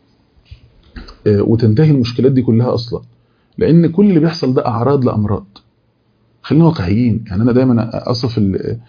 وتنتهي المشكلات دي كلها اصلا لان كل اللي بيحصل ده اعراض لامراض خلينا واقعيين يعني انا دايما اصف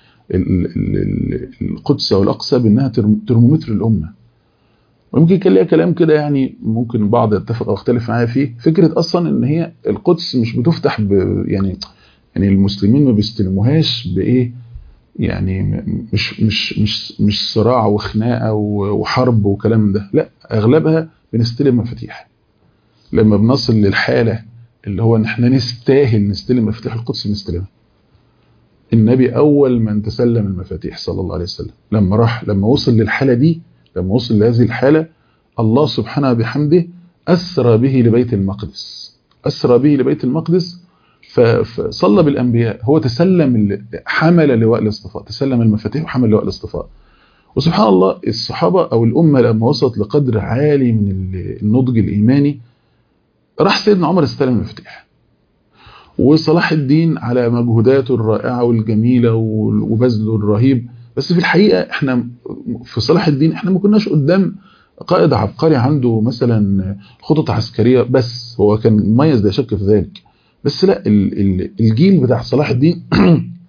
القدس او الاقصى بانها ترمومتر الامه ويمكن كان ليها كلام كده يعني ممكن البعض يتفق او يختلف معايا فيه فكره اصلا ان هي القدس مش بتفتح ب يعني يعني المسلمين ما بيستلموهاش بايه يعني مش مش مش مش صراع وخناقه وحرب وكلام ده لا اغلبها بنستلم مفاتيح لما بنصل للحاله اللي هو ان احنا نستاهل نستلم مفاتيح القدس نستلمها النبي اول من تسلم المفاتيح صلى الله عليه وسلم لما راح لما وصل للحاله دي لما وصل لهذه الحاله الله سبحانه بحمده اسرى به لبيت المقدس اسرى به لبيت المقدس فصلى بالانبياء هو تسلم حمل لواء الاصطفاء تسلم المفاتيح وحمل لواء الاصطفاء وسبحان الله الصحابه او الامه لما وصلت لقدر عالي من النضج الايماني راح سيدنا عمر استلم المفاتيح وصلاح الدين على مجهوداته الرائعه والجميله وبذله الرهيب بس في الحقيقه احنا في صلاح الدين احنا ما كناش قدام قائد عبقري عنده مثلا خطط عسكريه بس هو كان مميز لا شك في ذلك بس لا الجيل بتاع صلاح الدين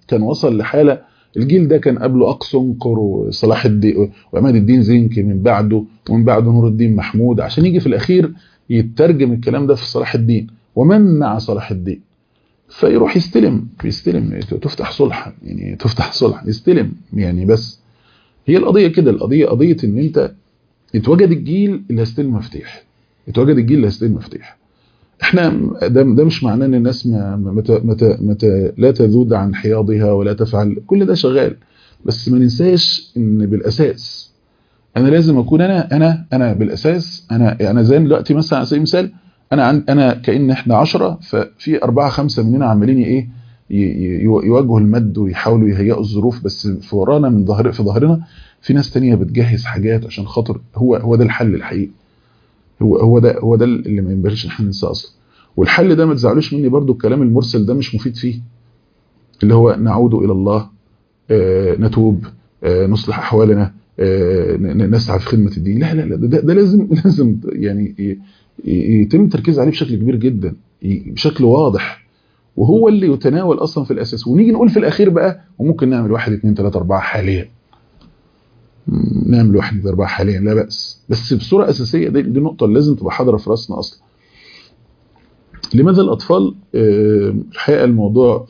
كان وصل لحاله الجيل ده كان قبله اقصنقر وصلاح الدين وعماد الدين زنكي من بعده ومن بعده نور الدين محمود عشان يجي في الاخير يترجم الكلام ده في صلاح الدين ومن مع صلاح الدين فيروح يستلم يستلم تفتح صلحا يعني تفتح صلح يستلم يعني بس هي القضيه كده القضيه قضيه ان انت يتوجد الجيل اللي هيستلم مفاتيح يتوجد الجيل اللي هيستلم مفاتيح احنا ده, ده مش معناه ان الناس ما متى متى متى لا تذود عن حياضها ولا تفعل كل ده شغال بس ما ننساش ان بالاساس انا لازم اكون انا انا انا بالاساس انا يعني زي دلوقتي مثلا على سبيل المثال انا عن انا كان احنا 10 ففي أربعة خمسة مننا عمالين ايه يواجهوا المد ويحاولوا يهيئوا الظروف بس في ورانا من ظهر في ظهرنا في ناس تانية بتجهز حاجات عشان خاطر هو هو ده الحل الحقيقي هو هو ده هو ده اللي ما ينبغيش احنا ننساه اصلا والحل ده ما تزعلوش مني برضو الكلام المرسل ده مش مفيد فيه اللي هو نعود الى الله آه نتوب آه نصلح احوالنا آه نسعى في خدمه الدين لا لا لا ده, ده لازم لازم يعني يتم التركيز عليه بشكل كبير جدا بشكل واضح وهو اللي يتناول اصلا في الاساس ونيجي نقول في الاخير بقى وممكن نعمل واحد اثنين ثلاثة اربعة حاليا نعمل واحد اثنين اربعة حاليا لا بأس بس بصورة اساسية دي, دي النقطة اللي لازم تبقى حاضرة في راسنا اصلا لماذا الاطفال الحقيقة الموضوع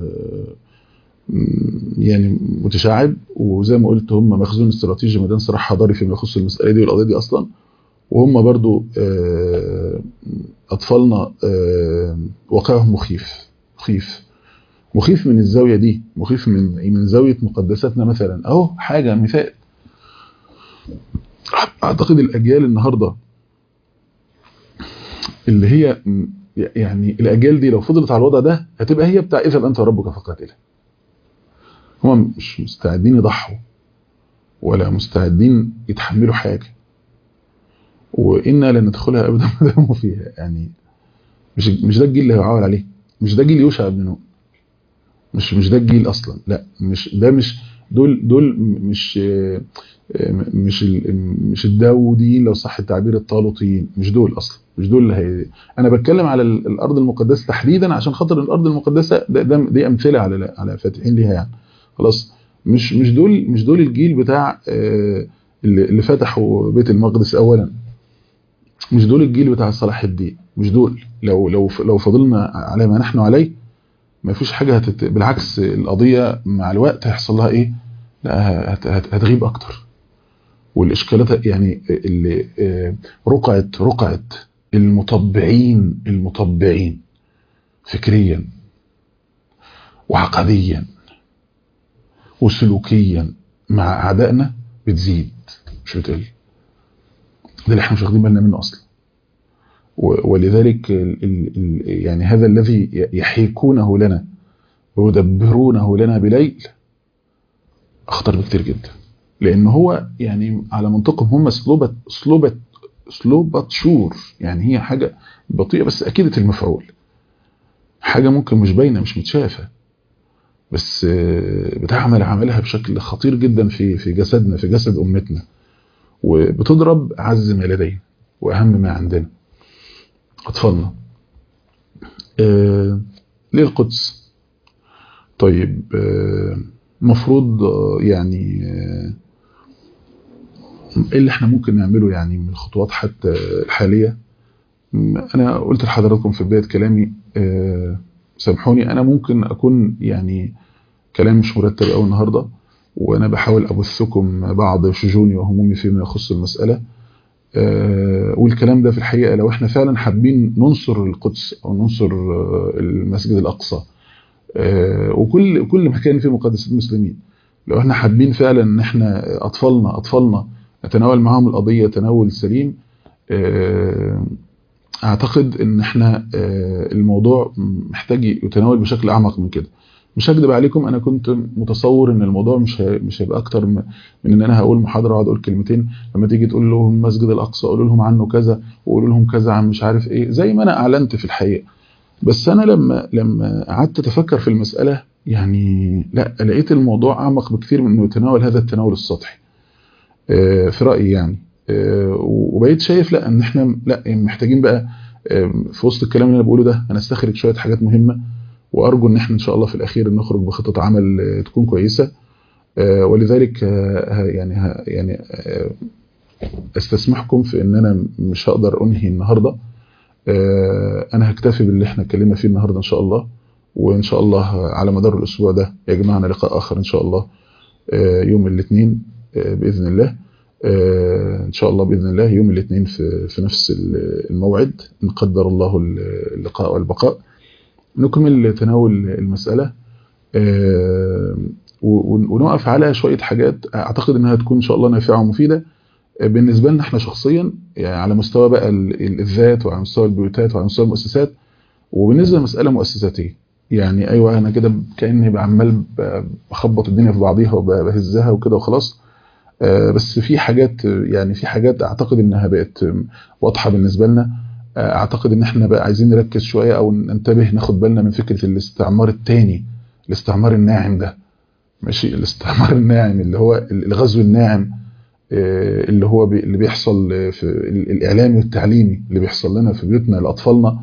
يعني متشعب وزي ما قلت هم مخزون استراتيجي ميدان صراع حضاري فيما يخص المسألة دي والقضية دي اصلا وهم برضو أطفالنا واقعهم مخيف مخيف مخيف من الزاوية دي مخيف من من زاوية مقدساتنا مثلا أهو حاجة مثال أعتقد الأجيال النهاردة اللي هي يعني الأجيال دي لو فضلت على الوضع ده هتبقى هي بتاع إذا أنت ربك فقاتله هم مش مستعدين يضحوا ولا مستعدين يتحملوا حاجة وإنا لن ندخلها أبدا ما داموا فيها يعني مش مش ده الجيل اللي هيعول عليه مش ده جيل يوشع بن نون مش مش ده الجيل أصلا لا مش ده مش دول دول مش مش مش الداوديين لو صح التعبير الطالوطيين مش دول اصلا مش دول اللي هي انا بتكلم على الارض المقدسه تحديدا عشان خاطر الارض المقدسه ده, ده دي امثله على على فاتحين ليها يعني خلاص مش مش دول مش دول الجيل بتاع اللي, اللي فتحوا بيت المقدس اولا مش دول الجيل بتاع صلاح الدين مش دول لو لو لو فضلنا على ما نحن عليه ما فيش حاجه هتت... بالعكس القضيه مع الوقت هيحصل لها ايه لا هت... هت... هتغيب اكتر والاشكالات يعني اللي رقعت رقعت المطبعين المطبعين فكريا وعقديا وسلوكيا مع اعدائنا بتزيد مش بتقل ده اللي احنا مش واخدين بالنا منه اصلا ولذلك ال ال يعني هذا الذي يحيكونه لنا ويدبرونه لنا بليل اخطر بكتير جدا لان هو يعني على منطقهم هم اسلوبة اسلوبة اسلوبة شور يعني هي حاجة بطيئة بس اكيدة المفعول حاجة ممكن مش باينة مش متشافة بس بتعمل عملها بشكل خطير جدا في في جسدنا في جسد امتنا وبتضرب اعز ما لدينا واهم ما عندنا اطفالنا آه ليه القدس طيب المفروض آه يعني آه ايه اللي احنا ممكن نعمله يعني من الخطوات حتى الحالية انا قلت لحضراتكم في بداية كلامي سامحوني انا ممكن اكون يعني كلام مش مرتب قوي النهارده وانا بحاول ابثكم بعض شجوني وهمومي فيما يخص المسألة أه والكلام ده في الحقيقة لو احنا فعلا حابين ننصر القدس او ننصر المسجد الاقصى أه وكل كل مكان فيه مقدسات المسلمين لو احنا حابين فعلا ان احنا اطفالنا اطفالنا نتناول معاهم القضية تناول سليم أه اعتقد ان احنا الموضوع محتاج يتناول بشكل اعمق من كده مش هكدب عليكم انا كنت متصور ان الموضوع مش مش هيبقى اكتر من ان انا هقول محاضره واقعد اقول كلمتين لما تيجي تقول لهم مسجد الاقصى قولوا لهم عنه كذا وقولوا لهم كذا عن مش عارف ايه زي ما انا اعلنت في الحقيقه بس انا لما لما قعدت اتفكر في المساله يعني لا لقيت الموضوع اعمق بكثير من انه يتناول هذا التناول السطحي في رايي يعني وبقيت شايف لا ان احنا لا محتاجين بقى في وسط الكلام اللي انا بقوله ده انا استخرج شويه حاجات مهمه وارجو ان احنا ان شاء الله في الاخير نخرج بخطه عمل تكون كويسه ولذلك يعني يعني استسمحكم في ان انا مش هقدر انهي النهارده انا هكتفي باللي احنا اتكلمنا فيه النهارده ان شاء الله وان شاء الله على مدار الاسبوع ده يجمعنا لقاء اخر ان شاء الله يوم الاثنين باذن الله ان شاء الله باذن الله يوم الاثنين في في نفس الموعد ان قدر الله اللقاء والبقاء نكمل تناول المساله ونقف على شويه حاجات اعتقد انها تكون ان شاء الله نافعه ومفيده بالنسبه لنا احنا شخصيا يعني على مستوى بقى الذات وعلى مستوى البيوتات وعلى مستوى المؤسسات وبالنسبه لمساله مؤسساتيه يعني ايوه انا كده كاني عمال بخبط الدنيا في بعضيها وبهزها وكده وخلاص بس في حاجات يعني في حاجات اعتقد انها بقت واضحه بالنسبه لنا اعتقد ان احنا بقى عايزين نركز شويه او ننتبه ناخد بالنا من فكره الاستعمار الثاني الاستعمار الناعم ده ماشي الاستعمار الناعم اللي هو الغزو الناعم اللي هو اللي بيحصل في الاعلامي والتعليمي اللي بيحصل لنا في بيوتنا لاطفالنا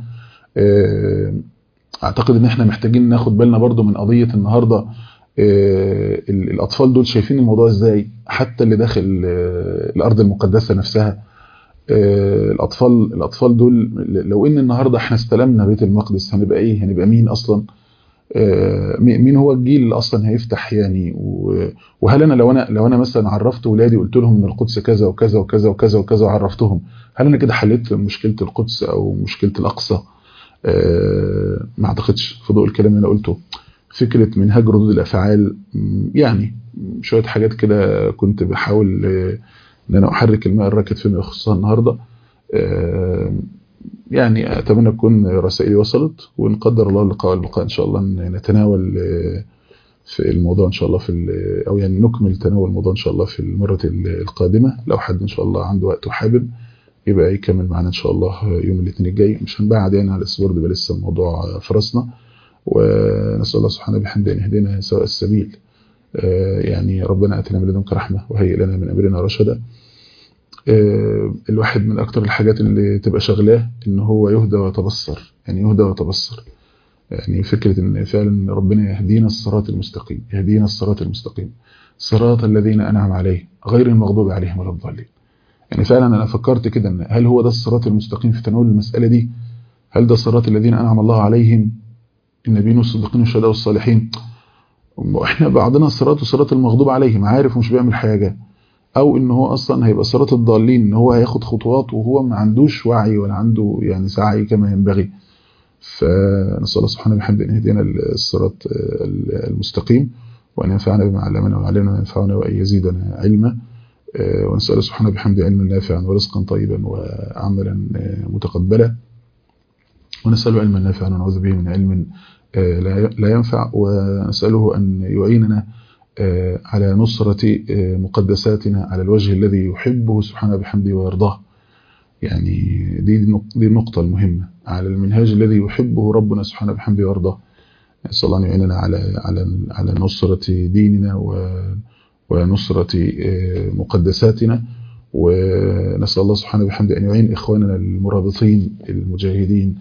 اعتقد ان احنا محتاجين ناخد بالنا برضو من قضيه النهارده الاطفال دول شايفين الموضوع ازاي حتى اللي داخل الارض المقدسه نفسها الاطفال الاطفال دول لو ان النهارده احنا استلمنا بيت المقدس هنبقى ايه هنبقى مين اصلا مين هو الجيل اللي اصلا هيفتح يعني وهل انا لو انا لو انا مثلا عرفت ولادي قلت لهم ان القدس كذا وكذا وكذا وكذا وكذا وعرفتهم هل انا كده حليت مشكله القدس او مشكله الاقصى ما اعتقدش في ضوء الكلام اللي انا قلته فكره منهاج ردود الافعال يعني شويه حاجات كده كنت بحاول ان انا احرك الماء الراكد فيما يخصها النهارده يعني اتمنى تكون رسائلي وصلت وان قدر الله اللقاء والبقاء ان شاء الله نتناول في الموضوع ان شاء الله في او يعني نكمل تناول الموضوع ان شاء الله في المره القادمه لو حد ان شاء الله عنده وقت وحابب يبقى يكمل معانا ان شاء الله يوم الاثنين الجاي مش هنبعد يعني على الاسبوع ده لسه الموضوع في راسنا ونسال الله سبحانه بحمده ان يهدينا سواء السبيل يعني ربنا اتنا من لدنك رحمه وهيئ لنا من امرنا رشدا الواحد من اكتر الحاجات اللي تبقى شغلاه ان هو يهدى ويتبصر يعني يهدى ويتبصر يعني فكرة ان فعلا ربنا يهدينا الصراط المستقيم يهدينا الصراط المستقيم صراط الذين انعم عليهم غير المغضوب عليهم ولا الضالين يعني فعلا انا فكرت كده ان هل هو ده الصراط المستقيم في تناول المسألة دي هل ده صراط الذين انعم الله عليهم النبيين والصديقين والشهداء والصالحين واحنا بعضنا الصراط وصراط المغضوب عليهم عارف ومش بيعمل حاجة او ان هو اصلا هيبقى صراط الضالين ان هو هياخد خطوات وهو ما عندوش وعي ولا عنده يعني سعي كما ينبغي فنسال الله سبحانه بحمده ان يهدينا الصراط المستقيم وان ينفعنا بما علمنا وعلمنا ما ينفعنا وان يزيدنا علما ونسال سبحانه بحمده علما نافعا ورزقا طيبا وعملا متقبلا ونساله علما نافعا ونعوذ به من علم لا ينفع ونساله ان يعيننا على نصرة مقدساتنا على الوجه الذي يحبه سبحانه بحمده ويرضاه يعني دي دي النقطة المهمة على المنهاج الذي يحبه ربنا سبحانه بحمده ويرضاه نسأل الله أن يعيننا على على على نصرة ديننا ونصرة مقدساتنا ونسأل الله سبحانه بحمده أن يعين إخواننا المرابطين المجاهدين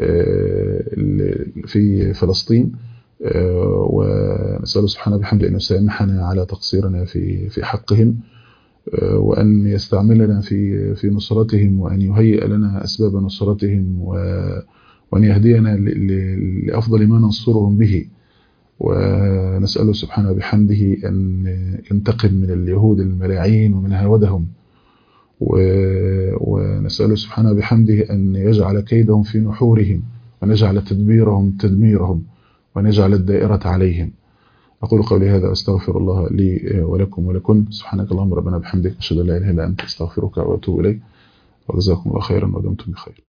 في فلسطين ونسأله سبحانه بحمده أن يسامحنا على تقصيرنا في في حقهم وأن يستعملنا في في نصرتهم وأن يهيئ لنا أسباب نصرتهم وأن يهدينا لأفضل ما ننصرهم به ونسأله سبحانه بحمده أن ينتقم من اليهود الملاعين ومن هاودهم ونسأله سبحانه بحمده أن يجعل كيدهم في نحورهم ونجعل تدبيرهم تدميرهم ونجعل الدائرة عليهم أقول قولي هذا أستغفر الله لي ولكم ولكم سبحانك اللهم ربنا بحمدك أشهد أن لا إله إلا أنت أستغفرك وأتوب إليك وجزاكم الله خيرا ودمتم بخير